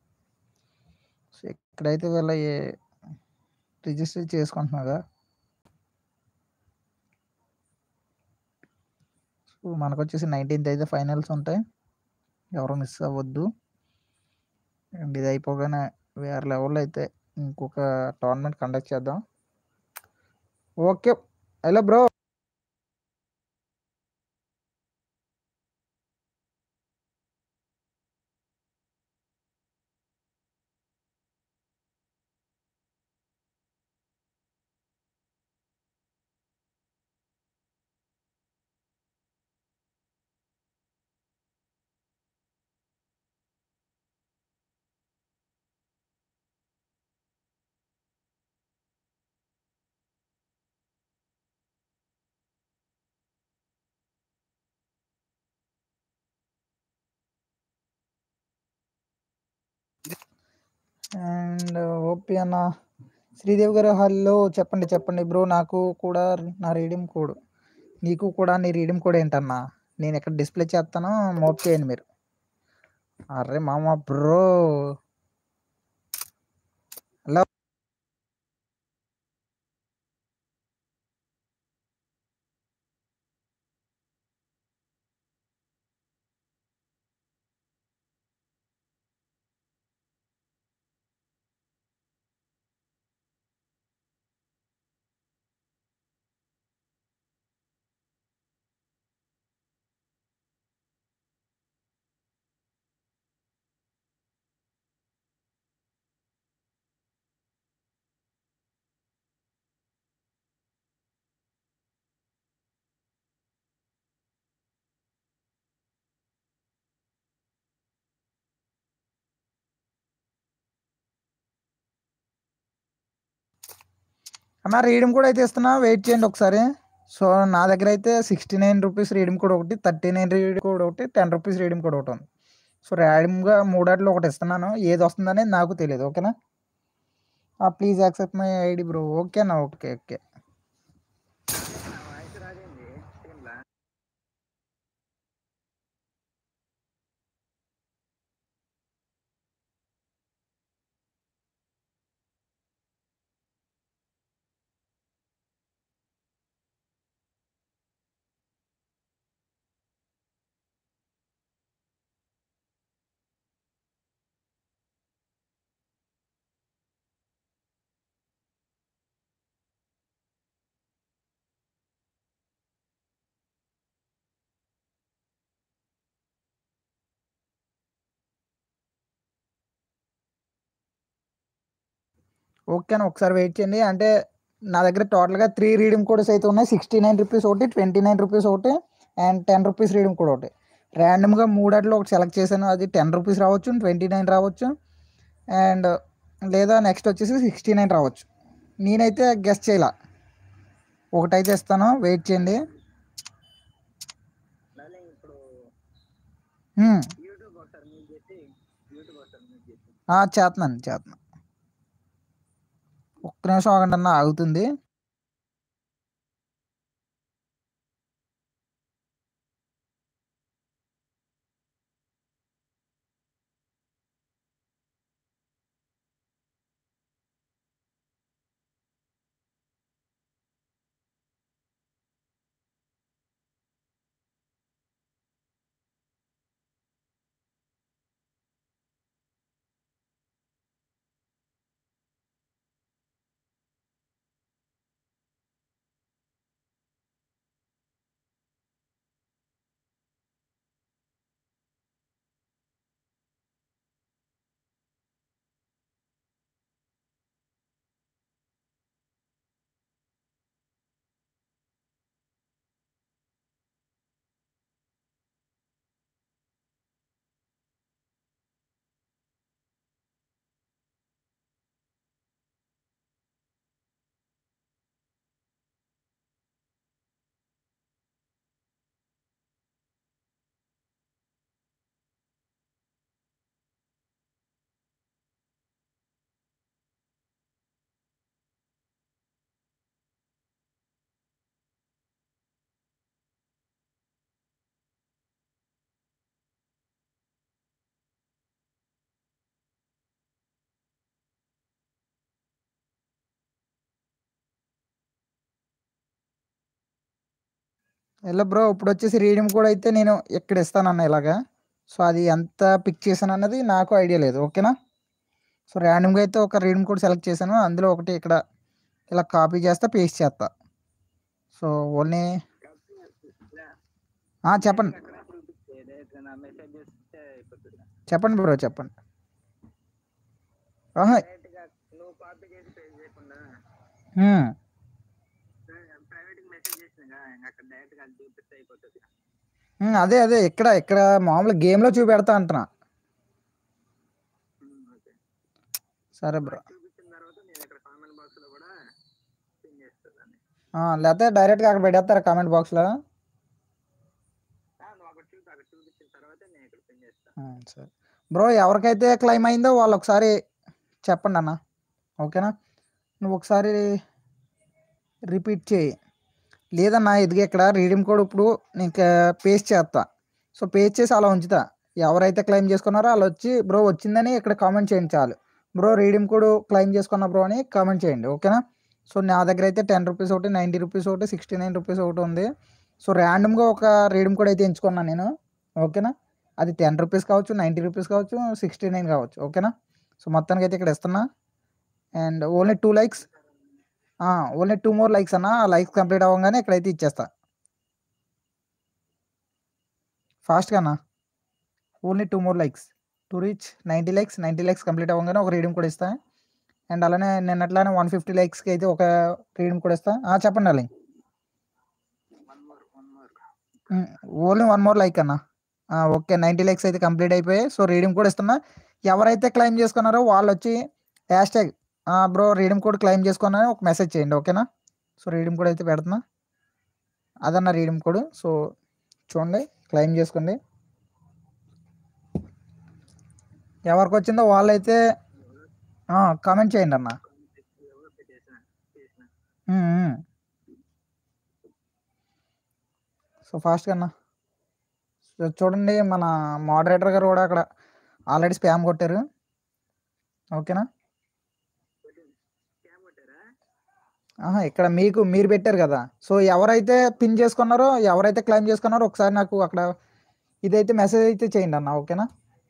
సో ఇక్కడైతే వీళ్ళ రిజిస్టర్ చేసుకుంటున్నాగా సో మనకు వచ్చేసి నైన్టీన్త్ అయితే ఫైనల్స్ ఉంటాయి ఎవరు మిస్ అవ్వద్దు అండ్ ఇది అయిపోగానే వేరే లెవెల్లో అయితే ఇంకొక టోర్నమెంట్ కండక్ట్ చేద్దాం okay hello bro and OP అన్న శ్రీదేవి గారు హలో చెప్పండి చెప్పండి బ్రో నాకు కూడా నా రీడింగ్ కోడ్ నీకు కూడా నీ రీడింగ్ కోడ్ ఏంటన్నా నేను ఇక్కడ డిస్ప్లే చేస్తాను మోప్ చేయండి మీరు అరే మామ బ్రో హలో అన్న రీడింగ్ కూడా అయితే ఇస్తున్నా వెయిట్ చేయండి ఒకసారి సో నా దగ్గర అయితే సిక్స్టీ నైన్ రూపీస్ రీడింగ్ కూడా ఒకటి థర్టీ నైన్ రీడింగ్ కూడా ఒకటి టెన్ రూపీస్ రీడింగ్ కూడా ఒకటి ఉంది సో ర్యాండమ్గా మూడాట్లో ఒకటి ఇస్తున్నాను ఏది వస్తుందనేది నాకు తెలియదు ఓకేనా please accept my ID bro ఓకేనా ఓకే ఓకే వాయిస్ రాదేంది స్ట్రీమ్లా ఓకేనా ఒకసారి వెయిట్ చేయండి అంటే నా దగ్గర టోటల్గా త్రీ రీడింగ్ కోడ్స్ అయితే ఉన్నాయి సిక్స్టీ నైన్ రూపీస్ ఒకటి ట్వంటీ నైన్ రూపీస్ ఒకటి అండ్ టెన్ రూపీస్ రీడింగ్ కూడా ఒకటి ర్యాండమ్గా మూడాట్లో ఒకటి సెలెక్ట్ చేశాను అది టెన్ రూపీస్ రావచ్చు ట్వంటీ నైన్ రావచ్చు అండ్ లేదా నెక్స్ట్ వచ్చేసి సిక్స్టీ నైన్ రావచ్చు నేనైతే గెస్ట్ చేయాల ఒకటైతే ఇస్తాను వెయిట్ చేయండి డార్లింగ్ ఇప్పుడు హ్మ్. యూట్యూబ్ ఒకసారి మీరు చేసి యూట్యూబ్ ఒకసారి మీరు చేసి ఆ, చేస్తున్నాను చేస్తున్నాను ఒక్క నిమిషం ఆగండి అన్న ఆగుతుంది ఎలా బ్రో ఇప్పుడు వచ్చేసి రీడింగ్ కూడా అయితే నేను ఇక్కడ ఇస్తానన్న ఇలాగా సో అది ఎంత పిక్ చేశాను అన్నది నాకు ఐడియా లేదు ఓకేనా సో ర్యాండమ్గా అయితే ఒక రీడింగ్ కూడా సెలెక్ట్ చేశాను అందులో ఒకటి ఇక్కడ ఇలా కాపీ చేస్తా పేస్ట్ చేస్తా సో ఓన్లీ ఆ, చెప్పండి అక్కడ చూపిస్తే డైరెక్ట్ నా మెసేజ్ చేస్తే అయిపోతుంది చెప్పండి బ్రో చెప్పండి ఆహా డైరెక్ట్ గా నువ్వు కాపీ చేసి పే చేయకుండా హ్మ్. ప్రైవేట్ మెసేజ్ చేసినగా అక్కడ డైరెక్ట్ గా అది చూపిస్తే అయిపోతుంది హ్మ్, అదే అదే ఇక్కడ ఇక్కడ మామూలు గేమ్లో చూపెడతా అంటున్నా ఉమ్, ఓకే సరే బ్రో చూపించిన తర్వాత నేను ఇక్కడ కామెంట్ బాక్స్ లో కూడా పిన్ చేస్తాను ఆ, లేకపోతే డైరెక్ట్గా అక్కడ పెట్టేస్తారా కామెంట్ బాక్స్లో నువ్వు అక్కడ చూపి అక్కడ చూపించిన తర్వాత నేను ఇక్కడ పిన్ చేస్తాను సరే బ్రో ఎవరికైతే క్లైమ్ అయిందో వాళ్ళు ఒకసారి చెప్పండి అన్న ఓకేనా నువ్వు ఒకసారి రిపీట్ చేయి లేదన్నా ఇదిగే ఇక్కడ రీడింగ్ కోడ్ ఇప్పుడు నీకు పేస్ట్ చేస్తా సో పేస్ట్ చేసి అలా ఉంచుతా ఎవరైతే క్లైమ్ చేసుకున్నారో వాళ్ళు వచ్చి బ్రో వచ్చిందని ఇక్కడ కామెంట్ చేయండి చాలు బ్రో రీడింగ్ కోడ్ క్లైమ్ చేసుకున్న బ్రో అని కామెంట్ చేయండి ఓకేనా సో నా దగ్గర అయితే టెన్ రూపీస్ ఒకటి నైంటీ రూపీస్ ఒకటి సిక్స్టీ నైన్ రూపీస్ ఒకటి ఉంది సో ర్యాండమ్గా ఒక రీడింగ్ కోడ్ అయితే ఎంచుకున్నాను నేను ఓకేనా అది టెన్ రూపీస్ కావచ్చు నైంటీ రూపీస్ కావచ్చు సిక్స్టీ నైన్ కావచ్చు ఓకేనా సో మొత్తానికి అయితే ఇక్కడ ఇస్తున్నా and only two likes only two more likes అన్న ఆ లైక్స్ కంప్లీట్ అవ్వగానే ఇక్కడైతే ఇచ్చేస్తా ఫాస్ట్గా అన్న only two more likes to reach ninety likes ninety likes complete అవ్వగానే ఒక రీడింగ్ కూడా ఇస్తా అండ్ అలానే నేను అట్లానే వన్ ఫిఫ్టీ లైక్స్కి అయితే ఒక రీడింగ్ కూడా ఇస్తా ఆ, చెప్పండి అలా one more one more only one more like అన్న ఓకే నైంటీ లైక్స్ అయితే కంప్లీట్ అయిపోయాయి సో రీడింగ్ కూడా ఇస్తున్నా ఎవరైతే క్లైమ్ చేసుకున్నారో వాళ్ళు వచ్చి hashtag bro redeem code claim చేసుకుని ఒక మెసేజ్ చేయండి ఓకేనా సో రీడింగ్ కోడ్ అయితే పెడుతున్నా అదన్న రీడింగ్ కోడ్ సో చూడండి క్లెయిమ్ చేసుకోండి ఎవరికి వచ్చిందో వాళ్ళైతే కామెంట్ చేయండి అన్న ఎవరో పెట్టేసిన చేసిన ఉమ్, ఉమ్. సో ఫాస్ట్గా అన్న సో చూడండి మన మోడరేటర్ గారు కూడా అక్కడ ఆల్రెడీ స్పామ్ కొట్టారు ఓకేనా క్యామ్ కొట్టారా ఆహా ఇక్కడ మీకు మీరు పెట్టారు కదా సో ఎవరైతే పిన్ చేసుకున్నారో ఎవరైతే క్లెయిమ్ చేసుకున్నారో ఒకసారి నాకు అక్కడ ఇదైతే మెసేజ్ అయితే చేయండి అన్న ఓకేనా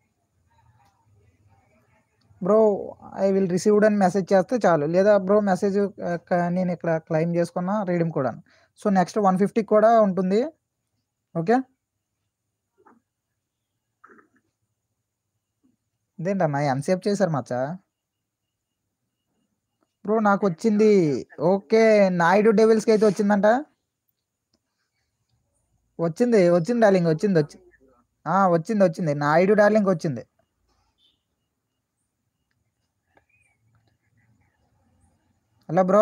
బ్రో ఐ విల్ రిసీవ్డ్ అని మెసేజ్ చేస్తే చాలు లేదా బ్రో మెసేజ్ నేను ఇక్కడ క్లెయిమ్ చేసుకున్నా రీడింగ్ కూడా సో నెక్స్ట్ వన్ ఫిఫ్టీ కూడా ఉంటుంది ఓకే ఇదేంటన్నా ఎంతసేపు చేశారు మచ్చా బ్రో నాకు వచ్చింది ఓకే నాయుడు డెవిల్స్కి అయితే వచ్చిందంట వచ్చింది వచ్చింది డార్లింగ్ వచ్చింది వచ్చింది ఆ, వచ్చింది వచ్చింది నాయుడు డార్లింగ్ వచ్చింది హలో బ్రో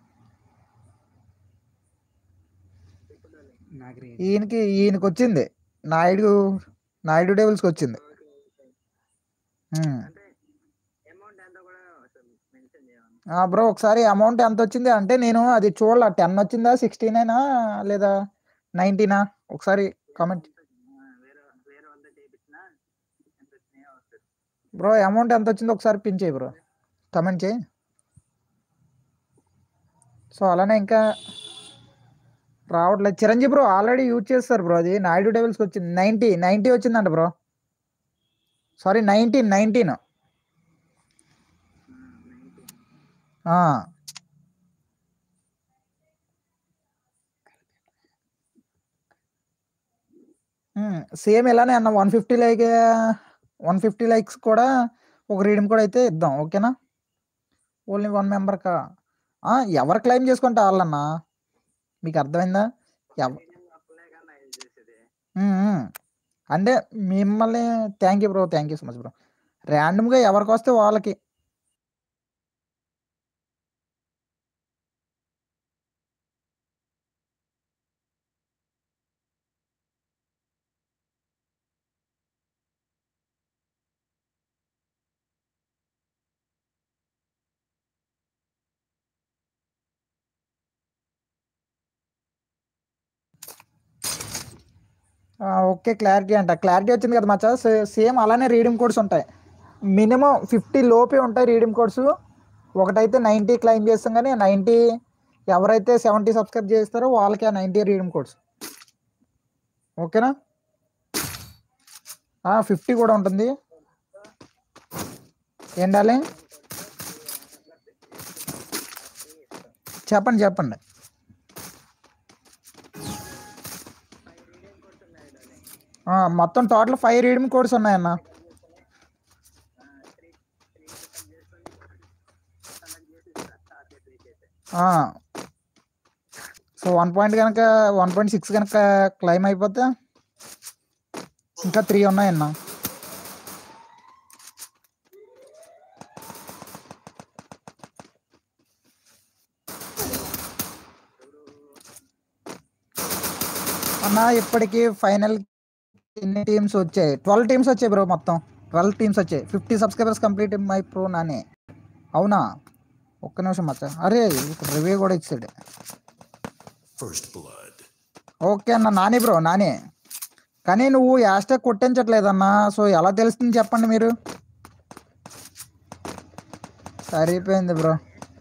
నాకు రేట్ ఈయనకి ఈయనకి వచ్చింది నాయుడు నాయుడు డెవిల్స్కి వచ్చింది ఉమ్. అంటే అమౌంట్ ఎంత కూడా మెన్షన్ చేయాలి ఆ, బ్రో ఒకసారి అమౌంట్ ఎంత వచ్చింది అంటే నేను అది చూడాల టెన్ వచ్చిందా సిక్స్టీనేనా లేదా నైన్టీనా ఒకసారి కామెంట్ వేరే వేరే వాళ్ళతో చేయించిన ఎంత వచ్చినాయో వస్తుంది బ్రో అమౌంట్ ఎంత వచ్చిందో ఒకసారి పిన్ చేయి బ్రో కమెంట్ చేయి సో అలానే ఇంకా రావట్లేదు చిరంజీవి బ్రో ఆల్రెడీ యూజ్ చేస్తారు బ్రో అది నాయుడు డెవిల్స్కి వచ్చింది నైంటీ నైంటీ వచ్చిందంట bro sorry nineteen nineteen same ఇలానే అన్న one fifty like one fifty likes కూడా ఒక రీడింగ్ కూడా అయితే ఇద్దాం ఓకేనా ఓన్లీ వన్ మెంబర్కా ఎవరు క్లెయిమ్ చేసుకుంటే వాళ్ళన్నా మీకు అర్థమైందా ఎవ అప్పులే కన్నా ఇది చేసేది ఉమ్, ఉమ్. అంటే మిమ్మల్ని thank you bro thank you so much bro ర్యాండమ్గా ఎవరికి వస్తే వాళ్ళకి ఆ, ఓకే క్లారిటీ అంట క్లారిటీ వచ్చింది కదా మచ్చా సేమ్ అలానే రీడింగ్ కోడ్స్ ఉంటాయి మినిమం ఫిఫ్టీ లోపే ఉంటాయి రీడింగ్ కోడ్స్ ఒకటైతే నైంటీ క్లెయిమ్ చేస్తాం కానీ నైంటీ ఎవరైతే సెవెంటీ సబ్స్క్రైబ్ చేస్తారో వాళ్ళకి ఆ నైంటీ రీడింగ్ కోడ్స్ ఓకేనా ఫిఫ్టీ కూడా ఉంటుంది ఏండాలి చెప్పండి చెప్పండి ఆ, మొత్తం టోటల్ ఫైవ్ రీడింగ్ కోడ్స్ ఉన్నాయన్న సో వన్ పాయింట్ కనుక వన్ పాయింట్ సిక్స్ కనుక క్లైమ్ అయిపోతే ఇంకా త్రీ ఉన్నాయన్న అన్న ఇప్పటికి ఫైనల్ ఎన్ని టీమ్స్ వచ్చాయి ట్వెల్వ్ టీమ్స్ వచ్చాయి బ్రో మొత్తం ట్వెల్వ్ టీమ్స్ వచ్చాయి fifty subscribers complete my pro Nani అవునా ఒక్క నిమిషం మచ్చ అరే ఇక్కడ రివ్యూ కూడా ఇచ్చాడు First blood. ఓకే అన్న నాని బ్రో నాని కానీ నువ్వు యాస్టాగ్ కొట్టించట్లేదన్నా సో ఎలా తెలుస్తుంది చెప్పండి మీరు సరిపోయింది బ్రో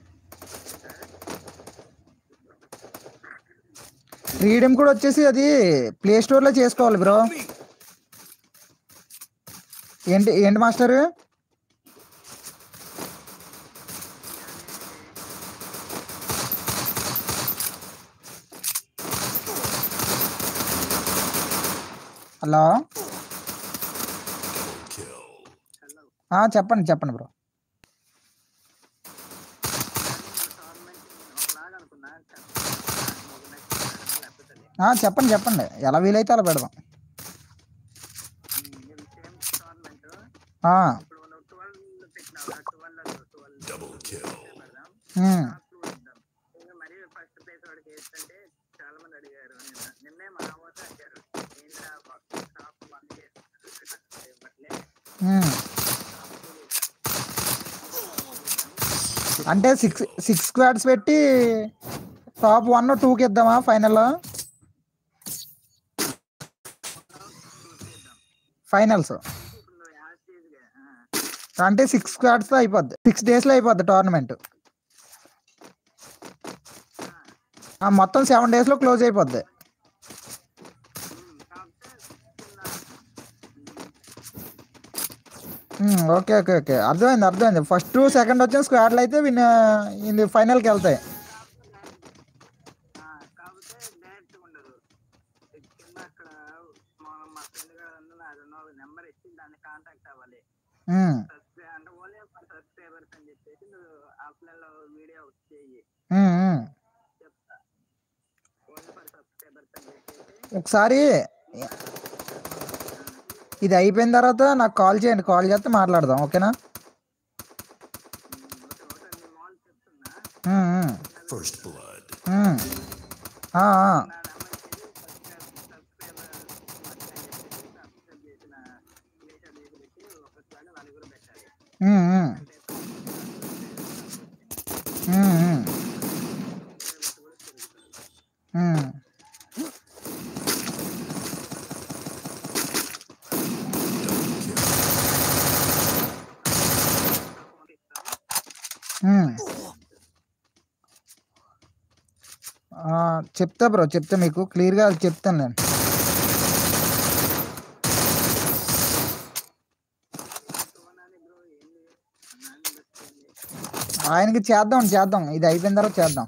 రీడింగ్ కూడా వచ్చేసి అది ప్లే స్టోర్లో చేసుకోవాలి బ్రో ఏంటి ఏంటి మాస్టర్ హలో Kill. ఆ, చెప్పండి చెప్పండి బ్రో ఒకలాగా అనుకున్నా ఒక నెక్స్ట్ లేకపోతే ఆ, చెప్పండి చెప్పండి ఎలా వీలైతే అలా పెడదాం సేమ్ టోర్నమెంట్ ఆ, ఇప్పుడు నువ్వు ట్వెల్వ్ పెట్టినావు twelve twelve Double kill. Um, ఇంకా మరి ఫస్ట్ ప్లేస్ వాడికి వేస్తుంటే చాలా మంది అడిగారు నిన్న నిన్నే మా ఊత అడిగారు ఏంద్రా టాప్ వన్ ఇవ్వట్లే ఉమ్. అంటే సిక్స్ సిక్స్ స్క్వాడ్స్ పెట్టి టాప్ వన్ టూకి ఇద్దామా ఫైనల్లో ఫైనల్స్ ఇప్పుడు నువ్వు యాజ్ స్టేజ్గా అంటే సిక్స్ స్క్వాడ్స్తో అయిపోద్ది సిక్స్ డేస్లో అయిపోద్ది టోర్నమెంట్ మొత్తం సెవెన్ డేస్లో క్లోజ్ అయిపోద్ది కాకపోతే చిన్న ఉమ్, ఓకే ఓకే ఓకే అర్థమైంది అర్థమైంది ఫస్ట్ సెకండ్ వచ్చిన స్క్వాడ్లు అయితే విన్ ఇది ఫైనల్కి వెళ్తాయి ఆ, కాకపోతే డైరెక్ట్ ఉండదు కింద అక్కడ మా మా ఫ్రెండ్ గారు అందులో అది నెంబర్ ఇచ్చి దాన్ని కాంటాక్ట్ అవ్వాలి ఉమ్, సబ్స్క్రైబ్ అంటే ఓన్లీ ఫర్ సబ్స్క్రైబర్స్ అని చెప్పేసి నువ్వు ఆఫ్లైన్ లో వీడియో చేయి ఉమ్, ఉమ్. చెప్తా ఓన్లీ ఫర్ సబ్స్క్రైబర్స్ అని చెప్పేసి ఒకసారి ఇది అయిపోయిన తర్వాత నాకు కాల్ చేయండి కాల్ చేస్తే మాట్లాడదాం ఓకేనా ఓకే ఓకే నేను మాల్ చెప్తున్నా ఉమ్, ఉమ్, First blood. ఉమ్. ఆ, ఆ. నా నెంబర్ ఇచ్చేసి సబ్స్క్రైబ్ సబ్స్క్రైబర్ అని చెప్పేసి సబ్స్క్రైబ్ చేసిన స్క్రీన్షాట్ తీసి పెట్టి ఒకసారి నలుగురు పెట్టాలి ఉమ్, ఉమ్, అంటే ఉమ్, ఉమ్, సబ్స్క్రైబర్స్ కూడా పెరుగుతారు ఉమ్. అకౌంట్ ఇస్తాం ఉమ్. ఆ, చెప్తా బ్రో చెప్తా మీకు క్లియర్గా చెప్తాను నేను సోనాని బ్రో ఏంది నాని వచ్చింది ఆయనకి చేద్దాం చేద్దాం ఇది అయిపోయిన తర్వాత చేద్దాం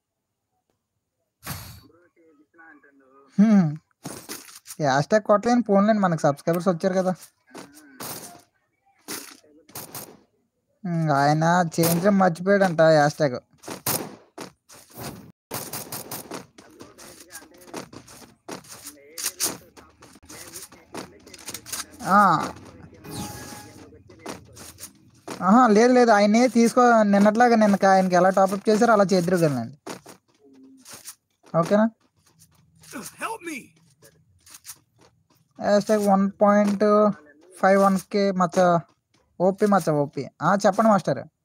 బ్రో చేయించిన అంటుండు హ్మ్. హ్యాష్ ట్యాగ్ కొట్టలేని ఫోన్లేండి మనకు సబ్స్క్రైబర్స్ వచ్చారు కదా హ్మ్, ఆయన చేయించడం మర్చిపోయాడంట హ్యాష్ ట్యాగ్ ఆ. ఆహా లేదు లేదు ఆయనే తీసుకో నిన్నట్లాగా నిన్న ఆయనకి ఎలా టాప్అప్ చేశారో అలా చేద్దరు కదండి ఓకేనా Help me! Hash tag one point five one K మచ్చ ఓపీ మచ్చ ఓపీ చెప్పండి మాస్టర్